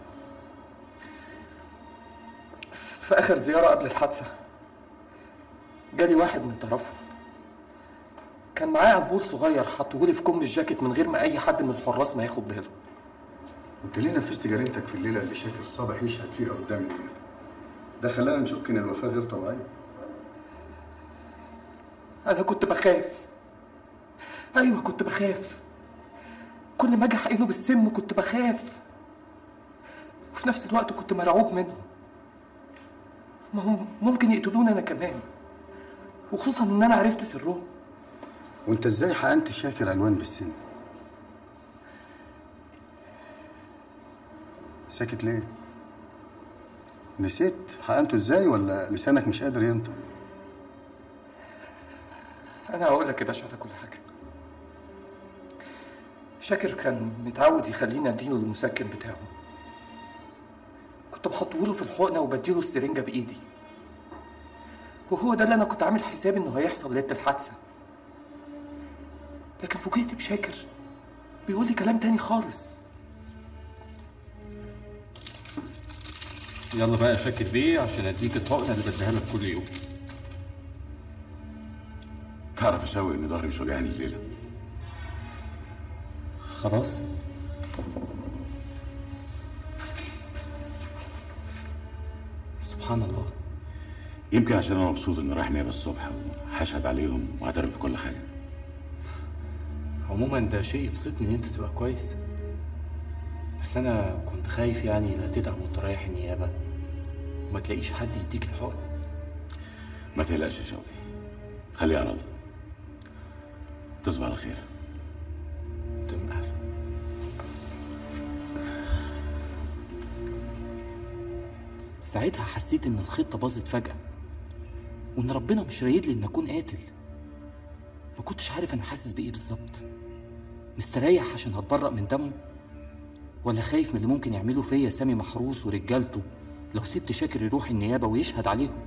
في آخر زيارة قبل الحادثة جالي واحد من طرفهم كان معاه عمبول صغير حطهولي في كم الجاكيت من غير ما أي حد من الحراس ما ياخد باله انت ليه نفذت جريمتك في الليله اللي شاكر صابح يشهد فيها قدام النيابه ده خلانا نشك ان الوفاه غير طبيعيه أنا كنت بخاف أيوة كنت بخاف كل ما أجي أحقنه بالسم كنت بخاف وفي نفس الوقت كنت مرعوب منه ما هم ممكن يقتلوني أنا كمان وخصوصا إن أنا عرفت سرهم وانت ازاي حقنت شاكر علوان بالسن ساكت ليه نسيت حقنته ازاي ولا لسانك مش قادر ينطق أنا هقول لك يا باشا على كل حاجة شاكر كان متعود يخليني أديله المسكن بتاعه كنت بحطه له في الحقنة وبديله السرنجة بإيدي وهو ده اللي أنا كنت عامل حسابي إنه هيحصل ليلة الحادثة لكن فوجئت بشاكر بيقول لي كلام تاني خالص يلا بقى يا شاكر بيه عشان اديك الحقنه اللي بديها لك كل يوم تعرف يا شوقي ان ظهري مش وجعني الليله خلاص سبحان الله يمكن عشان انا مبسوط اني رايح نيابه الصبح وهشهد عليهم واعترف بكل حاجه عموما ده شيء يبسطني ان انت تبقى كويس بس انا كنت خايف يعني لا تتعب وانت رايح النيابه وما تلاقيش حد يديك الحقنه ما تقلقش يا شوقي خليها على الله تصبح على خير تم أهلا ساعتها حسيت ان الخطه باظت فجاه وان ربنا مش رايد لي ان اكون قاتل ما كنتش عارف انا حاسس بايه بالظبط مستريح عشان هتبرأ من دمه ولا خايف من اللي ممكن يعمله فيا سامي محروس ورجالته لو سبت شاكر يروح النيابه ويشهد عليهم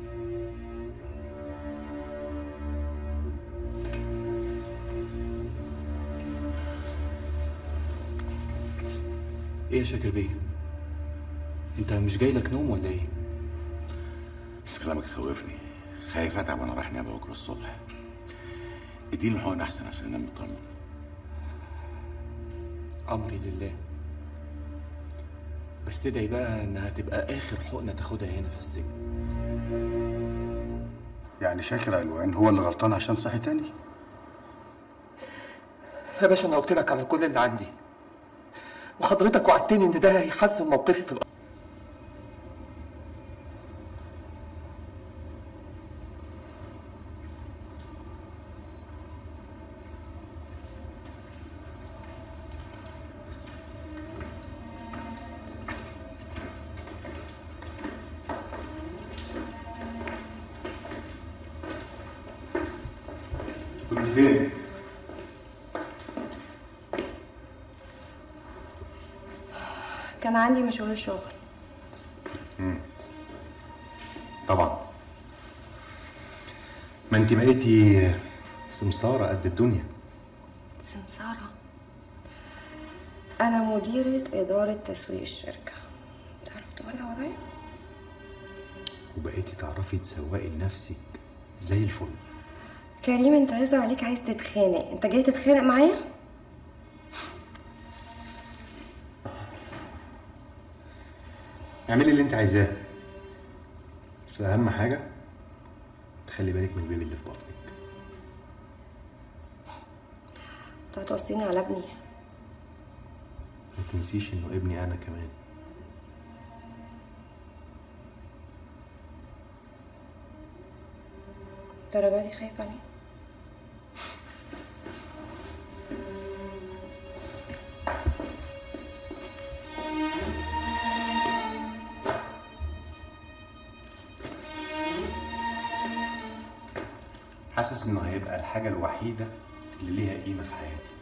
ايه يا شاكر بيه انت مش جاي لك نوم ولا ايه بس كلامك خوفني خايف اتعب وانا رايح نيابه بكره الصبح اديني الحقن احسن عشان انام مطمن امري لله بس ادعي بقى انها تبقى اخر حقنه تاخدها هنا في السجن يعني شاكر علوان هو اللي غلطان عشان صحي تاني يا باشا أنا قلت لك على كل اللي عندي وحضرتك وعدتني إن ده هيحسن موقفي في الأرض كنت فين؟ كان عندي مشوار الشغل طبعا ما انت بقيتي سمسارة قد الدنيا سمسارة أنا مديرة إدارة تسويق الشركة تعرف تقولها ورايا؟ وبقيتي تعرفي تسوقي لنفسك زي الفل كريم انت يظهر عليك عايز تتخانق انت جاي تتخانق معايا اعملي اللي انت عايزاه بس اهم حاجه تخلي بالك من البيبي اللي في بطنك انت هتوصيني على ابني ما تنسيش انه ابني انا كمان الدرجة دي خايف عليه حاسس انه هيبقى الحاجه الوحيده اللي ليها قيمه في حياتي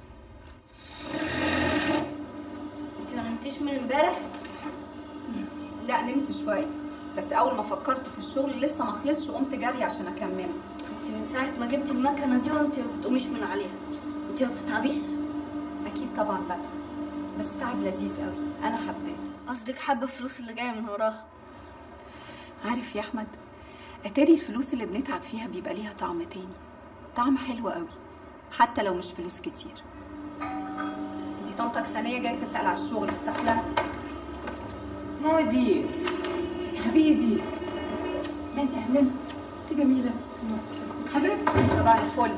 انت ما نمتيش من امبارح لا نمت شويه بس اول ما فكرت في الشغل لسه ما خلصش وقمت جري عشان اكمله انت من ساعه ما جبتي المكنه دي وانت ما بتقوميش من عليها انت ما بتتعبيش اكيد طبعا بقى بس تعب لذيذ قوي انا حباه قصدك حابه الفلوس اللي جايه من وراها عارف يا احمد اتاري الفلوس اللي بنتعب فيها بيبقى ليها طعم تاني طعم حلو قوي حتى لو مش فلوس كتير دي طنطك ثانيه جايه تسال على الشغل افتح لها مودي حبيبي يعني اهلا انت جميله حبيبتي صباح الفل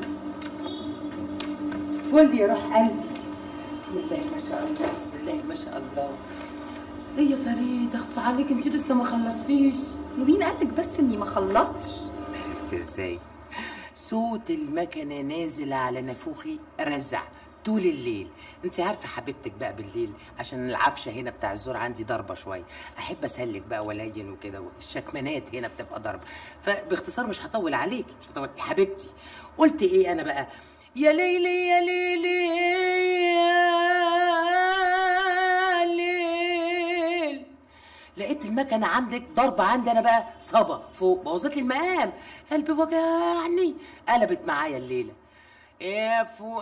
ولدي يا روح قلبي بسم الله ما شاء الله بسم الله ما شاء الله ايه يا فريد اخص عليك انت لسه ما خلصتيش ومين قالك بس اني ما خلصتش عرفت ازاي صوت المكنه نازل على نافوخي رزع طول الليل انت عارفه حبيبتك بقى بالليل عشان العفشه هنا بتاع الزور عندي ضربه شويه احب اسلك بقى ولين وكده والشكمانات هنا بتبقى ضربه فباختصار مش هطول عليك مش هطول انت حبيبتي قلت ايه انا بقى يا ليلي يا ليلي يا ليل لقيت المكنه عندك ضربه عندي انا بقى صبا فوق بوظت لي المقام قلبي وجعني قلبت معايا الليله يا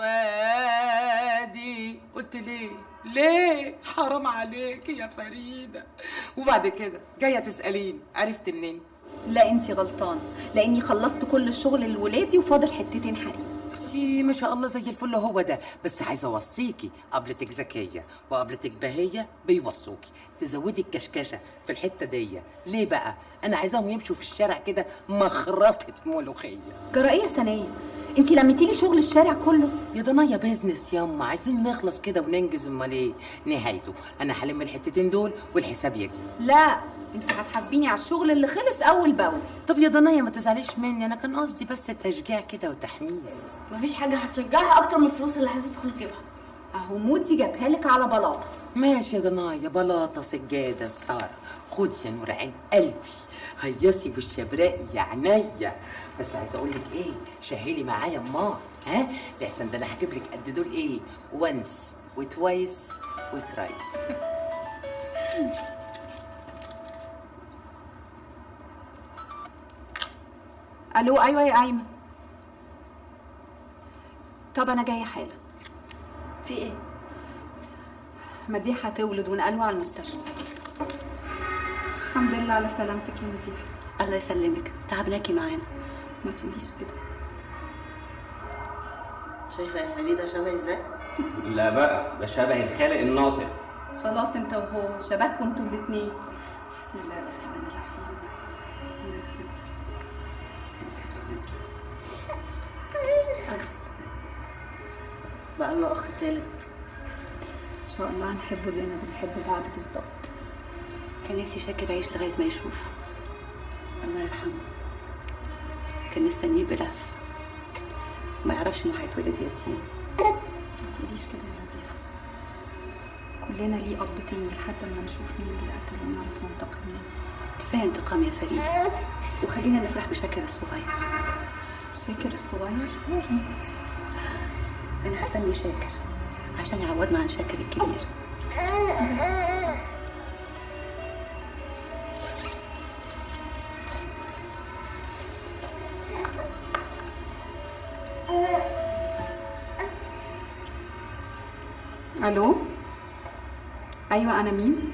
فؤادي قلت ليه ليه حرام عليك يا فريده وبعد كده جايه تساليني عرفت منين لا انت غلطان لاني خلصت كل الشغل لولادي وفاضل حتتين حريم اختي ما شاء الله زي الفل هو ده بس عايزه اوصيكي قبلتك ذكيه وقبلتك بهيه بيوصوكي تزودي الكشكشه في الحته دي ليه بقى انا عايزاهم يمشوا في الشارع كده مخرطه ملوخيه جرائيه ثانيه انت لميتي لي شغل الشارع كله يا ضنايا بيزنس ياما عايزين نخلص كده وننجز امال ايه نهايته انا هلم الحتتين دول والحساب يجي لا انت هتحاسبيني على الشغل اللي خلص اول باول طب يا ضنايا ما تزعليش مني انا كان قصدي بس تشجيع كده وتحميس مفيش حاجه هتشجعها اكتر من الفلوس اللي هتدخل جيبها اهو موتي جابها لك على بلاطه ماشي يا ضنايا بلاطه سجاده ستاره خد يا نور عين قلبي هيصي بالشبراء يا عينيا بس عايزه اقول لك ايه شهلي معايا امال ها لحسن ده انا هجيب لك قد دول ايه وانس وتوايس وثرايس الو ايوه يا ايمن طب انا جايه حالا في ايه مديحه هتولد ونقلوها على المستشفى الحمد لله على سلامتك يا مديحه الله يسلمك تعبناكي معانا ما تقوليش كده شايفه يا فريده شبه ازاي لا بقى ده شبه الخالق الناطق خلاص انت وهو شبهكم انتوا الاثنين بسم الله الرحمن الرحيم بقى له اخ تالت ان شاء الله هنحبه زي ما بنحب بعض بالظبط كان نفسي شاكر يعيش لغايه ما يشوف الله يرحمه كان مستنيه بلهفه ما يعرفش انه هيتولد يتيم ما تقوليش كده يا مديحه كلنا ليه اب تاني لحد ما نشوف مين اللي قتله ونعرف ننتقم منه كفايه انتقام يا فريد وخلينا نفرح بشاكر الصغير شاكر الصغير انا هسمي شاكر عشان يعوضنا عن شاكر الكبير الو ايوه انا مين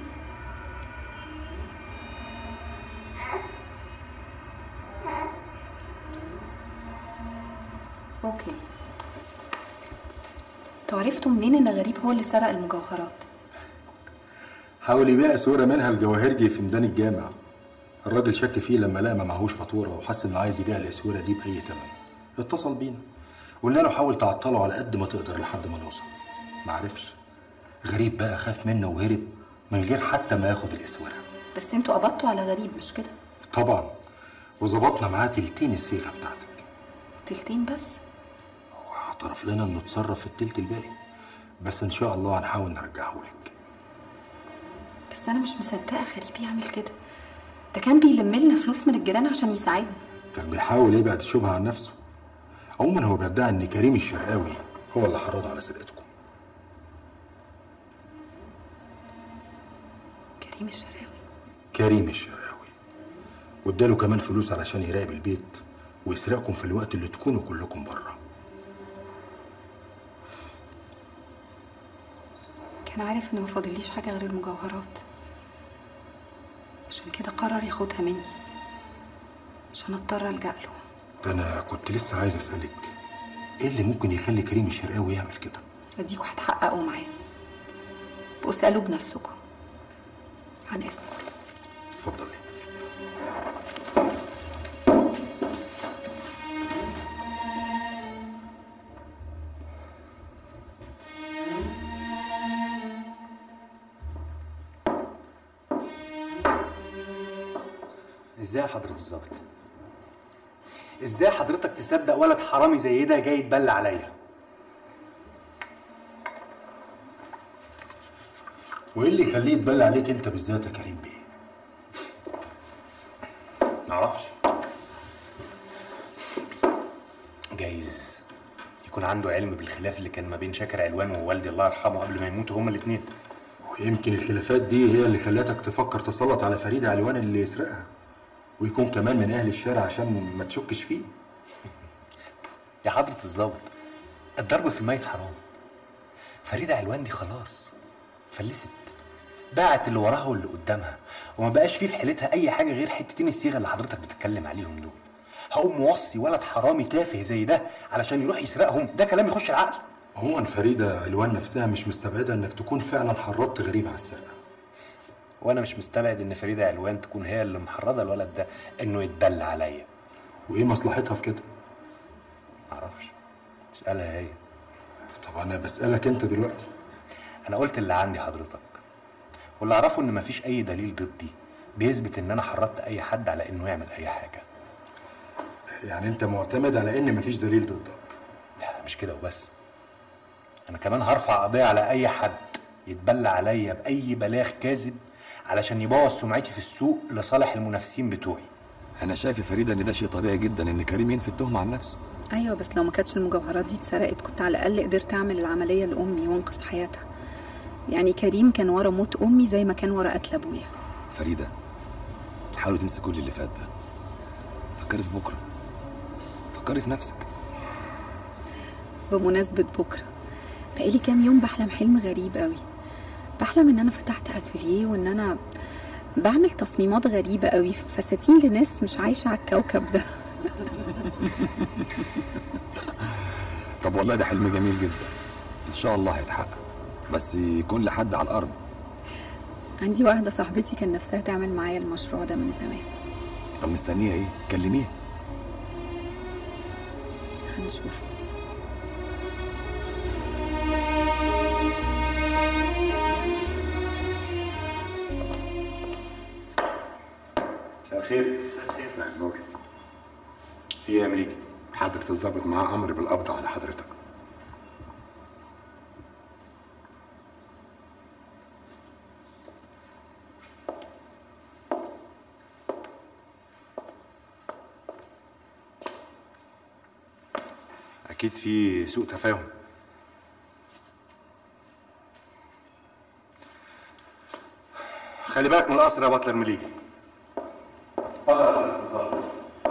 انتوا عرفتوا منين ان غريب هو اللي سرق المجوهرات حاول يبيع اسوره منها الجواهرجي في ميدان الجامع الراجل شك فيه لما لقى ما معهوش فاتوره وحس انه عايز يبيع الاسوره دي باي ثمن اتصل بينا قلنا له حاول تعطله على قد ما تقدر لحد ما نوصل ما عرفش غريب بقى خاف منه وهرب من غير حتى ما ياخد الاسوره بس انتوا قبضتوا على غريب مش كده طبعا وظبطنا معاه تلتين الصيغه بتاعتك تلتين بس اعترف لنا انه اتصرف في التلت الباقي بس ان شاء الله هنحاول نرجعه لك بس انا مش مصدقه غريب يعمل كده ده كان بيلم لنا فلوس من الجيران عشان يساعدنا كان بيحاول يبعد الشبهه عن نفسه عموما هو بيدعي ان كريم الشرقاوي هو اللي حرض على سرقتكم كريم الشرقاوي كريم الشرقاوي واداله كمان فلوس علشان يراقب البيت ويسرقكم في الوقت اللي تكونوا كلكم بره كان عارف ان ما فاضليش حاجه غير المجوهرات عشان كده قرر ياخدها مني عشان اضطر الجا له ده انا كنت لسه عايز اسالك ايه اللي ممكن يخلي كريم الشرقاوي يعمل كده اديكوا هتحققوا معاه واسالوا بنفسكم عن اسمك اتفضلي ازاي حضرة الظابط؟ ازاي حضرتك تصدق ولد حرامي زي ده جاي يتبلى عليا؟ وايه اللي يخليه يتبلى عليك انت بالذات يا كريم بيه معرفش جايز يكون عنده علم بالخلاف اللي كان ما بين شاكر علوان ووالدي الله يرحمه قبل ما يموتوا هما الاتنين ويمكن الخلافات دي هي اللي خلتك تفكر تسلط على فريدة علوان اللي يسرقها ويكون كمان من اهل الشارع عشان ما تشكش فيه يا حضرة الظابط الضرب في الميت حرام فريدة علوان دي خلاص فلست باعت اللي وراها واللي قدامها وما بقاش فيه في حيلتها اي حاجه غير حتتين الصيغه اللي حضرتك بتتكلم عليهم دول هقوم موصي ولد حرامي تافه زي ده علشان يروح يسرقهم ده كلام يخش العقل عموما فريدة علوان نفسها مش مستبعدة انك تكون فعلا حرضت غريب على السرقة وانا مش مستبعد ان فريده علوان تكون هي اللي محرضه الولد ده انه يتبلى عليا وايه مصلحتها في كده معرفش اسالها هي طب انا بسألك انت دلوقتي انا قلت اللي عندي حضرتك واللي اعرفه ان مفيش اي دليل ضدي بيثبت ان انا حرضت اي حد على انه يعمل اي حاجه يعني انت معتمد على ان مفيش دليل ضدك لا مش كده وبس انا كمان هرفع قضيه على اي حد يتبلى عليا باي بلاغ كاذب علشان يبوظ سمعتي في السوق لصالح المنافسين بتوعي انا شايف يا فريده ان ده شيء طبيعي جدا ان كريم ينفي التهمه عن نفسه ايوه بس لو ما كانتش المجوهرات دي اتسرقت كنت على الاقل قدرت اعمل العمليه لامي وانقذ حياتها يعني كريم كان ورا موت امي زي ما كان ورا قتل ابويا فريده حاولي تنسي كل اللي فات ده فكري في بكره فكري في نفسك بمناسبه بكره بقالي كام يوم بحلم حلم غريب قوي بحلم ان انا فتحت اتوليه وان انا بعمل تصميمات غريبه قوي فساتين لناس مش عايشه على الكوكب ده طب والله ده حلم جميل جدا ان شاء الله هيتحقق بس يكون لحد على الارض عندي واحده صاحبتي كان نفسها تعمل معايا المشروع ده من زمان طب مستنيه ايه كلميه هنشوف مساء الخير مساء النور في ايه يا مليكي حضرة الضابط معاه امر بالقبض على حضرتك اكيد في سوء تفاهم خلي بالك من القصر يا بطل المليجي اتفضل يا حضرة الظابط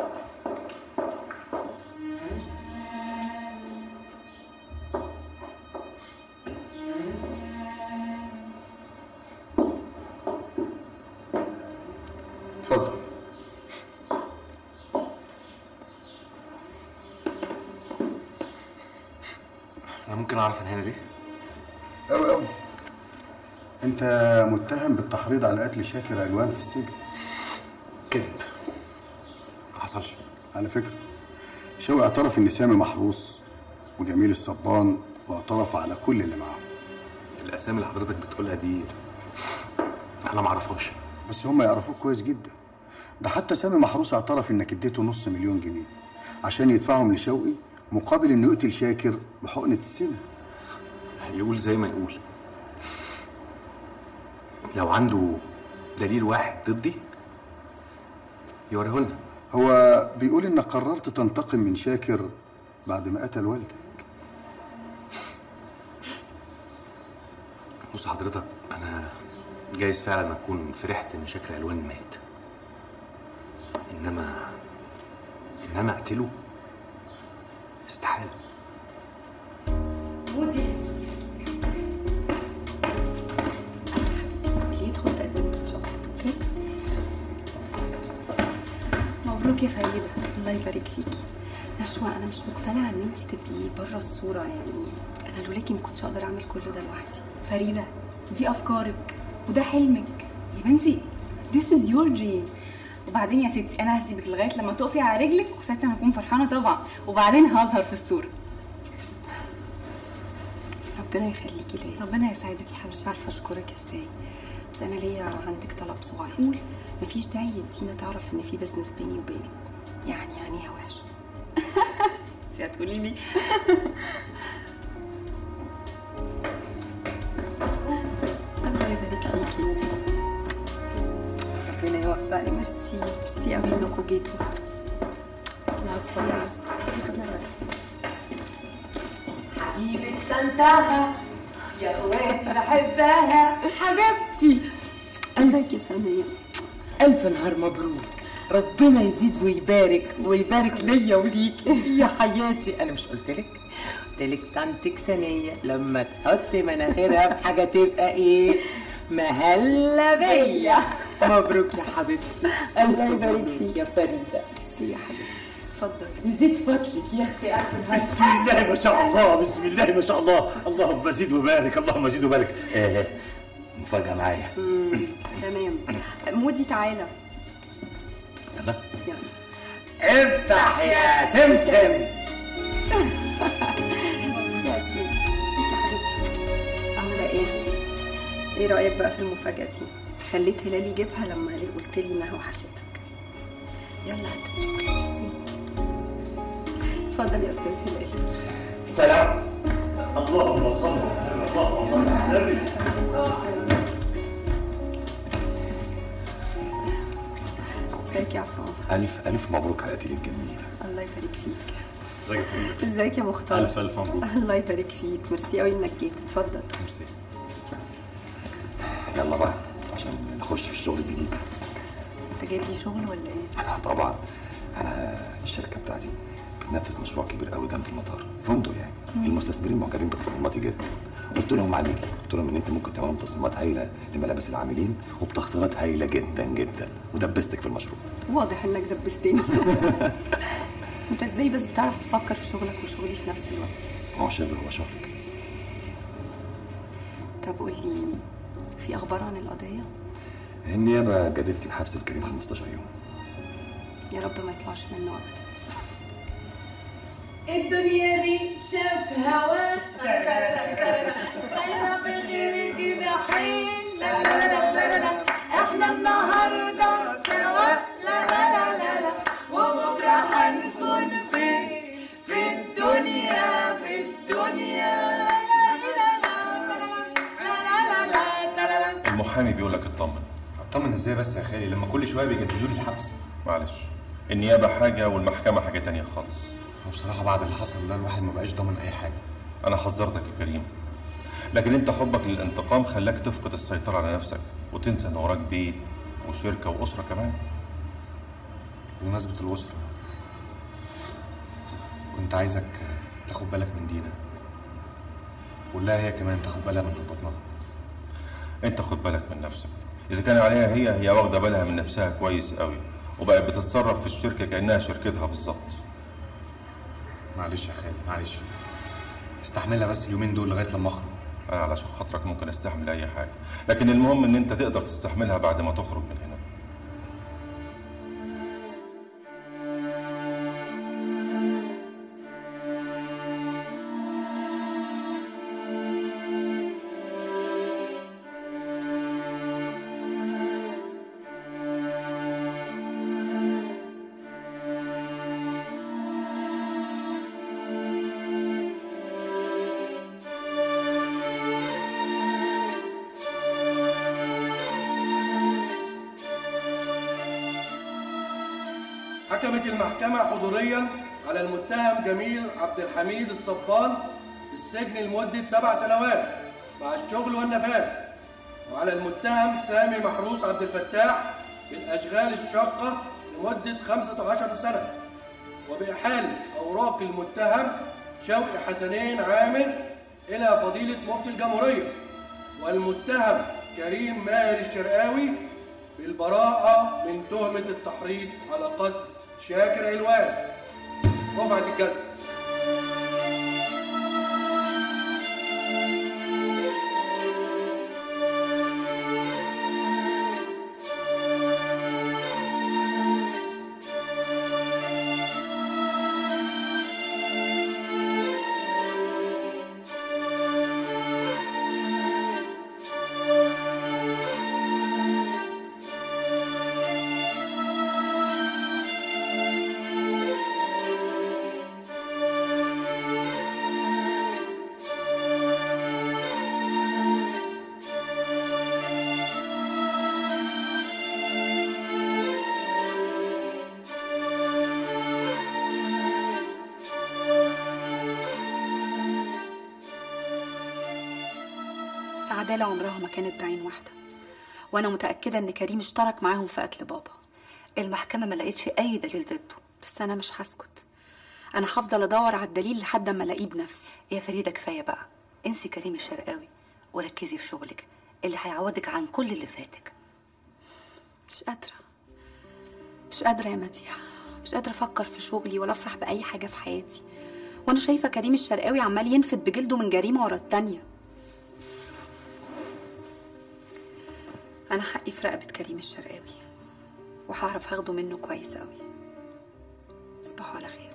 اتفضل انا ممكن اعرف انا هنا ليه أوي أوي أنت متهم بالتحريض على قتل شاكر علوان في السجن كذب ما حصلش على فكرة شوقي اعترف إن سامي محروس وجميل الصبان واعترف على كل اللي معاهم الاسامي اللي حضرتك بتقولها دي انا ما اعرفهاش بس هم يعرفوك كويس جدا ده حتى سامي محروس اعترف إنك اديته نص مليون جنيه عشان يدفعهم لشوقي مقابل إنه يقتل شاكر بحقنة السم يقول زي ما يقول لو عنده دليل واحد ضدي يوريه لنا هو بيقول إنك قررت تنتقم من شاكر بعد ما قتل والدك بص حضرتك انا جايز فعلا اكون فرحت ان شكل الوان مات انما ان انا اقتله استحاله مودي اللي يدخل تقدم له شوكليت اوكي مبروك يا فريده الله يبارك فيكي نشوى انا مش مقتنعه ان انت تبقي بره الصوره يعني انا لولاكي ما كنتش اقدر اعمل كل ده لوحدي فريدة دي أفكارك وده حلمك يا بنتي this is your dream وبعدين يا ستي أنا هسيبك لغاية لما تقفي على رجلك وساعتها أنا هكون فرحانة طبعا وبعدين هظهر في الصورة ربنا يخليكي ليا ربنا يسعدك يا حبيبتي مش عارفه اشكرك ازاي بس انا ليا عندك طلب صغير قول مفيش داعي دينا تعرف ان في بزنس بيني وبينك يعني عينيها وحشه انت هتقولي لي الله يبارك فيكي ربنا يوفقني ميرسي ميرسي قوي انكم جيتوا ميرسي يا عسل حبيبة طنطاها يا اخواتي بحبها حبيبتي ازيك يا سنية الف نهار مبروك ربنا يزيد ويبارك ويبارك ليا وليكي يا حياتي انا مش قلت لك قلت لك طنطك سنية لما تحط مناخيرها في حاجة تبقى ايه مهلا بيا مبروك يا حبيبتي الله يبارك فيك يا فريدة ميرسي يا حبيبتي اتفضل يزيد فضلك يا اختي ألف نهار بسم الله ما شاء الله بسم الله ما شاء الله اللهم زد وبارك اللهم زد وبارك آه مفاجأة معايا مم، تمام مودي تعالى يلا يلا افتح يا سمسم مبروك يا ياسمين ازيك يا حبيبتي عامله ايه ايه رايك بقى في المفاجاه دي خليت هلال يجيبها لما ليه قلت لي انها وحشتك يلا هات الشوكولاته ميرسي اتفضل يا استاذ هلال سلام اللهم صل على اللهم صل على النبي ازيك يا عصام ألف ألف مبروك حياتي الجميلة الله يبارك فيك ازيك يا فريدة ازيك يا مختار ألف ألف مبروك الله يبارك فيك ميرسي قوي انك جيت اتفضل ميرسي يلا بقى عشان نخش في الشغل الجديد انت جايب لي شغل ولا ايه آه طبعا أنا الشركة بتاعتي بتنفذ مشروع كبير قوي جنب المطار فندق يعني المستثمرين معجبين بتصميماتي جدا قلت لهم عليكي قلت لهم ان انت ممكن تعملوا تصميمات هايله لملابس العاملين وبتخفيضات هايله جدا جدا ودبستك في المشروع واضح انك دبستني انت ازاي بس بتعرف تفكر في شغلك وشغلي في نفس الوقت هو شغل هو شغلك طب قول لي في اخبار عن القضيه النيابه جددت الحبس الكريم 15 يوم يا رب ما يطلعش منه ابدا الدنيا دي شاف هوا طايرة بغير جناحين لا لا لا لا لا احنا النهارده سوا لا لا لا لا لا وبكره هنكون فين في الدنيا في الدنيا المحامي بيقول لك اطمن اطمن ازاي بس يا خالي لما كل شويه بيجددوا لي الحبس معلش النيابة حاجة والمحكمة حاجة تانية خالص وبصراحه بعد اللي حصل ده الواحد ما بقاش ضامن اي حاجه أنا حذرتك يا كريم لكن أنت حبك للانتقام خلاك تفقد السيطرة على نفسك وتنسى إن وراك بيت وشركة وأسرة كمان بمناسبه الاسره كنت عايزك تاخد بالك من دينا قول لها هي كمان تاخد بالها من اللي في بطنها أنت خد بالك من نفسك إذا كان عليها هي هي واخدة بالها من نفسها كويس قوي وبقت بتتصرف في الشركة كأنها شركتها بالظبط معلش يا خالي معلش استحملها بس اليومين دول لغايه لما اخرج انا علشان خاطرك ممكن استحمل اي حاجه لكن المهم ان انت تقدر تستحملها بعد ما تخرج من هنا حكمت المحكمة حضوريا على المتهم جميل عبد الحميد الصبان بالسجن لمدة سبع سنوات مع الشغل والنفاذ وعلى المتهم سامي محروس عبد الفتاح بالأشغال الشاقة لمدة 15 سنة وبإحالة أوراق المتهم شوقي حسنين عامر إلى فضيلة مفتي الجمهورية والمتهم كريم ماهر الشرقاوي بالبراءة من تهمة التحريض على قتل شاكر علوان رفعت الجلسة العدالة عمرها ما كانت بعين واحدة وأنا متأكدة إن كريم اشترك معاهم في قتل بابا المحكمة ما لقيتش أي دليل ضده بس أنا مش هسكت أنا هفضل أدور على الدليل لحد أما ألاقيه بنفسي يا فريدة كفاية بقى انسي كريم الشرقاوي وركزي في شغلك اللي هيعوضك عن كل اللي فاتك مش قادرة مش قادرة يا مديحة مش قادرة أفكر في شغلي ولا أفرح بأي حاجة في حياتي وأنا شايفة كريم الشرقاوي عمال ينفد بجلده من جريمة ورا التانية أنا حقي في رقبة كريم الشرقاوي وهعرف هاخده منه كويس أوي تصبحوا على خير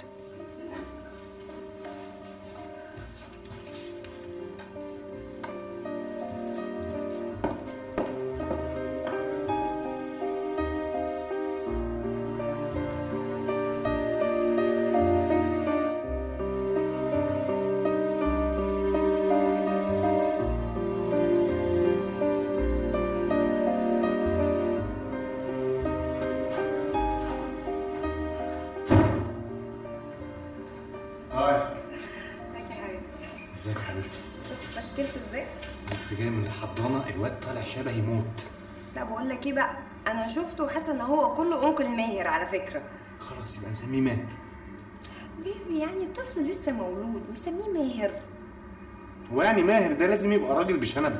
هاي ازيك يا حبيبتي شوف بشكلت ازاي لسه جاي من الحضانه الواد طالع شبه يموت لا بقول لك ايه بقى انا شفته وحاسه ان هو كله انكل ماهر على فكره خلاص يبقى نسميه ماهر بيبي يعني الطفل لسه مولود نسميه ماهر هو يعني ماهر ده لازم يبقى راجل بشنب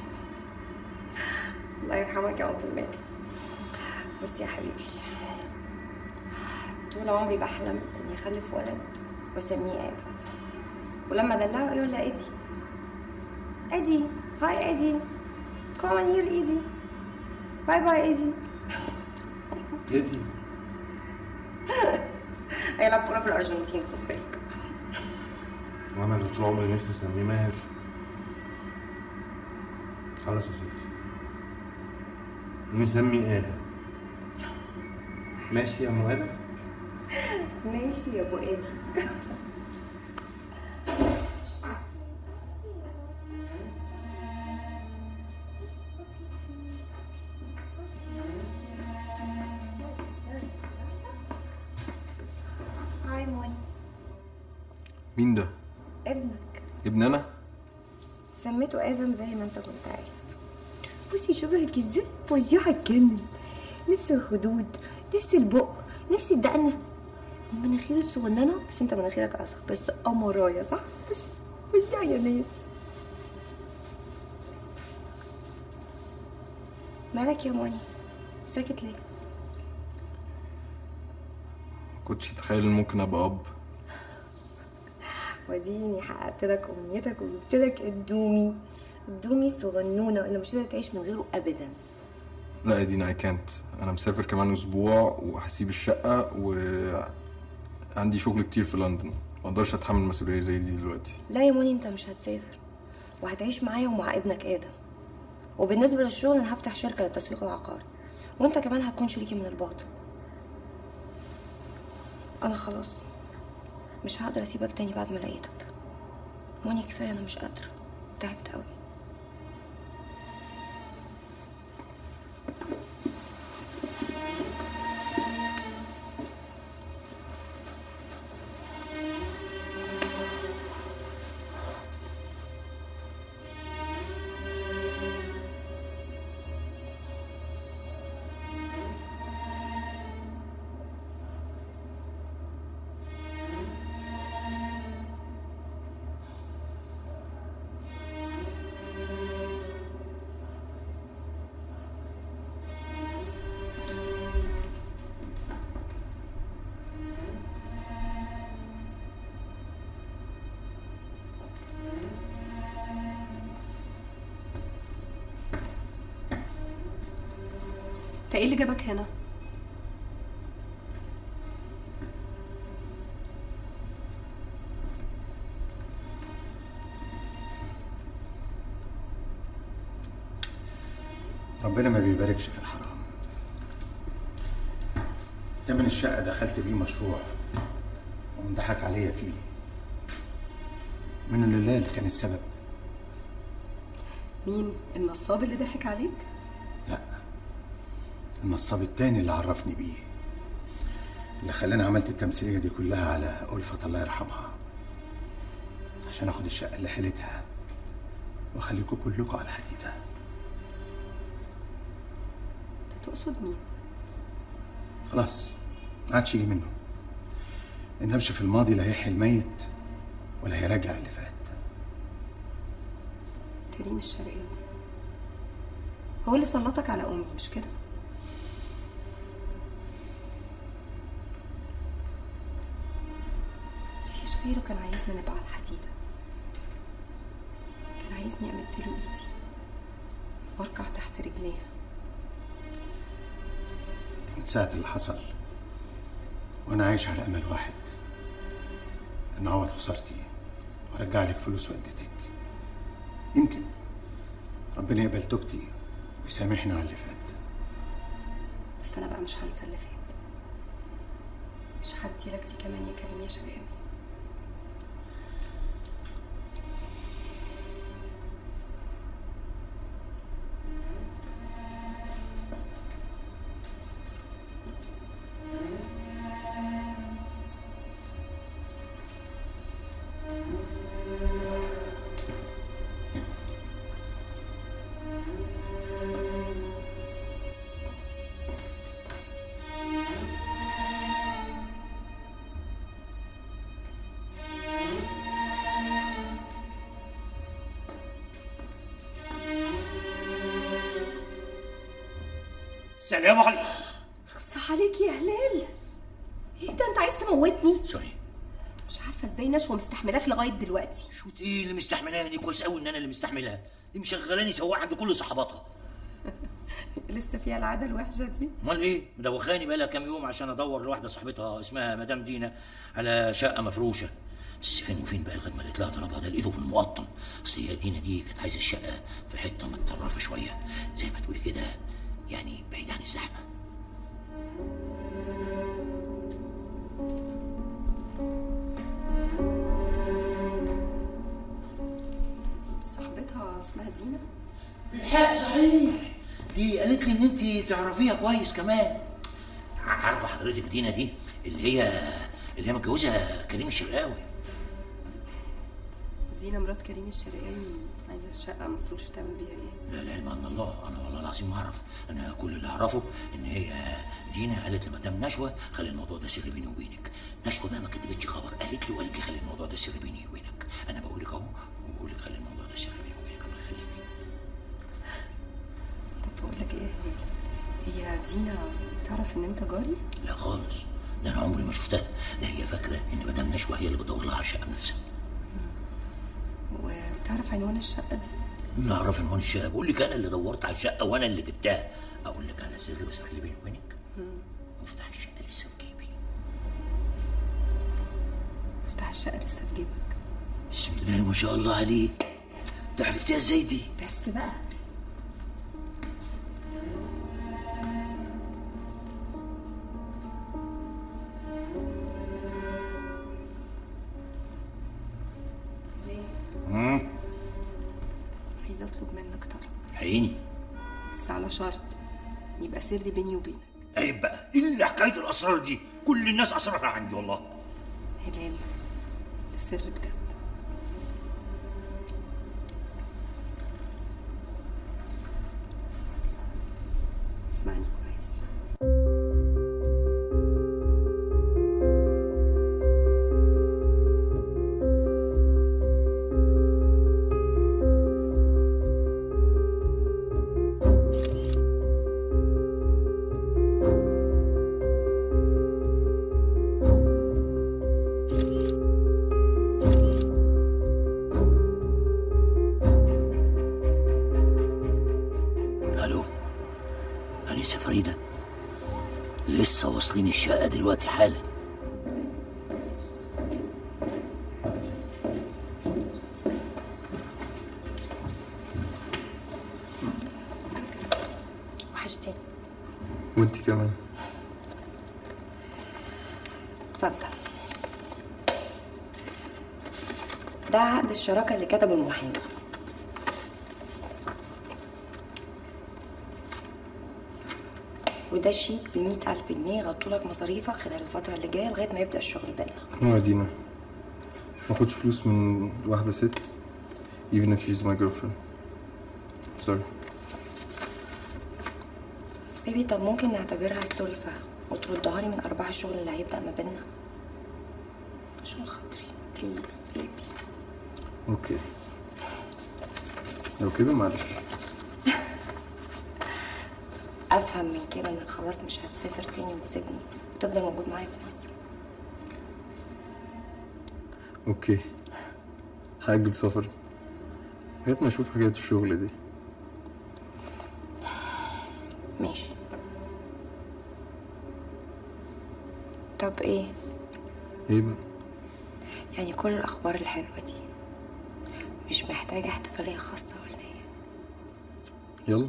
الله يرحمك يا انكل ماهر بص يا حبيبي طول عمري بحلم اني اخلف ولد واسميه ادم ولما ادلعه يقول لي ايدي ايدي هاي ايدي كومن هير ايدي باي باي ايدي ايه دي هيلعب كوره في الارجنتين خد بالك وانا اللي طول عمري نفسي اسميه ماهر خلاص يا ستي نسمي ادم ماشي يا ام ادم ماشي يا ابو ادي هاي موني مين ده ابنك ابن انا سميته ادم زي ما انت كنت عايز بصي شبهك ازاي فظيعه اتجنن نفس الخدود نفس البق نفس الدقنه المناخير الصغننه بس انت مناخيرك اصغر بس قمرايه صح بس فظيع يا ناس مالك يا موني ساكت ليه كنتش اتخيل ان ممكن ابقى اب وديني حققت لك امنيتك وجبت لك الدومي الدومي الصغنونه اللي مش هتقدر تعيش من غيره ابدا لا يا دينا اي كانت انا مسافر كمان اسبوع وهسيب الشقه وعندي شغل كتير في لندن ما اقدرش اتحمل مسؤوليه زي دي دلوقتي لا يا موني انت مش هتسافر وهتعيش معايا ومع ابنك ادم وبالنسبه للشغل انا هفتح شركه للتسويق العقاري وانت كمان هتكون شريكي من الباطن انا خلاص مش هقدر اسيبك تاني بعد ما لقيتك موني كفايه انا مش قادره تعبت قوي انت ايه اللي جابك هنا ربنا ما بيباركش في الحرام تمن الشقة دخلت بيه مشروع وانضحك عليا فيه من لله اللي كان السبب مين النصاب اللي ضحك عليك النصاب التاني اللي عرفني بيه اللي خلاني عملت التمثيلية دي كلها على ألفة الله يرحمها عشان اخد الشقة اللي حيلتها واخليكم كلكم على الحديدة انت تقصد مين خلاص ما عادش يجي منه إن أمشي في الماضي لا يحيي الميت ولا هيراجع اللي فات كريم الشرقاوي هو اللي سلطك على امي مش كده مفيش غيره كان عايزنا نبقى على الحديدة كان عايزني امدله ايدي واركع تحت رجليها من ساعة اللي حصل وأنا عايش على أمل واحد إن أعوض خسارتي وأرجع لك فلوس والدتك يمكن ربنا يقبل توبتي ويسامحني على اللي فات بس انا بقى مش هنسى اللي فات مش هدي لك دي كمان يا كريم يا شرقاوي سلام عليكم صح عليك يا هلال ايه ده انت عايز تموتني سوري مش عارفه ازاي نشوى مستحملاك لغايه دلوقتي شو ايه اللي مستحملاني كويس قوي ان انا اللي مستحملها دي مشغلاني سواق عند كل صحباتها لسه فيها العاده الوحشه دي امال ايه مدوخاني بقالها كام يوم عشان ادور لواحده صاحبتها اسمها مدام دينا على شقه مفروشه بس فين وفين بقى لغايه ما لقيت لها طلبها ده لقيته في المقطم اصل هي دينا دي كانت عايزه الشقه في حته متطرفه شويه زي ما تقولي كده يعني بعيد عن الزحمه صاحبتها اسمها دينا بالحق صحيح دي قالت لي ان انت تعرفيها كويس كمان عارفه حضرتك دينا دي اللي هي اللي هي متجوزه كريم الشرقاوي دينا مرات كريم الشرقاوي عايزه الشقه مفروش تعمل بيها ايه لا لا علم ان الله انا والله العظيم ما اعرف انا كل اللي اعرفه ان هي دينا قالت لمدام نشوى خلي الموضوع ده سر بيني وبينك نشوى بقى ما كتبتش خبر قالت لي وقالت لي خلي الموضوع ده سر بيني وبينك انا بقول لك اهو وبقول لك خلي الموضوع ده سر بيني وبينك الله يخليك طب بقول لك ايه يا هلال هي دينا تعرف ان انت جاري لا خالص ده انا عمري ما شفتها ده هي فاكره ان مدام نشوى هي اللي بتدور لها على الشقه بنفسها تعرف عنوان الشقه دي لا اعرف عنوان الشقه بقول لك انا اللي دورت على الشقه وانا اللي جبتها اقول لك على سر بس خلي بيني وبينك مفتاح الشقه لسه في جيبي مفتاح الشقه لسه في جيبك بسم الله ما شاء الله عليك انت عرفتيها ازاي دي بس بقى ليه امم عايزه اطلب منك طلب عيني بس على شرط يبقى سر بيني وبينك عيب بقى ايه اللي حكايه الاسرار دي كل الناس اسرارها عندي والله هلال ده سر بجد اسمعني كويس الو انسه فريده لسه واصلين الشقه دلوقتي حالا وحشتني وانت كمان اتفضل ده عقد الشراكة اللي كتبه المحامي وده شيك بمية ألف جنيه يغطوا لك مصاريفك خلال الفترة اللي جاية لغاية ما يبدأ الشغل بينا هو دينا ما اخدش فلوس من واحدة ست even if she's my girlfriend sorry بيبي طب ممكن نعتبرها سلفة وتردها لي من أرباح الشغل اللي هيبدأ ما بينا عشان خاطري بليز بيبي اوكي لو كده معلش أفهم من كده إنك خلاص مش هتسافر تاني وتسيبني وتفضل موجود معايا في مصر اوكي هأجل سفري لغاية ما اشوف حاجات الشغل دي ماشي طب ايه ايه بقى يعني كل الأخبار الحلوة دي مش محتاجة احتفالية خاصة ولا ايه يلا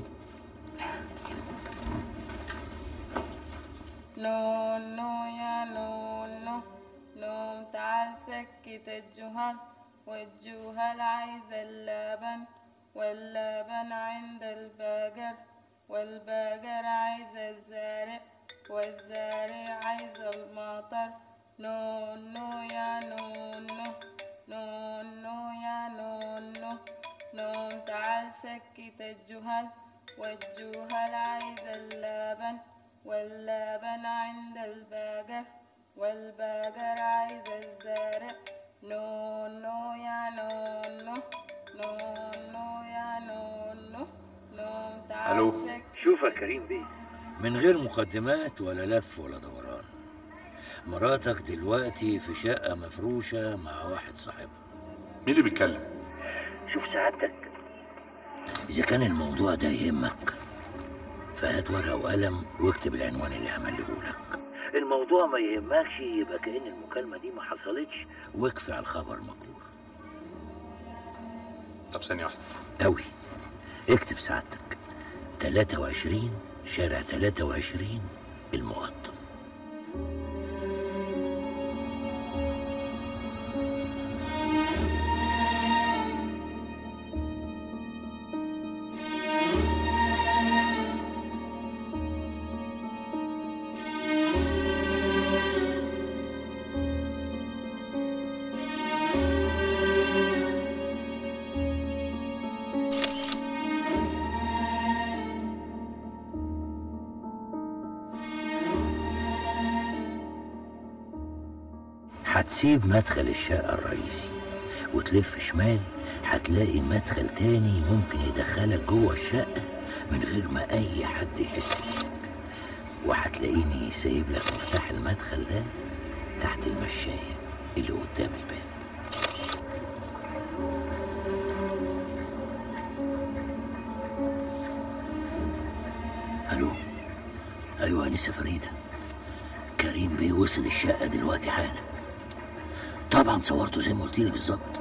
نو نو يا نو نو نو تعال سكت الجهل والجهل عايزة اللبن واللبن عند البقر والبقر عايزة الزارع والزارع عايزة المطر نو نو يا نو نو نو نو يا نو نو نو تعال سكت الجهل والجهل عايزة اللبن واللبن عند البقر والبقر عايزة الزارع نو نو يا نو نو نو نو يا نو نو نو تعال الو سك- شوف يا كريم بيه من غير مقدمات ولا لف ولا دوران مراتك دلوقتي في شقة مفروشة مع واحد صاحبها مين اللي بيتكلم؟ شوف سعادتك إذا كان الموضوع ده يهمك فهات ورقة وقلم واكتب العنوان اللي هملهولك الموضوع ما يهمكش يبقى كأن المكالمة دي ما حصلتش واكفي على الخبر مجرور طب ثانية واحدة أوي اكتب سعادتك 23 شارع 23 المقطم هتسيب مدخل الشقة الرئيسي وتلف شمال هتلاقي مدخل تاني ممكن يدخلك جوه الشقة من غير ما أي حد يحس بيك وهتلاقيني سايب لك مفتاح المدخل ده تحت المشاية اللي قدام الباب الو ايوه انسه فريده كريم بيه وصل الشقه دلوقتي حالا طبعا صورته زي ما قلت لي بالظبط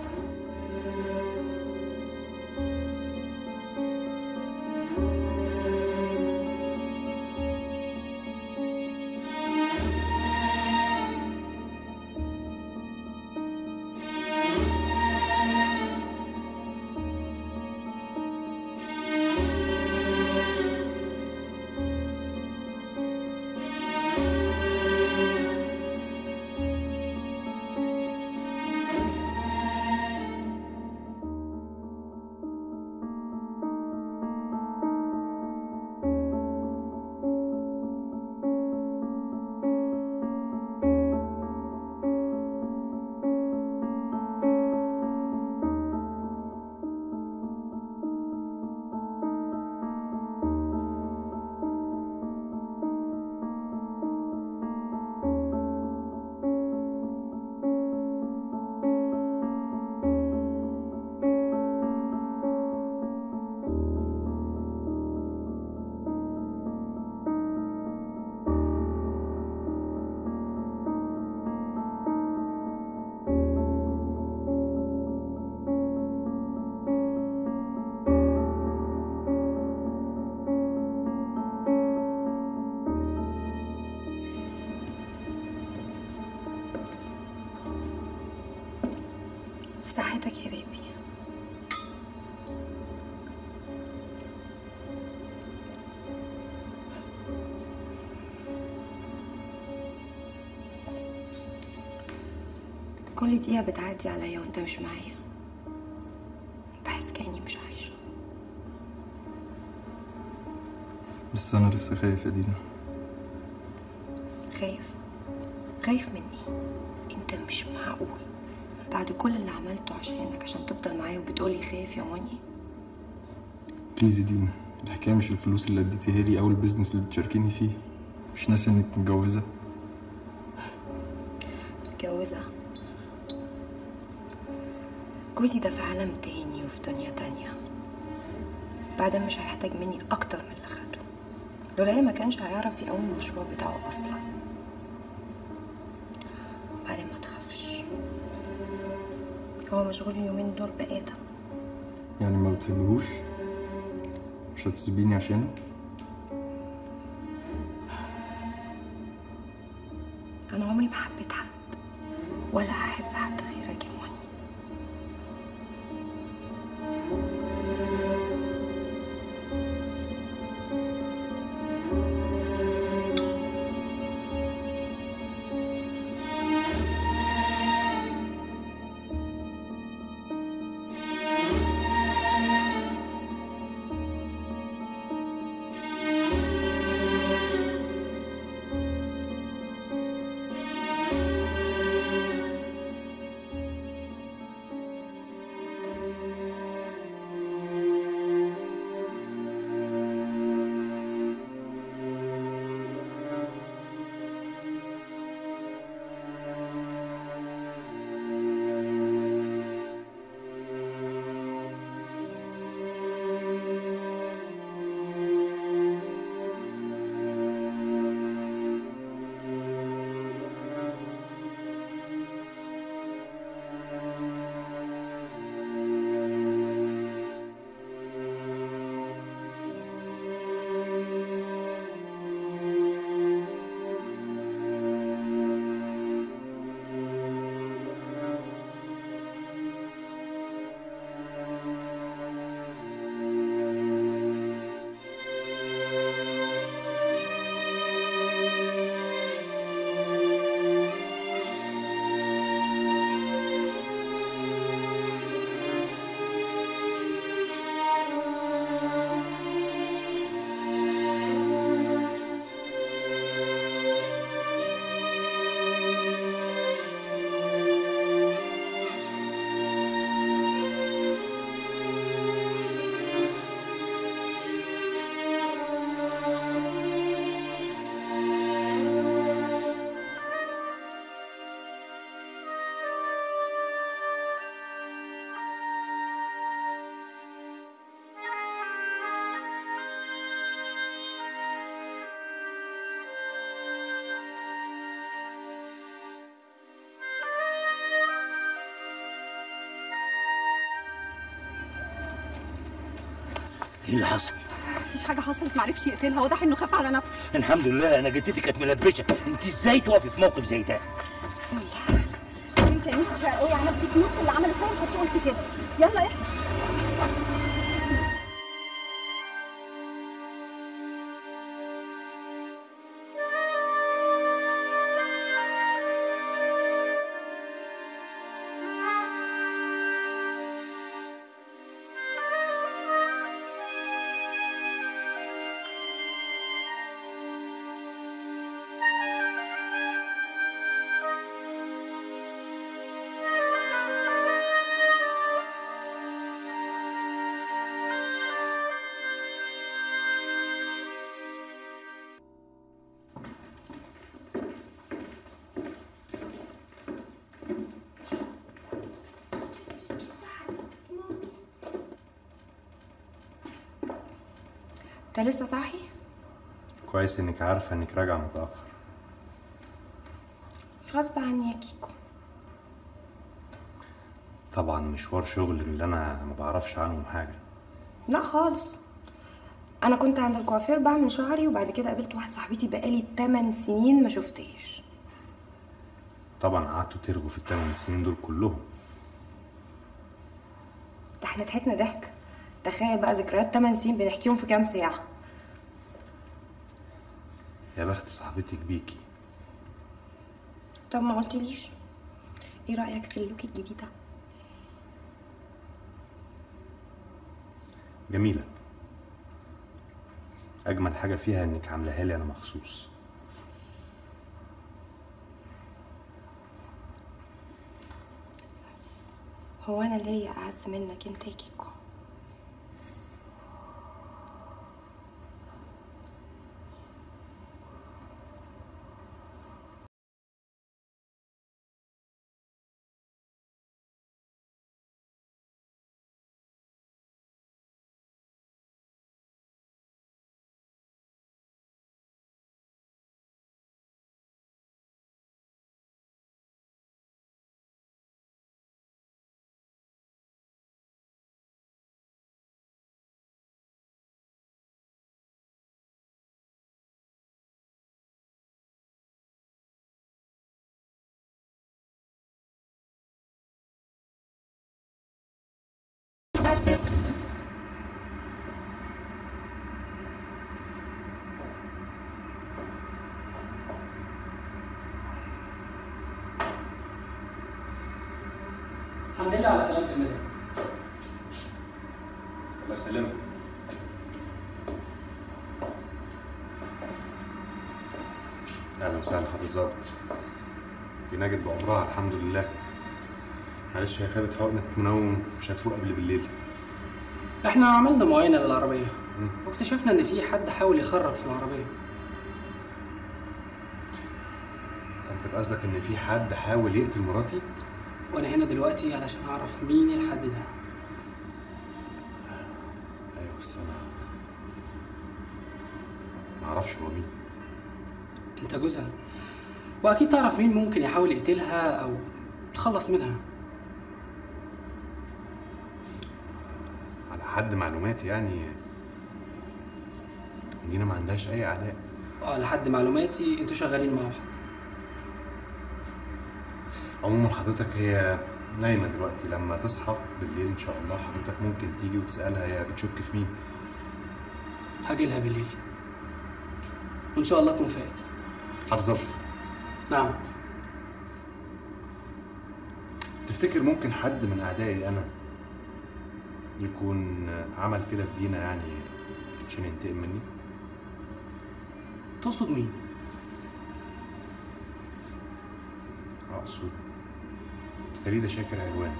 في صحتك يا بيبي كل دقيقة بتعدي عليا وانت مش معايا بحس كأني مش عايشة بس انا لسه خايف يا دينا خايف خايف من ايه انت مش معقول بعد كل اللي عملته عشانك عشان تفضل معايا وبتقولي خايف يا ماني بليز يا دينا الحكايه مش الفلوس اللي اديتيها لي او البيزنس اللي بتشاركيني فيه مش ناسي انك متجوزه متجوزة جوزي ده في عالم تاني وفي دنيا تانية بعدين مش هيحتاج مني أكتر من اللي خده لولا ما كانش هيعرف يقوم المشروع بتاعه أصلا بعدين ما تخافش هو مشغول اليومين دول بآدم يعني ما بتحبهوش مش هتسيبيني عشانه أنا عمري ما حبيت حد ولا هحب حد غيرك يا ماني ايه اللي حصل مفيش حاجه حصلت معرفش يقتلها واضح انه خاف على نفسه الحمد لله انا جدتي كانت ملبشه انت ازاي تقفي في موقف زي ده انت نفسي بقى قوي عمل فيك نص اللي عمله فيا ما كنتش قلت كده يلا احنا انت لسه صاحي كويس انك عارفه انك راجعه متاخر غصب عني يا كيكو طبعا مشوار شغل اللي انا ما بعرفش عنهم حاجه لا خالص انا كنت عند الكوافير بعمل شعري وبعد كده قابلت واحده صاحبتي بقالي 8 سنين ما شفتهاش طبعا قعدتوا ترجوا في الثمان سنين دول كلهم ده احنا ضحكنا ضحك تخيل بقى ذكريات 8 سنين بنحكيهم في كام ساعه يا بخت صاحبتك بيكي طب ما قلتليش ايه رايك في اللوك الجديد ده جميله اجمل حاجه فيها انك عاملاها لي انا مخصوص هو انا ليا اعز منك انت يا كيكو الحمد لله على سلامة المدام الله يسلمك اهلا وسهلا حضرتك ظابط دي نجد بعمرها الحمد لله معلش هي خدت حقنة منوم مش هتفوق قبل بالليل احنا عملنا معاينة للعربية واكتشفنا ان في حد حاول يخرب في العربية حضرتك قصدك ان في حد حاول يقتل مراتي؟ وانا هنا دلوقتي علشان اعرف مين الحد ده ايوه بس انا ما اعرفش هو مين انت جوزها واكيد تعرف مين ممكن يحاول يقتلها او تخلص منها على حد معلوماتي يعني دينا ما عندهاش اي اعداء على حد معلوماتي انتوا شغالين مع بعض عموما حضرتك هي نايمه دلوقتي لما تصحى بالليل ان شاء الله حضرتك ممكن تيجي وتسالها هي بتشك في مين هاجي لها بالليل وان شاء الله تكون فات حضرتك نعم تفتكر ممكن حد من اعدائي انا يكون عمل كده في دينا يعني عشان ينتقم مني تقصد مين اقصد فريده شاكر علوان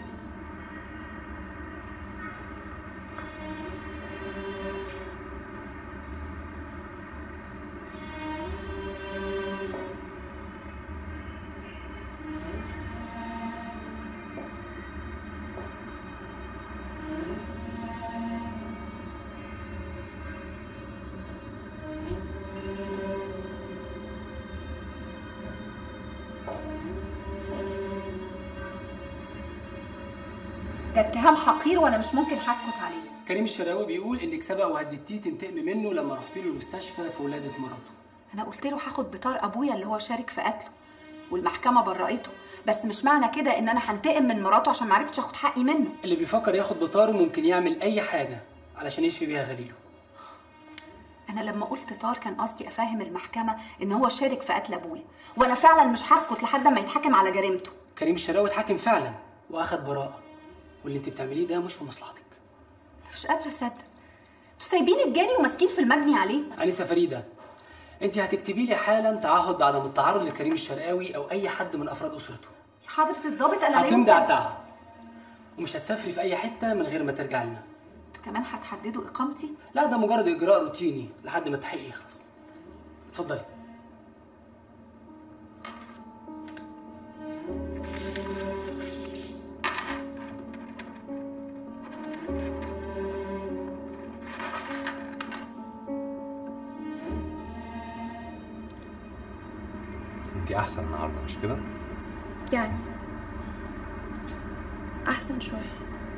ده اتهام حقير وانا مش ممكن هسكت عليه كريم الشراوي بيقول انك سبق وهددتيه تنتقمي منه لما رحت له المستشفى في ولاده مراته انا قلت له هاخد بطار ابويا اللي هو شارك في قتله والمحكمه برأته بس مش معنى كده ان انا هنتقم من مراته عشان ما عرفتش اخد حقي منه اللي بيفكر ياخد بطاره ممكن يعمل اي حاجه علشان يشفي بيها غليله انا لما قلت طار كان قصدي افهم المحكمه ان هو شارك في قتل ابويا وانا فعلا مش هسكت لحد ما يتحاكم على جريمته كريم الشراوي اتحاكم فعلا واخد براءه واللي انت بتعمليه ده مش في مصلحتك مش قادره اصدق انتوا سايبين الجاني وماسكين في المجني عليه انسه فريده انت هتكتبي لي حالا تعهد بعدم التعرض لكريم الشرقاوي او اي حد من افراد اسرته يا حضره الضابط انا لا هتمضي يمكن- على التعهد ومش هتسافري في اي حته من غير ما ترجعي لنا انتوا كمان هتحددوا اقامتي لا ده مجرد اجراء روتيني لحد ما التحقيق يخلص اتفضلي انت احسن النهارده مش كده يعني احسن شويه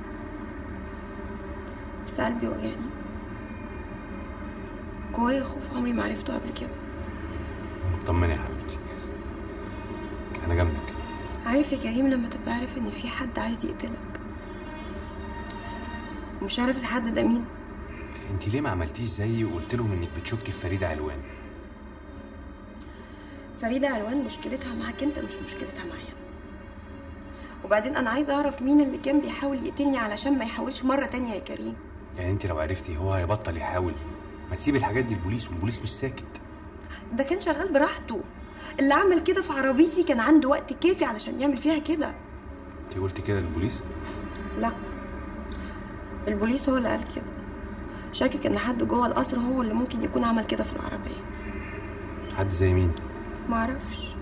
بس قلبي وجعني جوايا خوف عمري ما عرفته قبل كده طمني يا حبيبتي انا جنبك عارف يا كريم لما تبقى عارف ان في حد عايز يقتلك ومش عارف الحد ده مين انت ليه ما عملتيش زيي وقلت لهم انك بتشكي في فريده علوان فريدة علوان مشكلتها معاك انت مش مشكلتها معايا أنا. وبعدين انا عايزه اعرف مين اللي كان بيحاول يقتلني علشان ما يحاولش مره تانية يا كريم يعني انت لو عرفتي هو هيبطل يحاول ما تسيب الحاجات دي البوليس والبوليس مش ساكت ده كان شغال براحته اللي عمل كده في عربيتي كان عنده وقت كافي علشان يعمل فيها كده انت قلت كده للبوليس لا البوليس هو اللي قال كده شاكك ان حد جوه القصر هو اللي ممكن يكون عمل كده في العربيه حد زي مين معرفش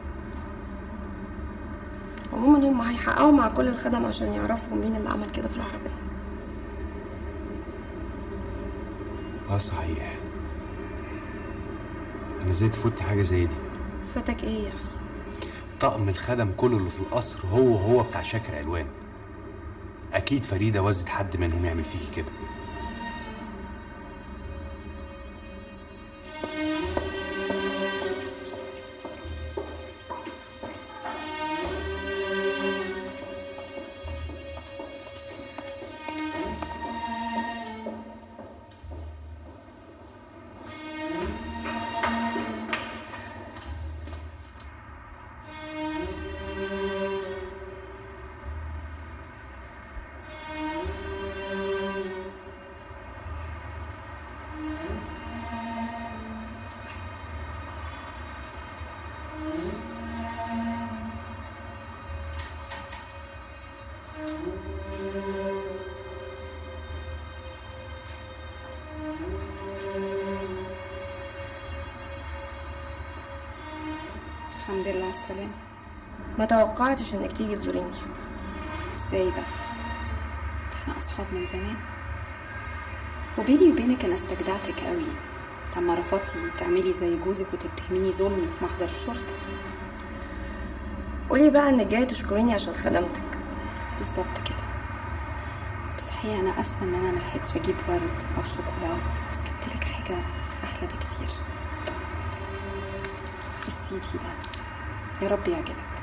عموما هم هيحققوا مع كل الخدم عشان يعرفوا مين اللي عمل كده في العربيه اه صحيح انا ازاي تفوتني حاجه زي دي فاتك ايه يعني طقم الخدم كله اللي في القصر هو هو بتاع شاكر علوان اكيد فريده وزت حد منهم يعمل فيكي كده الحمد لله على السلامه ما توقعتش انك تيجي تزوريني ازاي بقى احنا اصحاب من زمان وبيني وبينك انا استجدعتك قوي لما رفضتي تعملي زي جوزك وتتهميني ظلم في محضر الشرطه قولي بقى انك جايه تشكريني عشان خدمتك بالظبط كده بس حقيقة انا اسفه ان انا ملحقتش اجيب ورد او شوكولا بس جبت لك حاجه احلى بكتير السيدي ده يا رب يعجبك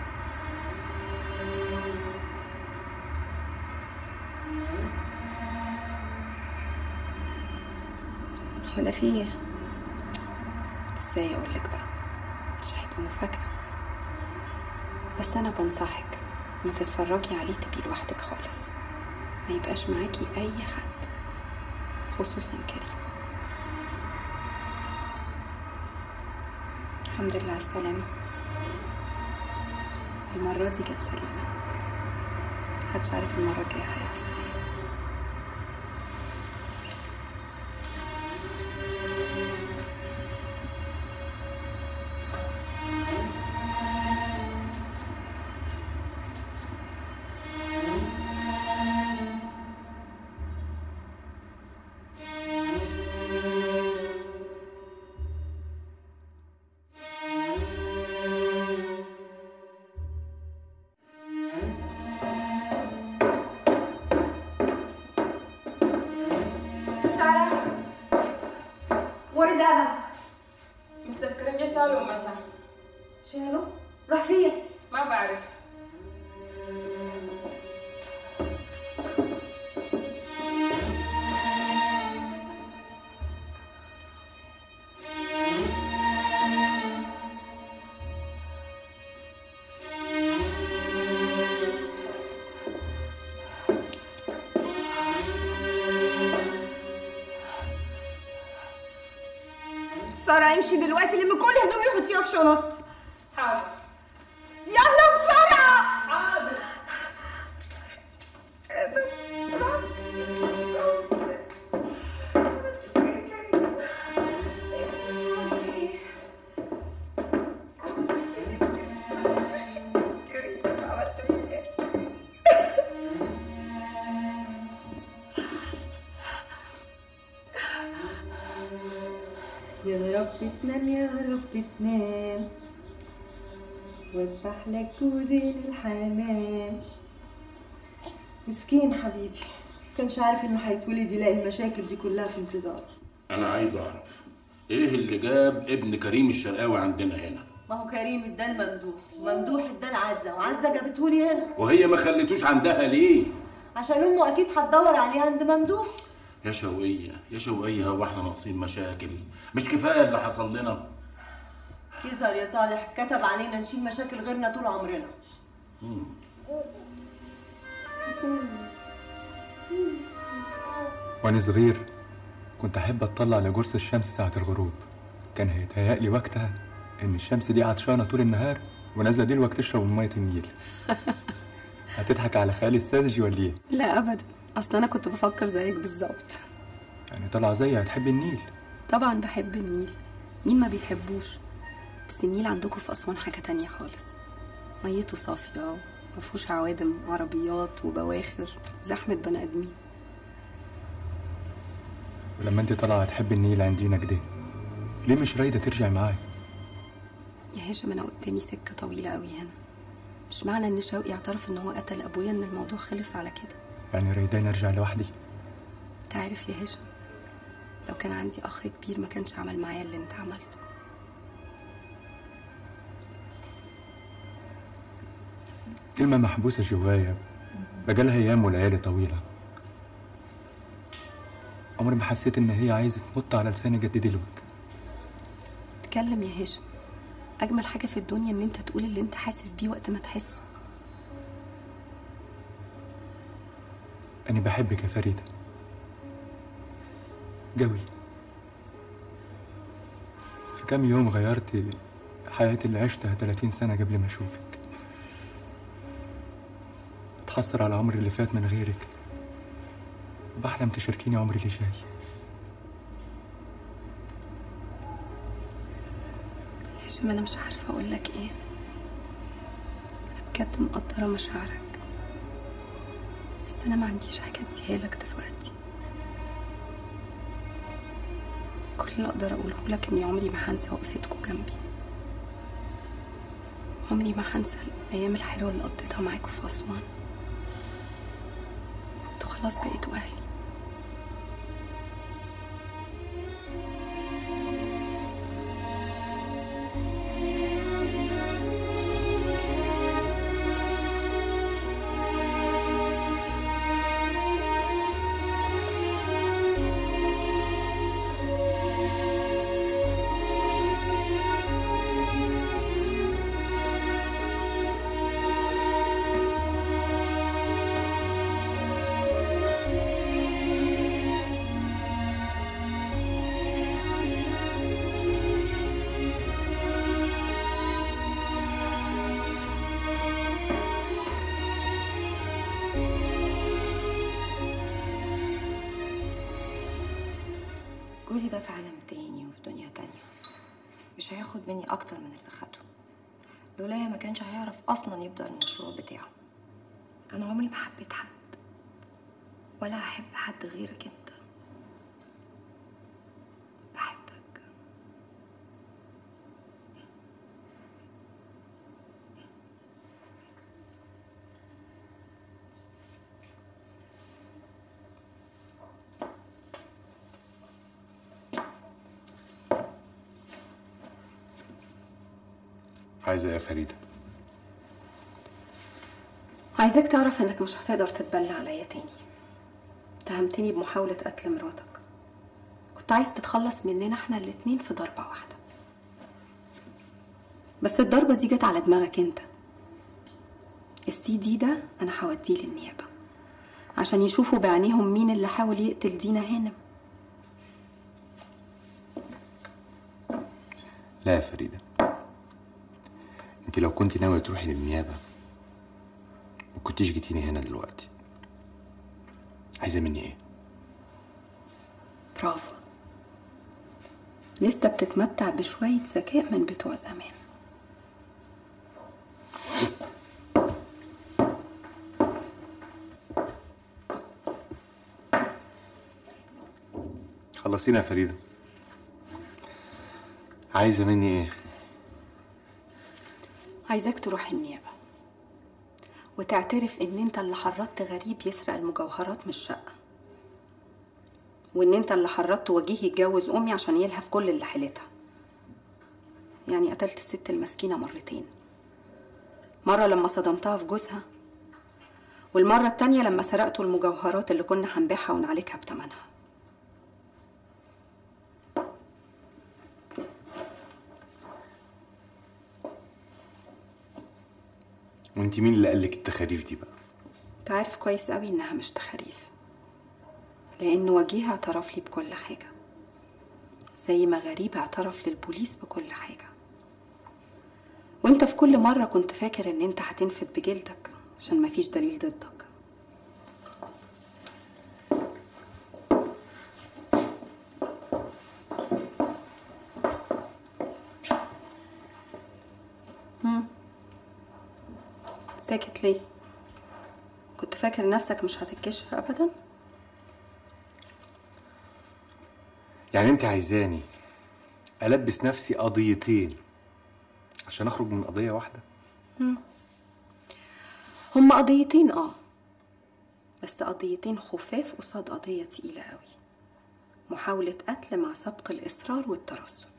ولا في ايه ازاي اقول لك بقى مش هيبقى مفاجاه بس انا بنصحك ما تتفرجي عليه تبقي لوحدك خالص ما يبقاش معاكي اي حد خصوصا كريم الحمد لله على السلامه المره دي جت سليمه محدش عارف المره الجايه هيحصل ايه عايز ادم مستر كريم جه شاله ومشى شاله راح فين ما بعرف ساره امشي دلوقتي لم كل هدومي وحطيها في شنط حاضر يلا بسرعه حاضر يا رب تنام يا رب تنام واذبح لك جوزي للحمام مسكين حبيبي كانش عارف انه هيتولد يلاقي المشاكل دي كلها في انتظاره انا عايز اعرف ايه اللي جاب ابن كريم الشرقاوي عندنا هنا ما هو كريم اداه الممدوح وممدوح اداه لعزه وعزه جابتهولي هنا وهي ما خليتوش عندها ليه عشان امه اكيد هتدور عليه عند ممدوح يا شوقية يا شوقية هو احنا ناقصين مشاكل مش كفاية اللي حصل لنا يظهر يا صالح كتب علينا نشيل مشاكل غيرنا طول عمرنا مم. وانا صغير كنت احب اطلع لجرس الشمس ساعة الغروب كان هيتهيألي وقتها ان الشمس دي عطشانة طول النهار ونازلة دلوقتي تشرب من مية النيل هتضحك على خيالي الساذج ولا ايه؟ لا ابدا اصل انا كنت بفكر زيك بالظبط يعني طالعة زي هتحب النيل طبعا بحب النيل مين ما بيحبوش بس النيل عندكم في اسوان حاجه تانية خالص ميته صافيه مفهوش عوادم عربيات وبواخر زحمه بني ادمين ولما انت طالعة هتحب النيل عندينا كده ليه مش رايدة ترجع معايا؟ يا هاشم انا قدامي سكه طويله قوي هنا مش معنى ان شوقي اعترف ان هو قتل ابويا ان الموضوع خلص على كده يعني رايداني ارجع لوحدي انت عارف يا هاشم لو كان عندي اخ كبير ما كانش عمل معايا اللي انت عملته كلمة محبوسة جوايا بقالها أيام وليالي طويلة عمري ما حسيت إن هي عايزة تنط على لساني قد دلوقتي اتكلم يا هاشم اجمل حاجه في الدنيا ان انت تقول اللي انت حاسس بيه وقت ما تحسه أنا بحبك يا فريدة قوي في كام يوم غيرت حياتي اللي عشتها 30 سنة قبل ما أشوفك بتحسر على عمري اللي فات من غيرك بحلم تشاركيني عمري اللي جاي هاشم انا مش عارفه اقول لك ايه انا بجد مقدره مشاعرك بس انا ما عنديش حاجه اديها لك دلوقتي كل اللي اقدر اقوله لك اني عمري ما هنسى وقفتكوا جنبي عمري ما هنسى الايام الحلوه اللي قضيتها معاكوا في اسوان انتوا خلاص بقيتوا اهلي جوزي ده في عالم تاني وفي دنيا تانية مش هياخد مني أكتر من اللي خده لولايا ما كانش هيعرف أصلا يبدأ المشروع بتاعه أنا عمري ما حبيت حد ولا هحب حد غيرك أنت بحبك عايزه ايه يا فريده عايزاك تعرف انك مش هتقدر تتبلى عليا تاني اتهمتني بمحاولة قتل مراتك كنت عايز تتخلص مننا احنا الاتنين في ضربة واحدة بس الضربة دي جت على دماغك انت السي دي ده انا هوديه للنيابة عشان يشوفوا بعينيهم مين اللي حاول يقتل دينا هانم لا يا فريدة انت لو كنت ناوية تروحي للنيابة ما كنتيش جيتيني هنا دلوقتي عايزة مني ايه؟ برافو لسه بتتمتع بشوية ذكاء من بتوع زمان خلصينا يا فريدة عايزة مني ايه؟ عايزاك تروح النيابة وتعترف ان انت اللي حرضت غريب يسرق المجوهرات من الشقة وان انت اللي حرضت وجيه يتجوز امي عشان يلهف كل اللي حيلتها يعني قتلت الست المسكينة مرتين مرة لما صدمتها في جوزها والمرة التانية لما سرقتوا المجوهرات اللي كنا هنبيعها ونعالجها بتمنها وانت مين اللي قالك التخاريف دي بقى؟ انت عارف كويس قوي انها مش تخاريف لان وجيه اعترف لي بكل حاجة زي ما غريب اعترف للبوليس بكل حاجة وانت في كل مرة كنت فاكر ان انت هتنفد بجلدك عشان مفيش دليل ضدك هم. ساكت ليه كنت فاكر نفسك مش هتتكشف ابدا يعني انت عايزاني البس نفسي قضيتين عشان اخرج من قضية واحدة؟ هم. هما قضيتين اه بس قضيتين خفاف قصاد قضية تقيلة قوي محاولة قتل مع سبق الإصرار والترصد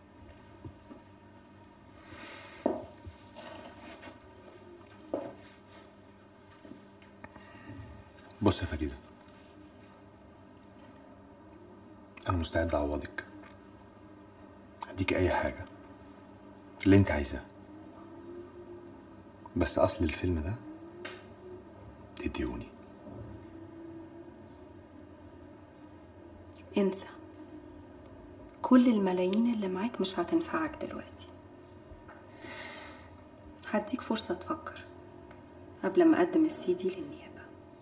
بص يا فريدة أنا مستعد أعوضك أديك أي حاجة اللي أنت عايزاه بس أصل الفيلم ده تديوني انسى كل الملايين اللي معاك مش هتنفعك دلوقتي هديك فرصة تفكر قبل ما أقدم السي دي للنيابة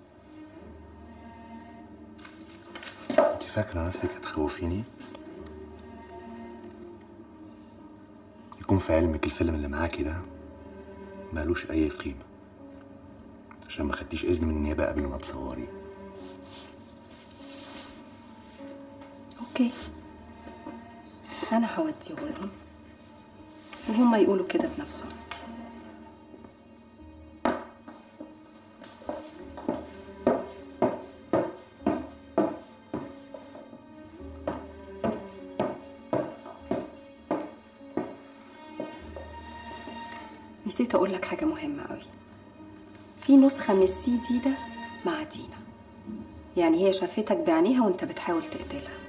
أنت فاكرة نفسك هتخوفيني؟ يكون في علمك الفيلم اللي معاكي ده مالوش أي قيمة عشان ما خدتيش إذن من النيابة قبل ما تصوريه أوكي أنا هوديه لهم وهم يقولوا كده بنفسهم نسيت أقول لك حاجة مهمة قوي في نسخة من السي دي ده مع دينا يعني هي شافتك بعينيها وانت بتحاول تقتلها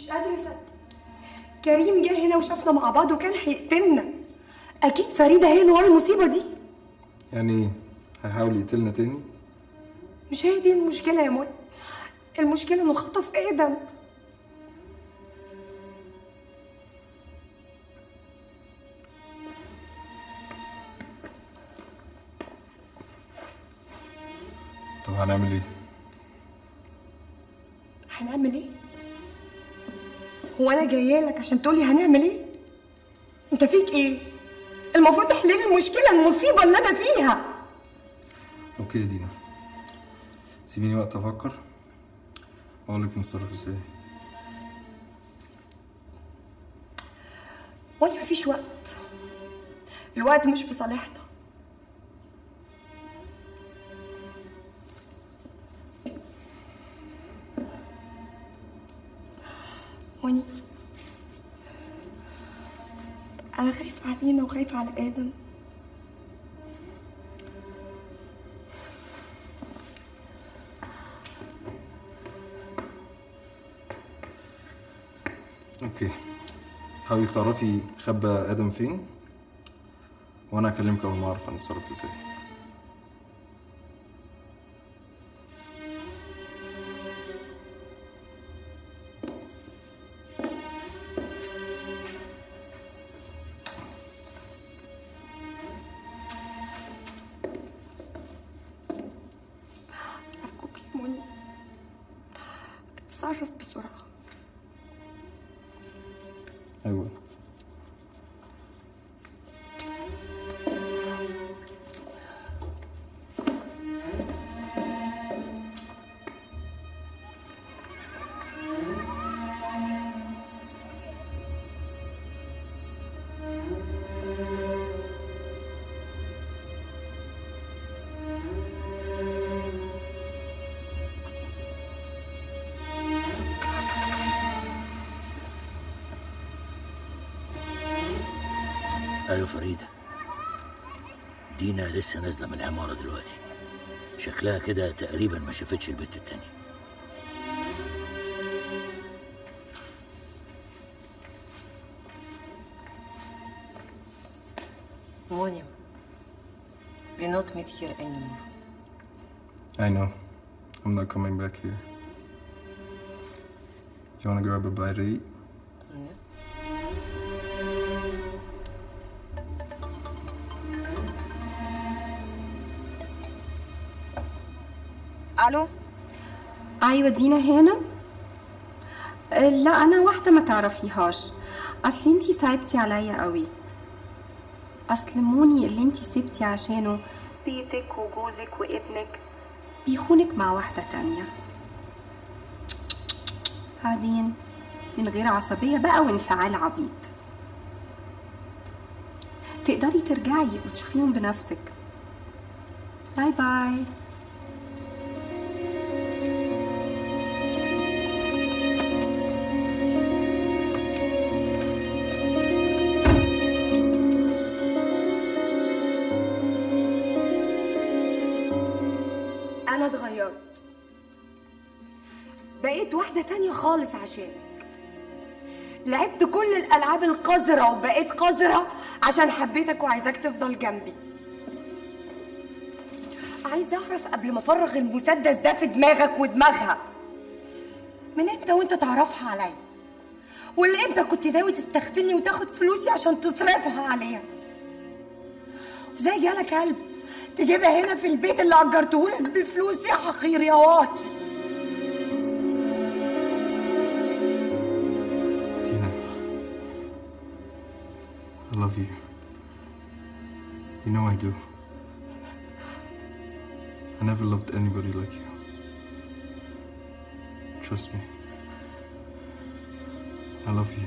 مش قادرة أصدق كريم جه هنا وشافنا مع بعض وكان هيقتلنا أكيد فريدة هي اللي ورا المصيبة دي يعني ايه هيحاول يقتلنا تاني مش هي دي المشكلة يا منى المشكلة إنه خطف آدم طب هنعمل ايه هنعمل إيه؟ هو أنا جاية لك عشان تقولي هنعمل إيه؟ أنت فيك إيه؟ المفروض تحل لي المشكلة المصيبة اللي أنا فيها اوكي يا دينا سيبيني وقت افكر واقول لك نتصرف ازاي وأنا مفيش وقت الوقت مش في صالحنا واني انا خايفه علينا وخايفه على ادم اوكي حاولي تعرفي خبى ادم فين وانا اكلمك اول ما اعرف هنتصرف ازاي ارجوك يا منى اتصرف بسرعه ايوه ايوه فريده دينا لسه نازله من العماره دلوقتي شكلها كده تقريبا ما شافتش البت التانية Monim, we not meet here anymore. I know. I'm not coming back here. You wanna grab a bite to eat? الو ايوه دينا هانم أه، لا انا واحده ما تعرفيهاش اصل انتي صعبتي عليا قوي اصل موني اللي انتي سبتي عشانه بيتك وجوزك وابنك بيخونك مع واحده تانية بعدين من غير عصبيه بقى وانفعال عبيط تقدري ترجعي وتشوفيهم بنفسك باي باي انا اتغيرت بقيت واحده تانية خالص عشانك لعبت كل الالعاب القذره وبقيت قذره عشان حبيتك وعايزاك تفضل جنبي عايزه اعرف قبل ما افرغ المسدس ده في دماغك ودماغها من امتى وانت تعرفها عليا واللي امتى كنت ناوي تستغفلني وتاخد فلوسي عشان تصرفها عليها وزي جالك قلب تجيبها هنا في البيت اللي اجرتهولك بفلوسي يا حقير يا واطي Tina. I love you. You know I do. I never loved anybody like you. Trust me. I love you.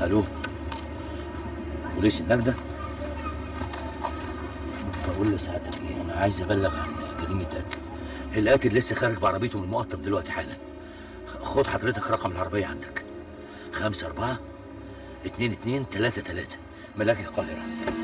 الو بوليس النجدة بقول لسعادتك ايه انا عايز ابلغ عن جريمة قتل القاتل لسه خارج بعربيته من المقطم دلوقتي حالا خد حضرتك رقم العربية عندك خمسة أربعة اتنين اتنين تلاتة تلاتة ملاك القاهرة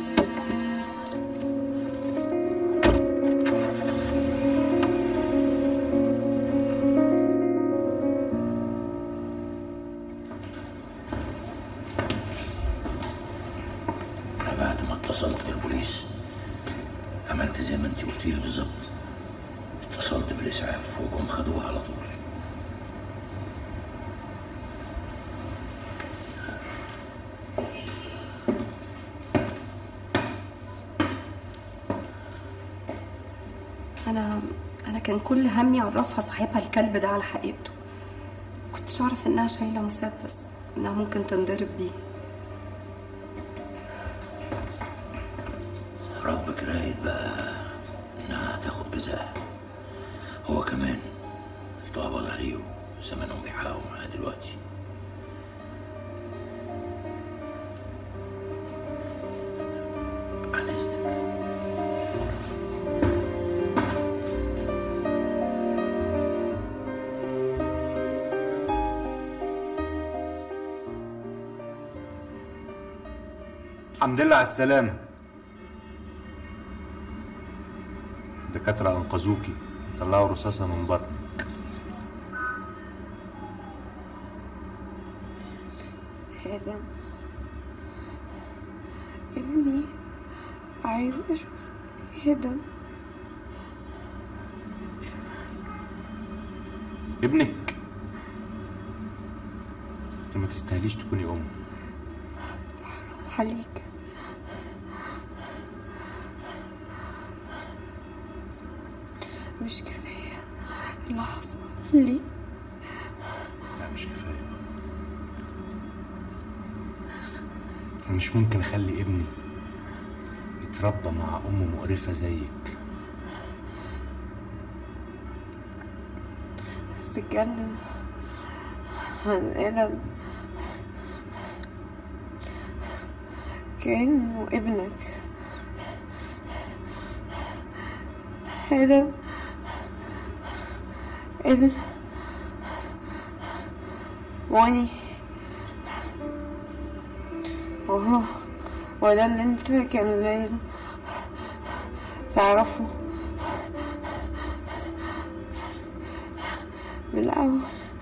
أنا بعد ما اتصلت بالبوليس عملت زي ما انت قلتي لي بالظبط اتصلت بالإسعاف وجم خدوها على طول انا انا كان كل همي اعرفها صاحبها الكلب ده على حقيقته كنتش اعرف انها شايله مسدس انها ممكن تنضرب بيه ربك رايد بقى انها تاخد جزاها هو كمان اتقبض عليه وزمانهم بيحاولوا معاه دلوقتي عن اذنك الحمد لله على السلامة الدكاترة أنقذوكي طلعوا رصاصة من بطنك آدم ابني عايز أشوف آدم ابنك انت ما تستاهليش تكوني أم عليك مش كفاية اللي حصل لي لا مش كفاية أنا مش ممكن أخلي ابني يتربى مع أم مقرفة زيك تتكلم عن آدم كأنه ابنك آدم ابن واني وهو وده اللي انت كان لازم تعرفه من الأول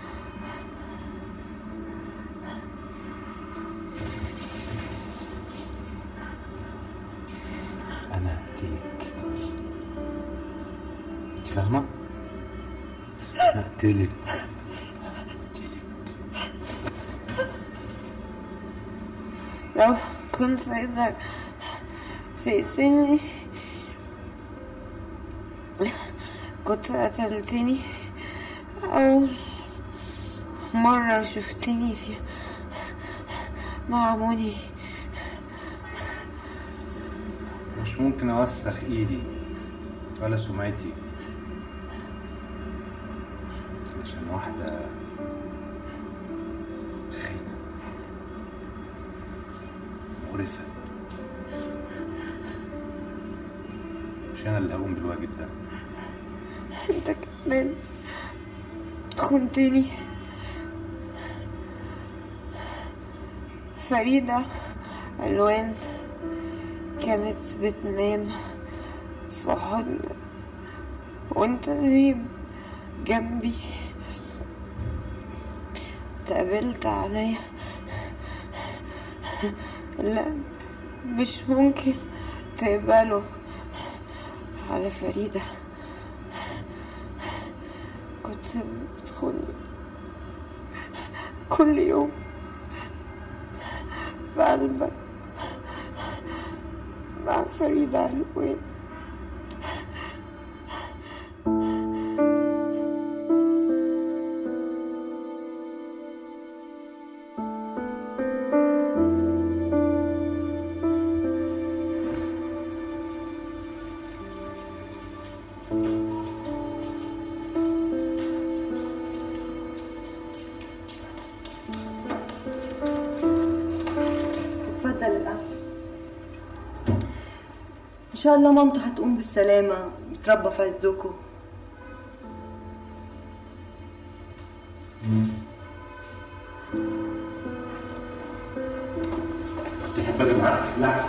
أنا هقتلك أنت فاهمة؟ هقتلك لو كنت تقدر تقتلني كنت قتلتني أول مرة شفتني في مع مني مش ممكن أوسخ إيدي ولا سمعتي عشان واحدة خاينة مقرفة مش أنا اللي هقوم بالواجب ده انت كمان خنتني فريدة ألوان كانت بتنام في حضنك وانت نايم جنبي اتقبلت عليا لا مش ممكن تقبله على فريدة كنت بتخوني كل يوم بقلبك مع فريدة علوان شاء الله مامته هتقوم بالسلامة يتربى في عزكم تحب اجي معاك؟ لا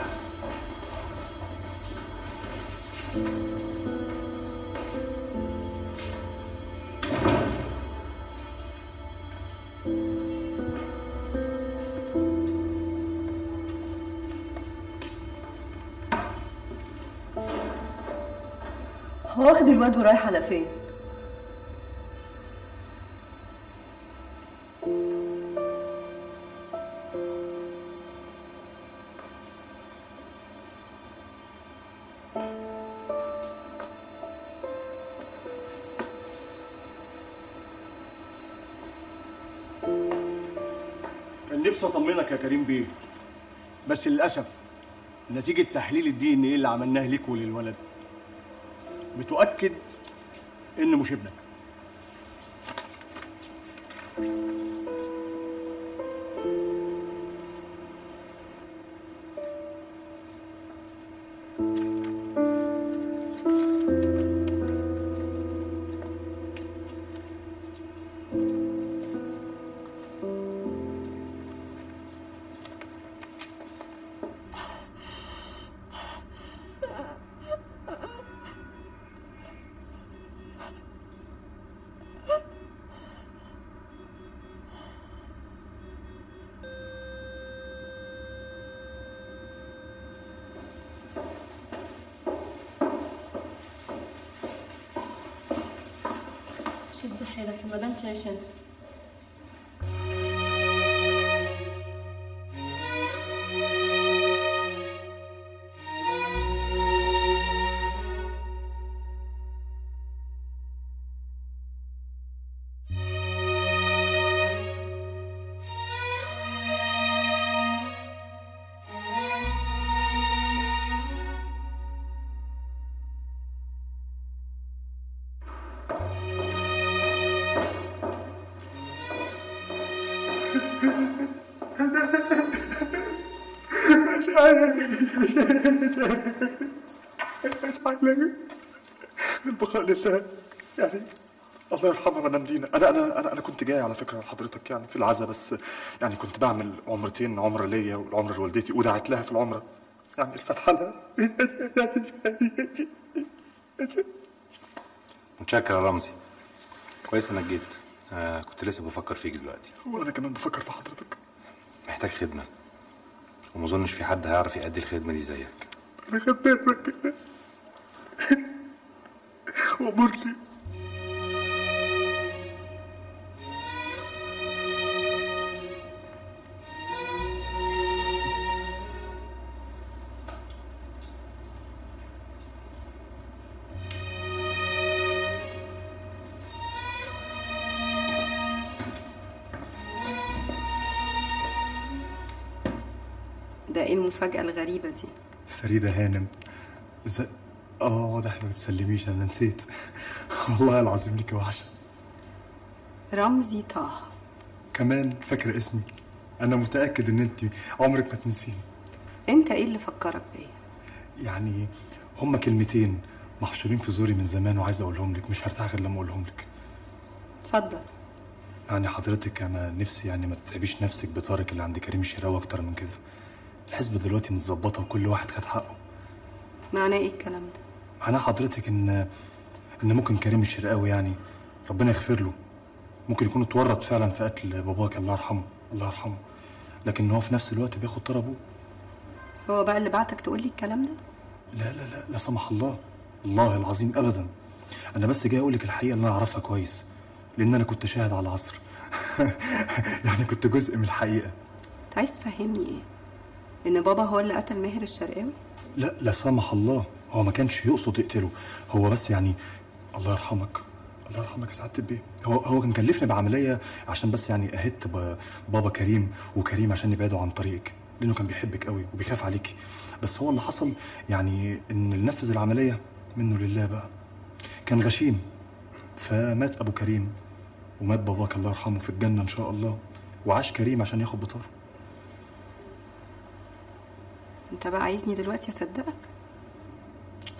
هو واخد الواد ورايح على فين؟ كان نفسي اطمنك يا كريم بيه بس للاسف نتيجه تحليل الدي ان ايه اللي عملناه ليك وللولد بتؤكد انه مش ابنك شد حيلك المدام بيشنت مش عارف البقاء لله يعني الله يرحمها مدام دينا انا انا انا انا كنت جاي على فكره لحضرتك يعني في العزاء بس يعني كنت بعمل عمرتين عمره ليا والعمره لوالدتي ودعت لها في العمره يعني الفاتحه لها متشكر يا رمزي كويس انك جيت آه كنت لسه بفكر فيك دلوقتي وانا كمان بفكر في حضرتك محتاج خدمه وما اظنش في حد هيعرف يأدي الخدمه دي زيك انا خدامك وامرني ده ايه المفاجأة الغريبة دي فريده هانم ازاي اه واضح ما بتسلميش انا نسيت والله العظيم ليكي وحشه رمزي طه كمان فاكره اسمي انا متاكد ان انت عمرك ما تنسيني انت ايه اللي فكرك بيا يعني هما كلمتين محشورين في زوري من زمان وعايز اقولهم لك مش هرتاح غير لما اقولهم لك اتفضل يعني حضرتك انا نفسي يعني ما تتعبيش نفسك بطارق اللي عند كريم الشراوي اكتر من كده الحزب دلوقتي متظبطه وكل واحد خد حقه معناه ايه الكلام ده معناه حضرتك ان ان ممكن كريم الشرقاوي يعني ربنا يغفر له ممكن يكون اتورط فعلا في قتل باباك الله يرحمه الله يرحمه لكن هو في نفس الوقت بياخد طار ابوه هو بقى اللي بعتك تقول لي الكلام ده لا لا لا لا سمح الله الله العظيم ابدا انا بس جاي اقول لك الحقيقه اللي انا اعرفها كويس لان انا كنت شاهد على العصر يعني كنت جزء من الحقيقه انت عايز تفهمني ايه ان بابا هو اللي قتل ماهر الشرقاوي لا لا سمح الله هو ما كانش يقصد يقتله هو بس يعني الله يرحمك الله يرحمك يا سعاده البيه هو هو كان كلفني بعمليه عشان بس يعني اهدت ب- بابا كريم وكريم عشان يبعدوا عن طريقك لانه كان بيحبك قوي وبيخاف عليكي بس هو اللي حصل يعني ان اللي نفذ العمليه منه لله بقى كان غشيم فمات ابو كريم ومات باباك الله يرحمه في الجنه ان شاء الله وعاش كريم عشان ياخد بطاره انت بقى عايزني دلوقتي اصدقك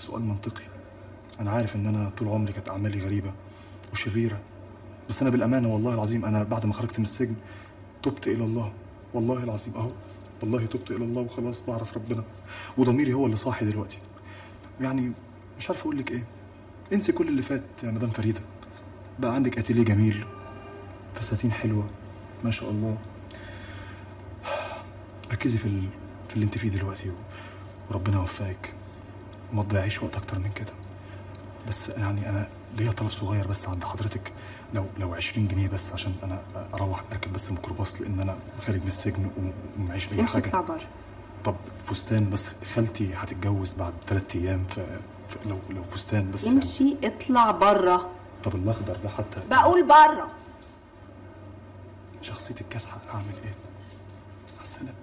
سؤال منطقي انا عارف ان انا طول عمري كانت اعمالي غريبه وشريره بس انا بالامانه والله العظيم انا بعد ما خرجت من السجن تبت الى الله والله العظيم اهو والله تبت الى الله وخلاص بعرف ربنا وضميري هو اللي صاحي دلوقتي يعني مش عارف اقول لك ايه انسي كل اللي فات يا مدام فريده بقى عندك اتيليه جميل فساتين حلوه ما شاء الله ركزي في ال... في اللي انت فيه دلوقتي و... وربنا يوفقك وما تضيعيش وقت اكتر من كده بس يعني انا ليا طلب صغير بس عند حضرتك لو لو 20 جنيه بس عشان انا اروح اركب بس ميكروباص لان انا خارج من السجن و- ومعيش اي امشي حاجه اطلع بره طب فستان بس خالتي هتتجوز بعد ثلاث ايام ف... ف... لو لو فستان بس يعني. امشي اطلع بره طب الاخضر ده حتى بقول بره شخصيتي الكاسحه هعمل ايه؟ مع السلامه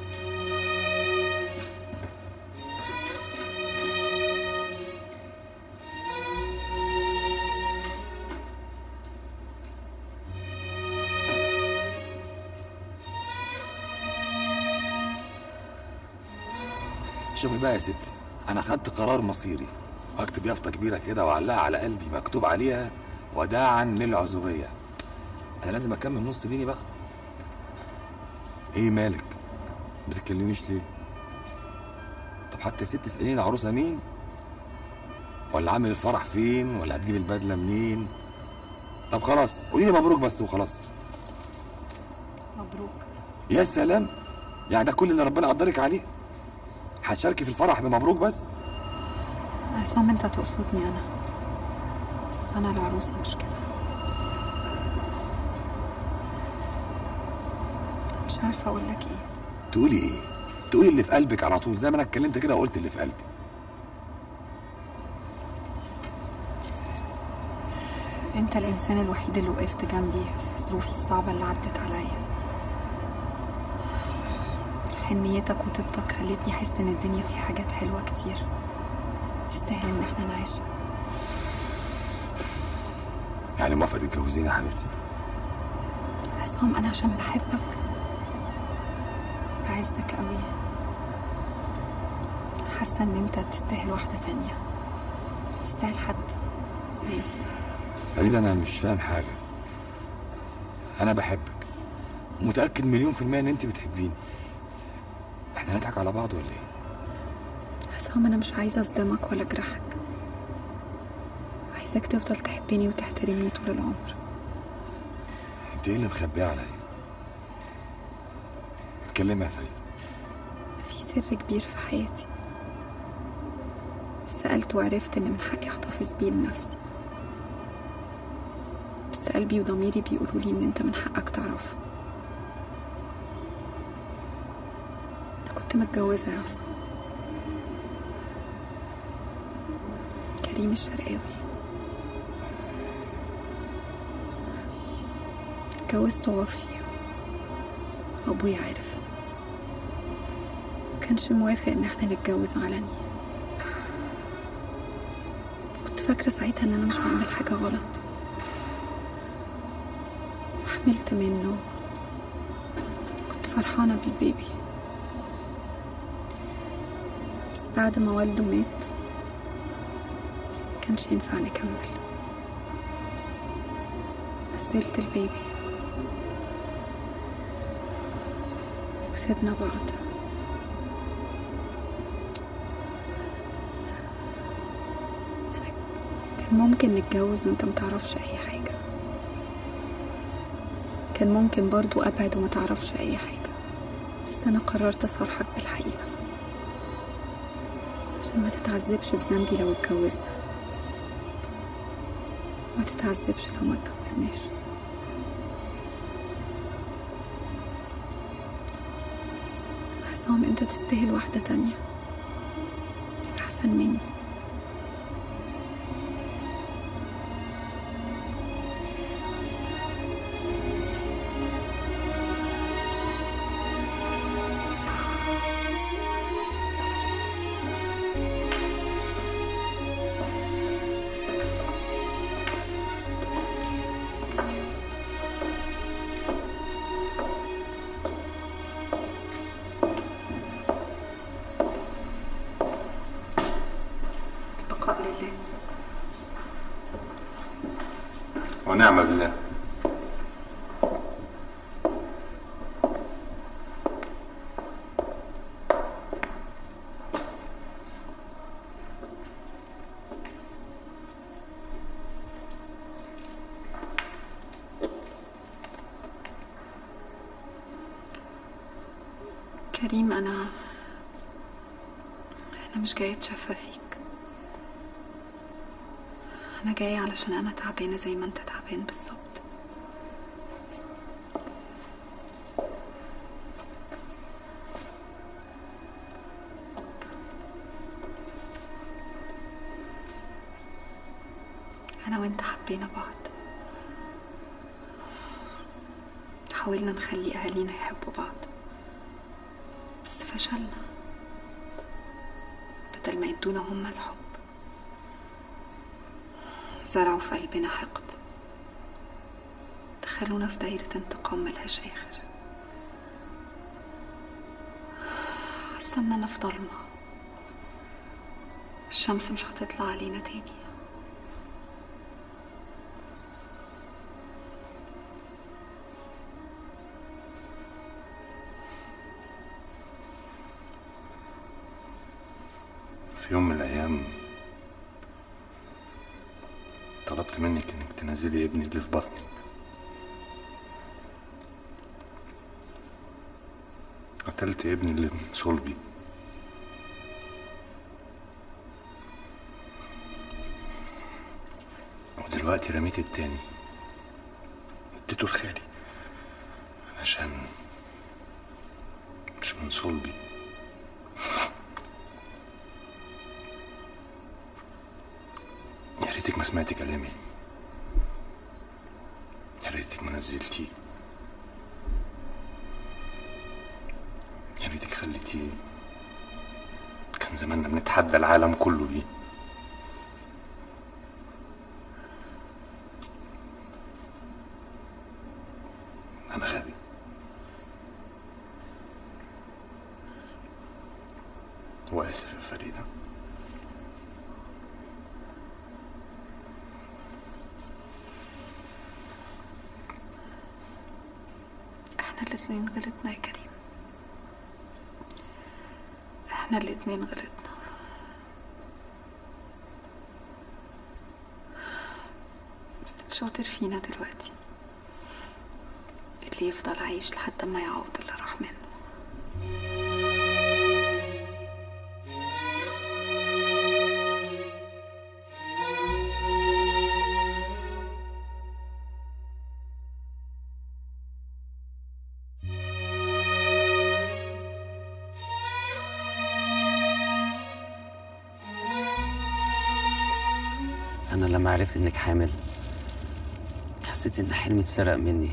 شوفي بقى يا ستي انا خدت قرار مصيري واكتب يافطه كبيره كده واعلقها على قلبي مكتوب عليها وداعا للعزوبيه انا لازم اكمل نص ديني بقى ايه مالك بتتكلميش ليه طب حتى يا ست اساليني العروسه مين ولا عامل الفرح فين ولا هتجيب البدله منين طب خلاص قولي لي مبروك بس وخلاص مبروك يا سلام يعني ده كل اللي ربنا قدرك عليه هتشاركي في الفرح بمبروك بس عصام انت تقصدني انا انا العروسه مش كده مش عارفه اقول لك ايه تقولي ايه تقولي اللي في قلبك على طول زي ما انا اتكلمت كده وقلت اللي في قلبي انت الانسان الوحيد اللي وقفت جنبي في ظروفي الصعبه اللي عدت عليا حنيتك وطيبتك خلتني احس ان الدنيا فيها حاجات حلوه كتير تستاهل ان احنا نعيشها يعني موافقه تتجوزيني يا حبيبتي عصام انا عشان بحبك بعزك قوي حاسه ان انت تستاهل واحده تانية تستاهل حد غيري فريدة أنا مش فاهم حاجة أنا بحبك ومتأكد مليون في المية إن أنت بتحبيني إحنا هنضحك على بعض ولا إيه؟ عصام انا مش عايزه اصدمك ولا اجرحك عايزاك تفضل تحبني وتحترمني طول العمر أنت إيه اللي مخبيه عليا؟ اتكلمي يا فريدة في سر كبير في حياتي سألت وعرفت إن من حقي أحتفظ بيه لنفسي بس قلبي وضميري بيقولوا لي إن أنت من حقك تعرفه أنا كنت متجوزة يا عصام كريم الشرقاوي اتجوزته عرفي وأبويا عارف كانش موافق إن احنا نتجوز علني كنت فاكرة ساعتها إن أنا مش بعمل حاجة غلط حملت منه كنت فرحانة بالبيبي بس بعد ما والده مات كانش ينفع نكمل نزلت البيبي وسيبنا بعض أنا كان ممكن نتجوز وانت متعرفش اي حاجة كان ممكن برضو ابعد وما تعرفش اي حاجة بس انا قررت اصارحك بالحقيقة عشان ما تتعذبش بذنبي لو اتجوزنا ما تتعذبش لو ما اتجوزناش عصام انت تستاهل واحدة تانية احسن مني ونعم بالله كريم أنا أنا مش جاية أتشفى فيك أنا جاية علشان أنا تعبانة زي ما أنت تعبان بالظبط أنا وأنت حبينا بعض حاولنا نخلي أهالينا يحبوا بعض بس فشلنا بدل ما يدونا هما الحب زرعوا في قلبنا حقد دخلونا في دايرة انتقام ملهاش آخر حاسة إن أنا في ضلمة الشمس مش هتطلع علينا تاني في يوم من الأيام طلبت منك إنك تنزلي ابني اللي في بطنك قتلت ابني اللي من صلبي ودلوقتي رميت التاني اديته لخالي عشان مش من صلبي يا ريتك ما سمعتي كلامي يا ريتك ما نزلتيه يا ريتك خليتيه كان زماننا بنتحدى العالم كله بيه أنا غبي وآسف يا فريدة احنا الاتنين غلطنا يا كريم احنا الاتنين غلطنا بس الشاطر فينا دلوقتي اللي يفضل عايش لحد ما يعوض اللي راح منه أنا لما عرفت إنك حامل حسيت إن حلمي اتسرق مني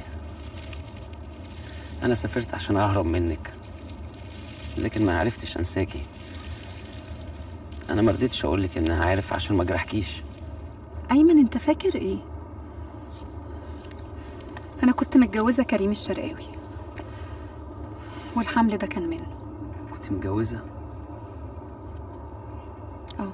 أنا سافرت عشان أهرب منك لكن ما عرفتش أنساكي أنا ما رضيتش أقولك إن عارف عشان ما أجرحكيش أيمن أنت فاكر إيه؟ أنا كنت متجوزة كريم الشرقاوي والحمل ده كان منه كنت متجوزة اه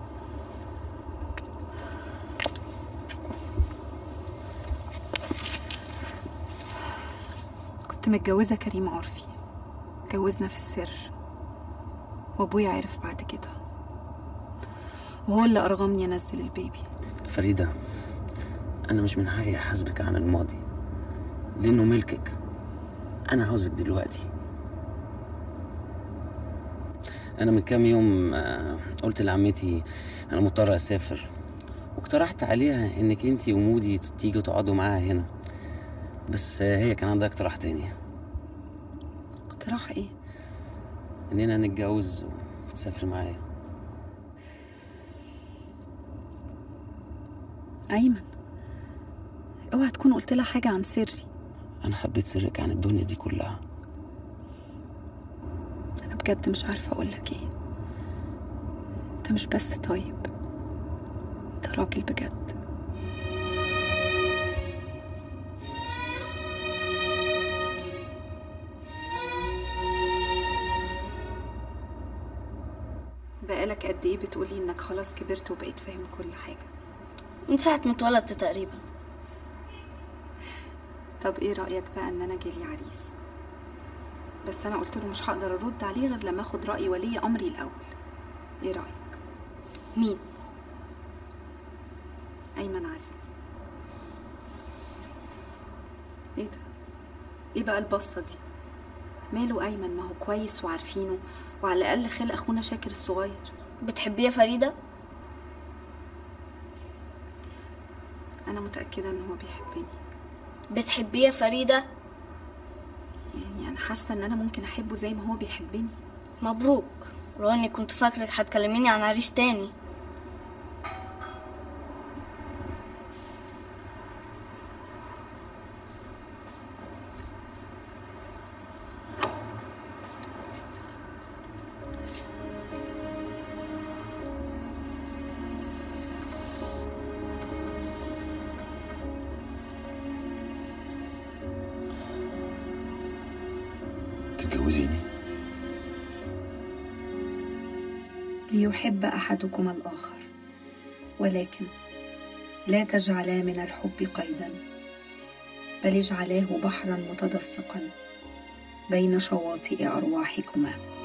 كنت متجوزة كريم عرفي اتجوزنا في السر وابويا عرف بعد كده وهو اللي أرغمني أنزل البيبي فريدة أنا مش من حقي أحاسبك عن الماضي لأنه ملكك أنا عاوزك دلوقتي أنا من كام يوم آه، قلت لعمتي أنا مضطر أسافر واقترحت عليها إنك أنتي ومودي تيجوا تقعدوا معاها هنا بس آه، هي كان عندها اقتراح تاني اقتراح إيه؟ إننا نتجوز وتسافر معايا أيمن اوعى تكون قلت لها حاجة عن سري أنا خبيت سرك عن الدنيا دي كلها أنا بجد مش عارفة أقولك إيه أنت مش بس طيب أنت راجل بجد بقالك قد إيه بتقولي إنك خلاص كبرت وبقيت فاهم كل حاجة من ساعة ما اتولدت تقريبا طب ايه رأيك بقى ان انا جالي عريس بس انا قلت له مش هقدر ارد عليه غير لما اخد رأي ولي امري الاول ايه رأيك مين ايمن عزمي ايه ده ايه بقى البصة دي ماله ايمن ما هو كويس وعارفينه وعلى الاقل خال اخونا شاكر الصغير بتحبيه يا فريدة انا متأكدة ان هو بيحبني بتحبيه يا فريدة يعني انا حاسة ان انا ممكن احبه زي ما هو بيحبني مبروك ولو اني كنت فاكرك هتكلميني عن عريس تاني تتجوزيني ليحب احدكم الاخر ولكن لا تجعلا من الحب قيدا بل اجعلاه بحرا متدفقا بين شواطئ ارواحكما